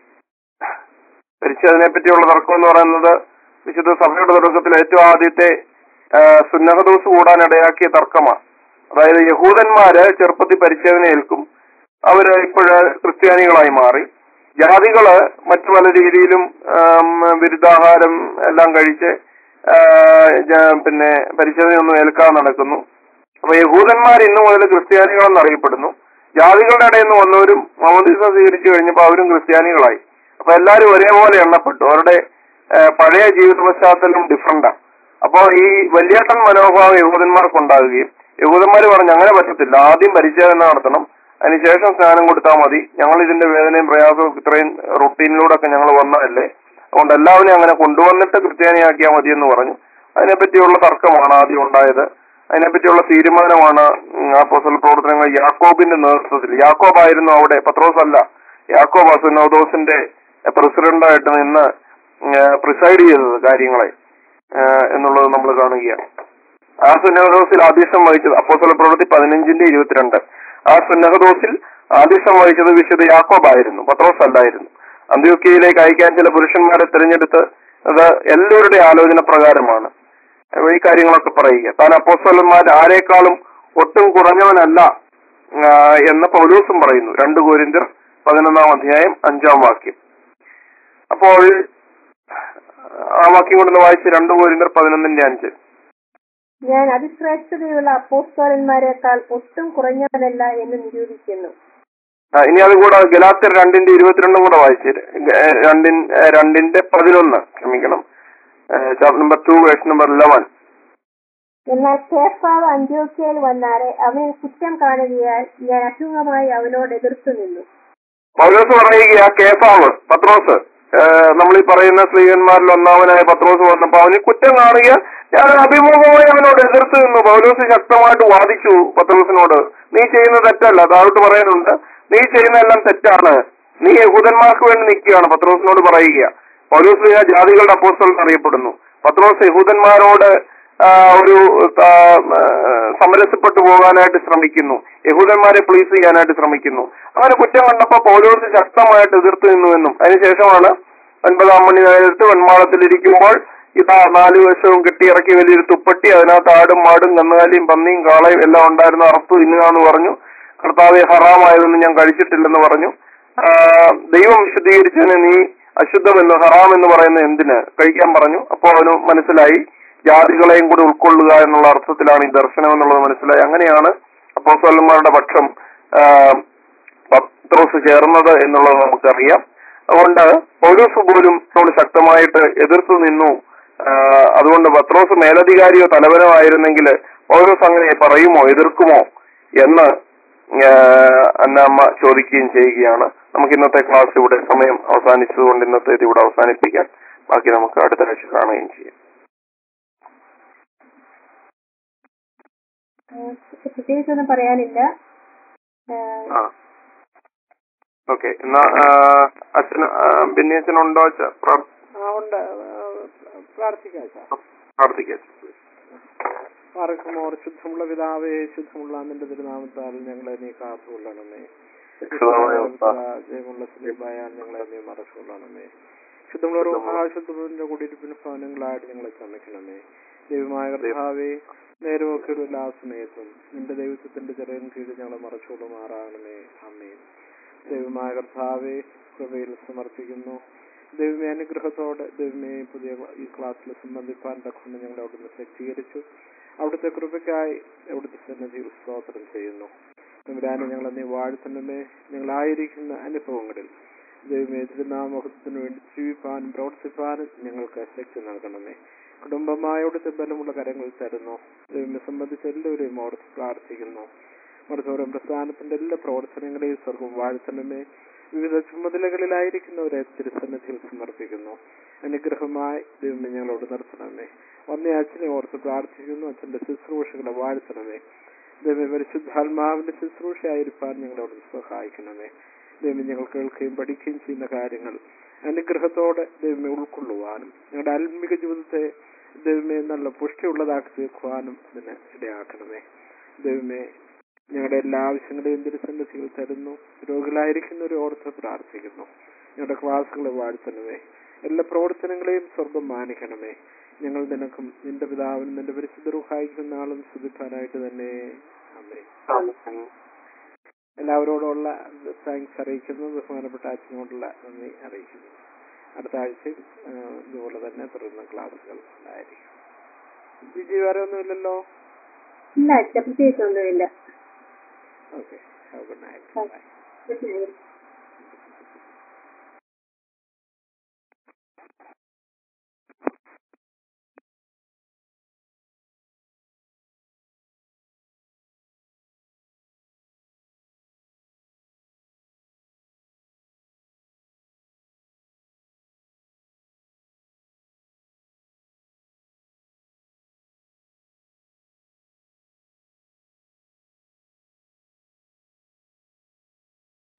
പരിച്ഛേദനയെ പറ്റിയുള്ള തർക്കം എന്ന് പറയുന്നത് വിശുദ്ധ സഭയുടെ തുടക്കത്തിൽ ഏറ്റവും ആദ്യത്തെ ആ, സുന്നഹദോസ് കൂടാൻ ഇടയാക്കിയ തർക്കമാണ് അതായത് യഹൂദന്മാര് ചെറുപ്പത്തിൽ പരിച്ഛേദന ഏൽക്കും അവര് ഇപ്പോഴ് ക്രിസ്ത്യാനികളായി മാറി ജാതികള് മറ്റു പല രീതിയിലും ആം, വിരുദ്ധാഹാരം എല്ലാം കഴിച്ച് ആ, ജ- പിന്നെ പരിച്ഛേദനയൊന്നും ഏൽക്കാതെ നടക്കുന്നു അപ്പൊ യഹൂദന്മാർ ഇന്നു മുതൽ ക്രിസ്ത്യാനികളെന്ന് അറിയപ്പെടുന്നു ജാതികളുടെ ഇടയിൽ നിന്ന് വന്നവരും മമദിസ സ്വീകരിച്ചു കഴിഞ്ഞപ്പോൾ അവരും ക്രിസ്ത്യാനികളായി അപ്പൊ എല്ലാവരും ഒരേപോലെ എണ്ണപ്പെട്ടു അവരുടെ ആ, പഴയ ജീവിത പശ്ചാത്തലം ഡിഫറൻറ്റാ അപ്പൊ ഈ വലിയേട്ടൻ മനോഭാവം യഹൂദന്മാർക്ക് ഉണ്ടാകുകയും യഹൂദന്മാർ പറഞ്ഞു അങ്ങനെ പറ്റത്തില്ല ആദ്യം പരിചയം നടത്തണം അതിനുശേഷം സ്നാനം കൊടുത്താൽ മതി ഞങ്ങൾ ഇതിന്റെ വേദനയും പ്രയാസവും ഇത്രയും റുട്ടീനിലൂടെ ഒക്കെ ഞങ്ങൾ വന്നതല്ലേ അതുകൊണ്ട് എല്ലാവരെയും അങ്ങനെ കൊണ്ടുവന്നിട്ട് ക്രിസ്ത്യാനിയാക്കിയാൽ മതി എന്ന് പറഞ്ഞു അതിനെപ്പറ്റിയുള്ള തർക്കമാണ് ആദ്യം ഉണ്ടായത് അതിനെപ്പറ്റിയുള്ള തീരുമാനമാണ് അപ്പോസൽ പ്രവർത്തനങ്ങൾ യാക്കോബിന്റെ നേതൃത്വത്തിൽ യാക്കോബായിരുന്നു അവിടെ പത്രോസ് അല്ല യാക്കോബ് അസുനോദോസിന്റെ പ്രസിഡന്റായിട്ട് നിന്ന് പ്രിസൈഡ് ചെയ്തത് കാര്യങ്ങളെ ആ, എന്നുള്ളത് നമ്മൾ കാണുകയാണ് ആ സുന്നഹദോസിൽ ആദ്യം വഹിച്ചത് അപ്പോസ്തല പ്രവൃത്തി പതിനഞ്ചിന്റെ ഇരുപത്തിരണ്ട് ആ സുന്നഹദോസിൽ ആദ്യം വഹിച്ചത് വിശുദ്ധ യാക്കോബായിരുന്നു പത്രോസ് അല്ലായിരുന്നു അന്ത്യോക്കിയയിലേക്ക് അയക്കാൻ ചില പുരുഷന്മാരെ തിരഞ്ഞെടുത്ത് അത് എല്ലാവരുടെ ആലോചന പ്രകാരമാണ് അപ്പൊ ഈ കാര്യങ്ങളൊക്കെ പറയുക താൻ അപ്പോസ്തലന്മാർ ആരെക്കാളും ഒട്ടും കുറഞ്ഞവനല്ല ആ, എന്ന് പൗലൂസും പറയുന്നു രണ്ട് കോരിന്തർ പതിനൊന്നാം അധ്യായം അഞ്ചാം വാക്യം അപ്പോൾ ആ വാക്യം കൊണ്ടൊന്ന് വായിച്ച് രണ്ട് കോരിന്തർ പതിനൊന്നിന്റെ അഞ്ച് ഞാൻ അതിശ്രേഷ്ഠതയുള്ള അപ്പോസ്തോലന്മാരെക്കാൾ ഒട്ടും കുറഞ്ഞവനല്ല എന്ന് നിരൂപിക്കുന്നു ആ, ഇനി അത് കൂടെ ഗലാത്തർ രണ്ടിന്റെ ഇരുപത്തിരണ്ടും കൂടെ വായിച്ച് രണ്ടിൻ ഏ, രണ്ടിന്റെ പതിനൊന്ന് ക്ഷമിക്കണം chapter number two verse number eleven എന്നാൽ കേഫാവ് അന്ത്യോക്യയിൽ വന്നാറെ അവനെ കുറ്റം കാണുകയാൽ ഞാൻ അസുഖമായി അവനോട് എതിർത്തു നിന്നു പൗലോസ് പറയുക കേസാവ് പത്രോസ് നമ്മൾ ഈ പറയുന്ന സ്ത്രീകന്മാരിൽ ഒന്നാമനായ പത്രോസ് വന്നപ്പോ അവന് കുറ്റം കാണുക ഞാൻ അഭിമുഖമായി അവനോട് എതിർത്ത് നിന്നു പൗലോസ് ശക്തമായിട്ട് വാദിച്ചു പത്രോസിനോട് നീ ചെയ്യുന്ന തെറ്റല്ല താഴോട്ട് പറയാനുണ്ട് നീ ചെയ്യുന്ന എല്ലാം തെറ്റാണ് നീ യഹൂദന്മാർക്ക് വേണ്ടി നിൽക്കുകയാണ് പത്രോസിനോട് പറയുക പൗലോസ് ലീഗ ജാതികളുടെ അപ്പോസ്റ്റൽ എന്നറിയപ്പെടുന്നു പത്രോസ് യഹൂദന്മാരോട് ആ, ഒരു ആ, ആ, സമരസപ്പെട്ടു പോകാനായിട്ട് ശ്രമിക്കുന്നു യഹൂദന്മാരെ പ്ലീസ് ചെയ്യാനായിട്ട് ശ്രമിക്കുന്നു അങ്ങനെ കുറ്റം കണ്ടപ്പോ പൗലോസ് ശക്തമായിട്ട് എതിർത്ത് നിന്നുവെന്നും അതിനുശേഷമാണ് ഒൻപതാം മണി നേരത്ത് വെൺമാളത്തിലിരിക്കുമ്പോൾ ഇതാ നാലു വശവും കെട്ടിയിറക്കി വലിയൊരു തുപ്പട്ടി അതിനകത്ത് ആടും മാടും കന്നുകാലിയും പന്നിയും കാളയും എല്ലാം ഉണ്ടായിരുന്നു അറുത്തു തിന്നുക എന്ന് പറഞ്ഞു കർത്താവെ ഹറാമായതൊന്നും ഞാൻ കഴിച്ചിട്ടില്ലെന്ന് പറഞ്ഞു ആ, ദൈവം വിശദീകരിച്ചതിന് നീ അശുദ്ധമെന്ന് ഹറാം എന്ന് പറയുന്നത് എന്തിന് കഴിക്കാൻ പറഞ്ഞു അപ്പോൾ അവന് മനസ്സിലായി ജാതികളെയും കൂടി ഉൾക്കൊള്ളുക എന്നുള്ള അർത്ഥത്തിലാണ് ഈ ദർശനം എന്നുള്ളത് മനസ്സിലായി അങ്ങനെയാണ് അപ്പോസ്തലന്മാരുടെ പക്ഷം ആ, പത്രോസ് ചേർന്നത് എന്നുള്ളത് നമുക്കറിയാം അതുകൊണ്ട് പൗലോസ് പോലും നമ്മൾ ശക്തമായിട്ട് എതിർത്തു നിന്നു ആ, അതുകൊണ്ട് പത്രോസ് മേലധികാരിയോ തലവനോ ആയിരുന്നെങ്കിൽ പൗലോസ് അങ്ങനെ പറയുമോ എതിർക്കുമോ എന്ന് ആ, അന്നമ്മ ചോദിക്കുകയും ചെയ്യുകയാണ് നമുക്ക് ഇന്നത്തെ ക്ലാസ് ഇവിടെ സമയം അവസാനിച്ചതുകൊണ്ട് ഇന്നത്തെ ഇത് ഇവിടെ അവസാനിപ്പിക്കാം ബാക്കി നമുക്ക് അടുത്ത ആഴ്ച കാണുകയും ചെയ്യാം പ്രത്യേകിച്ചൊന്നും പറയാനില്ല ആ, ആ ഓക്കെ എന്നാ ആ, അച്ഛന് ആ, ബെന്നി അച്ഛനുണ്ടോ അച്ഛ പ്രാർ- ആ ഉണ്ട് ആ, പ്രാർത്ഥിക്കാം സാർ പ്രാർത്ഥിക്കാം പാറക്കുമോർ ശുദ്ധമുള്ള പിതാവേ ശുദ്ധമുള്ള നിന്റെ തിരുനാമത്താൽ ഞങ്ങളെ നീ കാത്തുകൊള്ളണമേ രക്ഷിതാവായ ഉപ്പ, ജയമുള്ള സ്ലീബായാൽ ഞങ്ങളെ നീ മറച്ചുകൊള്ളണമേ ശുദ്ധമുള്ള റൂഹാ ശുദ്ധമുള്ള കുടിയിരിപ്പിന് ഭവനങ്ങളായിട്ട് ഞങ്ങളെ ചമയ്ക്കണമേ ദൈവമായ കർത്താവേ നേരമൊക്കെ ഒരു എല്ലാ സമയത്തും നിന്റെ ദൈവത്തിന്റെ ചെറിയ കീഴിൽ ഞങ്ങളെ മറച്ചുകൊള്ളുമാറാകണമേ അമ്മേ ദൈവമായ കർത്താവെ കൃപയിൽ സമർപ്പിക്കുന്നു ദൈവമേ അനുഗ്രഹത്തോടെ ദൈവമേ പുതിയ ഈ ക്ലാസ്സിൽ സംബന്ധിപ്പാൻ തക്കൊണ്ട് ഞങ്ങളെ അവിടുന്ന് സജ്ജീകരിച്ചു അവിടുത്തെ കൃപയ്ക്കായി അവിടുത്തെ സന്നദ്ധിയിൽ സ്തോത്രം ചെയ്യുന്നു തമ്പുരാനെ ഞങ്ങളെ നീ വാഴ്ത്തണമേ ഞങ്ങളായിരിക്കുന്ന അനുഭവങ്ങളിൽ ദൈവമേ തിരുനാമത്തിന് വേണ്ടി ജീവിപ്പാനും പ്രവർത്തിപ്പാനും ഞങ്ങൾക്ക് ശക്തി നൽകണമേ കുടുംബമായ അവിടുത്തെ ബലമുള്ള കരങ്ങൾ തരുന്നു ദൈവമെ സംബന്ധിച്ച് എല്ലാവരെയും ഓർത്ത് പ്രാർത്ഥിക്കുന്നു മറുതോറും പ്രസ്ഥാനത്തിന്റെ എല്ലാ പ്രവർത്തനങ്ങളെയും സ്വർഗം വാഴ്ത്തണമേ വിവിധ ചുമതലകളിലായിരിക്കുന്നവരെ തിരുസന്നിധിയിൽ സമർപ്പിക്കുന്നു അനുഗ്രഹമായി ദൈവമേ ഞങ്ങളോട് നിർത്തണമേ ഒന്നേ അച്ഛനെ ഓർത്ത് പ്രാർത്ഥിക്കുന്നു അച്ഛന്റെ ശുശ്രൂഷകളെ വാഴ്ത്തണമേ ദൈവം പരിശുദ്ധാത്മാവിന്റെ ശുശ്രൂഷയായിരിക്കാൻ ഞങ്ങളോട് സഹായിക്കണമേ ദൈവം ഞങ്ങൾ കേൾക്കുകയും പഠിക്കുകയും ചെയ്യുന്ന കാര്യങ്ങൾ അനുഗ്രഹത്തോടെ ദൈവമേ ഉൾക്കൊള്ളുവാനും ഞങ്ങളുടെ ആത്മിക ജീവിതത്തെ ദൈവമേ നല്ല പുഷ്ടിയുള്ളതാക്കി തീർക്കുവാനും അതിന് ഇടയാക്കണമേ ദൈവമേ ഞങ്ങളുടെ എല്ലാ ആവശ്യങ്ങളെയും തിരുസന്നിധിയിൽ തരുന്നു രോഗികളായിരിക്കുന്നവരെ ഓർത്ത് പ്രാർത്ഥിക്കുന്നു ഞങ്ങളുടെ ക്ലാസ്സുകളെ വാഴ്ത്തണമേ എല്ലാ പ്രവർത്തനങ്ങളെയും സ്വർഗം മാനിക്കണമേ ഞങ്ങൾ നിനക്കും നിന്റെ പിതാവിനും നിന്റെ പരിശുദ്ധ റുഹായിക്കും നാളും സ്തുതിപ്പാനായിട്ട് തന്നെ അമ്മേ എല്ലാവരോടുള്ള താങ്ക്സ് അറിയിക്കുന്നു ബഹുമാനപ്പെട്ട അച്ഛനോടുള്ള നന്ദി അറിയിക്കുന്നു അടുത്ത ആഴ്ചയും ആ, ഇതുപോലെ തന്നെ തുടർന്ന് ക്ലാസ്സുകൾ ഉണ്ടായിരിക്കും വിജി വേറെ ഒന്നുമില്ലല്ലോ ഇല്ല അച്ഛ പ്രത്യേകിച്ചൊന്നുമില്ല okay good night bye Good night.